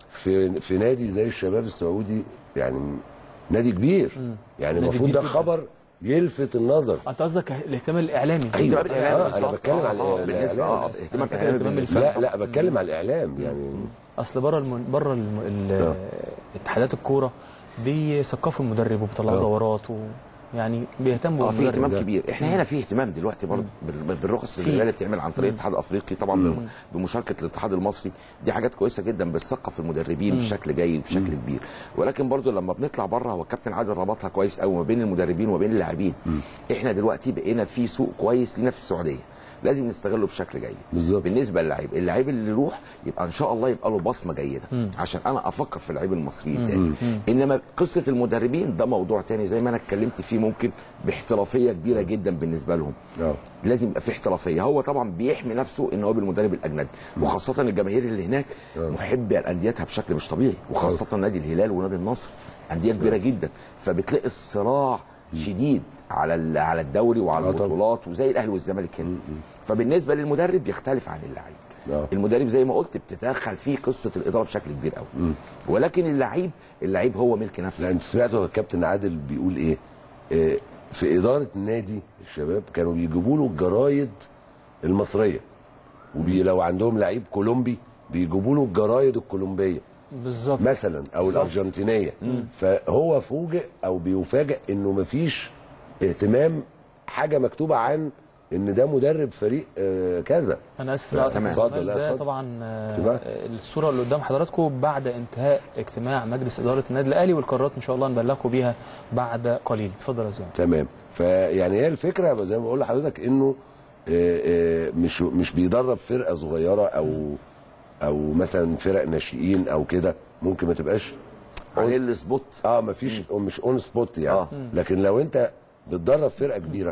في في نادي زي الشباب السعودي يعني نادي كبير يعني نادي المفروض كبير ده جدا. خبر يلفت النظر انت قصدك الاهتمام الاعلامي ايوه اهتمام الإعلام آه انا بالظبط. بتكلم آه، على آه، بالنسبه اه الإعلام. اهتمام فاكر الإعلام اهتمام بالنسبة لا لا بتكلم على الاعلام يعني اصل بره الم... بره الم... ال... آه. اتحادات الكوره بيثقفوا المدرب وبيطلعوا آه. دورات و... يعني بيهتموا اه في بالمدرب اهتمام ده. كبير احنا هنا في اهتمام دلوقتي برضه بال- بالرخص اللي بتتعمل عن طريق الاتحاد الافريقي طبعا بم- بمشاركه الاتحاد المصري دي حاجات كويسه جدا بتثقف المدربين بشكل جيد بشكل كبير ولكن برضه لما بنطلع بره هو الكابتن عادل ربطها كويس قوي ما بين المدربين وما بين اللاعبين احنا دلوقتي بقينا في سوق كويس لينا في السعوديه لازم نستغله بشكل جيد بالظبط. بالنسبه للعيب اللعيب اللي يروح يبقى ان شاء الله يبقى له بصمه جيده عشان انا افكر في اللعيب المصري تاني انما قصه المدربين ده موضوع تاني زي ما انا اتكلمت فيه ممكن باحترافيه كبيره جدا بالنسبه لهم آه. لازم يبقى في احترافيه هو طبعا بيحمي نفسه ان هو بالمدرب الاجنبي وخاصه الجماهير اللي هناك محبه لانديتها بشكل مش طبيعي وخاصه نادي الهلال ونادي النصر انديه كبيره جدا فبتلاقي الصراع شديد على ال- على الدوري وعلى آه طبعا. البطولات وزي الاهلي والزمالك هنا فبالنسبه للمدرب يختلف عن اللعيب آه. المدرب زي ما قلت بتتدخل فيه قصه الاداره بشكل كبير قوي ولكن اللعيب اللعيب هو ملك لا نفسه انت سمعت هو الكابتن عادل بيقول ايه آه، في اداره نادي الشباب كانوا بيجيبوا له الجرايد المصريه وبي لو عندهم لعيب كولومبي بيجيبوا له الجرايد الكولومبيه بالظبط مثلا او الارجنتينيه فهو فوجئ او بيفاجئ انه مفيش اهتمام حاجه مكتوبه عن ان ده مدرب فريق آه، كذا انا اسف لا، لا تمام. اتفضل اتفضل، لا، ده اتفضل. طبعا آه، تمام. الصوره اللي قدام حضراتكم بعد انتهاء اجتماع مجلس اداره النادي الاهلي والقرارات ان شاء الله نبلغكم بيها بعد قليل اتفضل يا زياد تمام فيعني هي الفكره زي ما بقول لحضرتك انه آه، آه، مش مش بيدرب فرقه صغيره او او مثلا فرق ناشئين او كده ممكن ما تبقاش عليه السبوت اه ما فيش مش اون سبوت يعني آه. لكن لو انت بتدرب فرقه كبيره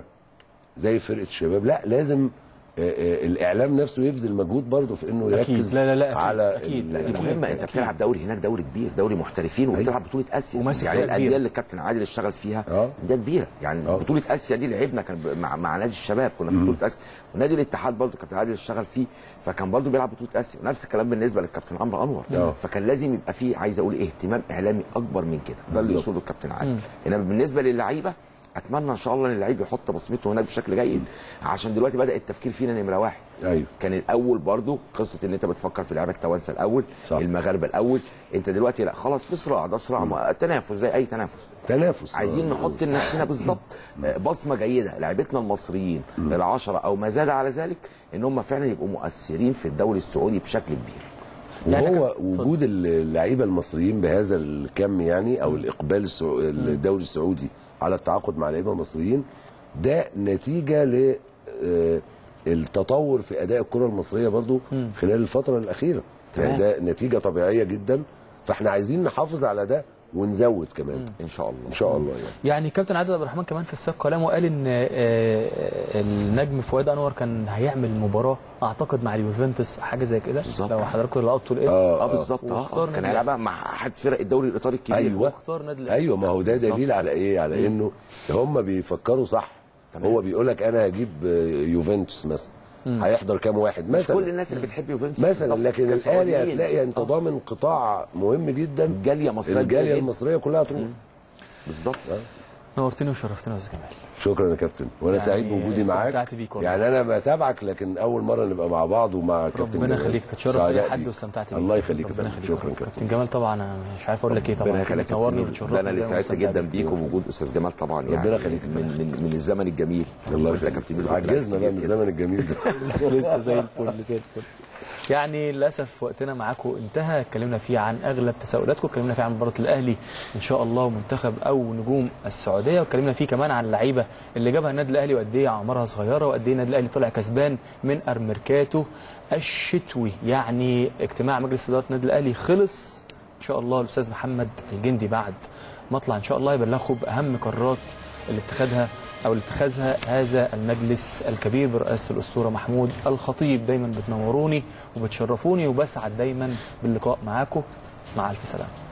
زي فرقه الشباب لا لازم آه، آه، الاعلام نفسه يبذل مجهود برضه في انه أكيد. يركز لا، لا، لا، أكيد. على أكيد. ال- لا، دي أكيد. مهمه انت بتلعب دوري هناك دوري كبير دوري محترفين وبتلعب بطوله اسيا وماسك يعني فرقة الانديه كبيرة. اللي الكابتن عادل اشتغل فيها آه. انديه كبيره يعني آه. بطوله اسيا دي لعبنا كان ب- مع, مع نادي الشباب كنا في بطوله اسيا ونادي الاتحاد برضه كابتن عادل اشتغل فيه فكان برضه بيلعب بطوله اسيا ونفس الكلام بالنسبه للكابتن عمرو انور آه. فكان لازم يبقى فيه عايز اقول اهتمام اعلامي اكبر من كده ده اللي بالظبط. يقصده الكابتن عادل انما بالنسبه للعيبه اتمنى ان شاء الله ان اللعيب يحط بصمته هناك بشكل جيد عشان دلوقتي بدا التفكير فينا نمره واحد ايوه كان الاول برضو قصه ان انت بتفكر في لعيبه التوانسه الاول صح. المغاربه الاول انت دلوقتي لا خلاص في صراع ده صراع ما- تنافس زي اي تنافس تنافس عايزين نحط لنفسنا بالظبط آه، بصمه جيده لعيبتنا المصريين العشره او ما زاد على ذلك ان هم فعلا يبقوا مؤثرين في الدوري السعودي بشكل كبير يعني وهو كابتن- وجود اللعيبه المصريين بهذا الكم يعني او الاقبال السعو... الدوري السعودي على التعاقد مع لعيبه مصريين ده نتيجه ل آه، التطور في اداء الكره المصريه برضو خلال الفتره الاخيره يعني ده نتيجه طبيعيه جدا فاحنا عايزين نحافظ على ده ونزود كمان ان شاء الله ان شاء الله يعني يعني كابتن عادل عبد الرحمن كمان في سياق كلامه قال ان آه، النجم فؤاد انور كان هيعمل مباراه اعتقد مع اليوفنتوس حاجه زي كده بالظبط. لو حضراتكم لقطتوا الاسم اه بالظبط واختار اه كان نادي هيلعبها مع احد فرق الدوري الايطالي الكبير ايوه واختار نادي الأهلي. ايوه ما هو ده دليل على ايه على انه هم بيفكروا صح تمام. هو بيقول لك انا هجيب آه، يوفنتوس مثلا هيحضر كام واحد مش مثلا كل الناس اللي بتحب يوفنتوس مثلا بالظبط لكن الاهلي كسعوديين. هتلاقي انت ضامن قطاع مهم جدا الجاليه مصريه الجاليه جدا. المصريه كلها تروح بالظبط نورتني وشرفتنا يا استاذ جمال شكرا يا كابتن وانا يعني سعيد بوجودي معاك استمتعت بيك والله. يعني انا بتابعك لكن اول مره نبقى مع بعض ومع كابتن ربنا جمال. يخليك تتشرف سعداء باي حد بيك. واستمتعت بيك الله يخليك يا ربنا فندم. يخليك شكرا كابتن كابتن جمال طبعا انا مش عارف اقول لك ايه طبعا ربنا يخليك يا تنورني كابتن. وبتشرفني لا انا اللي دايماً سعدت واستمتعت جدا بيك. بيك وبوجود استاذ جمال طبعا يعني ربنا يخليك يا من, من, من الزمن الجميل الله وانت يخليك كابتن عجزنا بقى من الزمن الجميل ده لسه زي الفل زي الفل يعني للاسف وقتنا معاكم انتهى اتكلمنا فيه عن اغلب تساؤلاتكم اتكلمنا فيه عن مباراه الاهلي ان شاء الله ومنتخب او نجوم السعوديه واتكلمنا فيه كمان عن اللعيبه اللي جابها النادي الاهلي وقد ايه اعمارها صغيره وقد ايه النادي الاهلي طلع كسبان من ارميركاتو الشتوي يعني اجتماع مجلس اداره النادي الاهلي خلص ان شاء الله الاستاذ محمد الجندي بعد مطلع ان شاء الله يبلغكم باهم قرارات اللي اتخذها او اللي اتخذها هذا المجلس الكبير برئاسه الاسطوره محمود الخطيب دايما بتنوروني وبتشرفوني وبسعد دايما باللقاء معاكم مع الف سلامه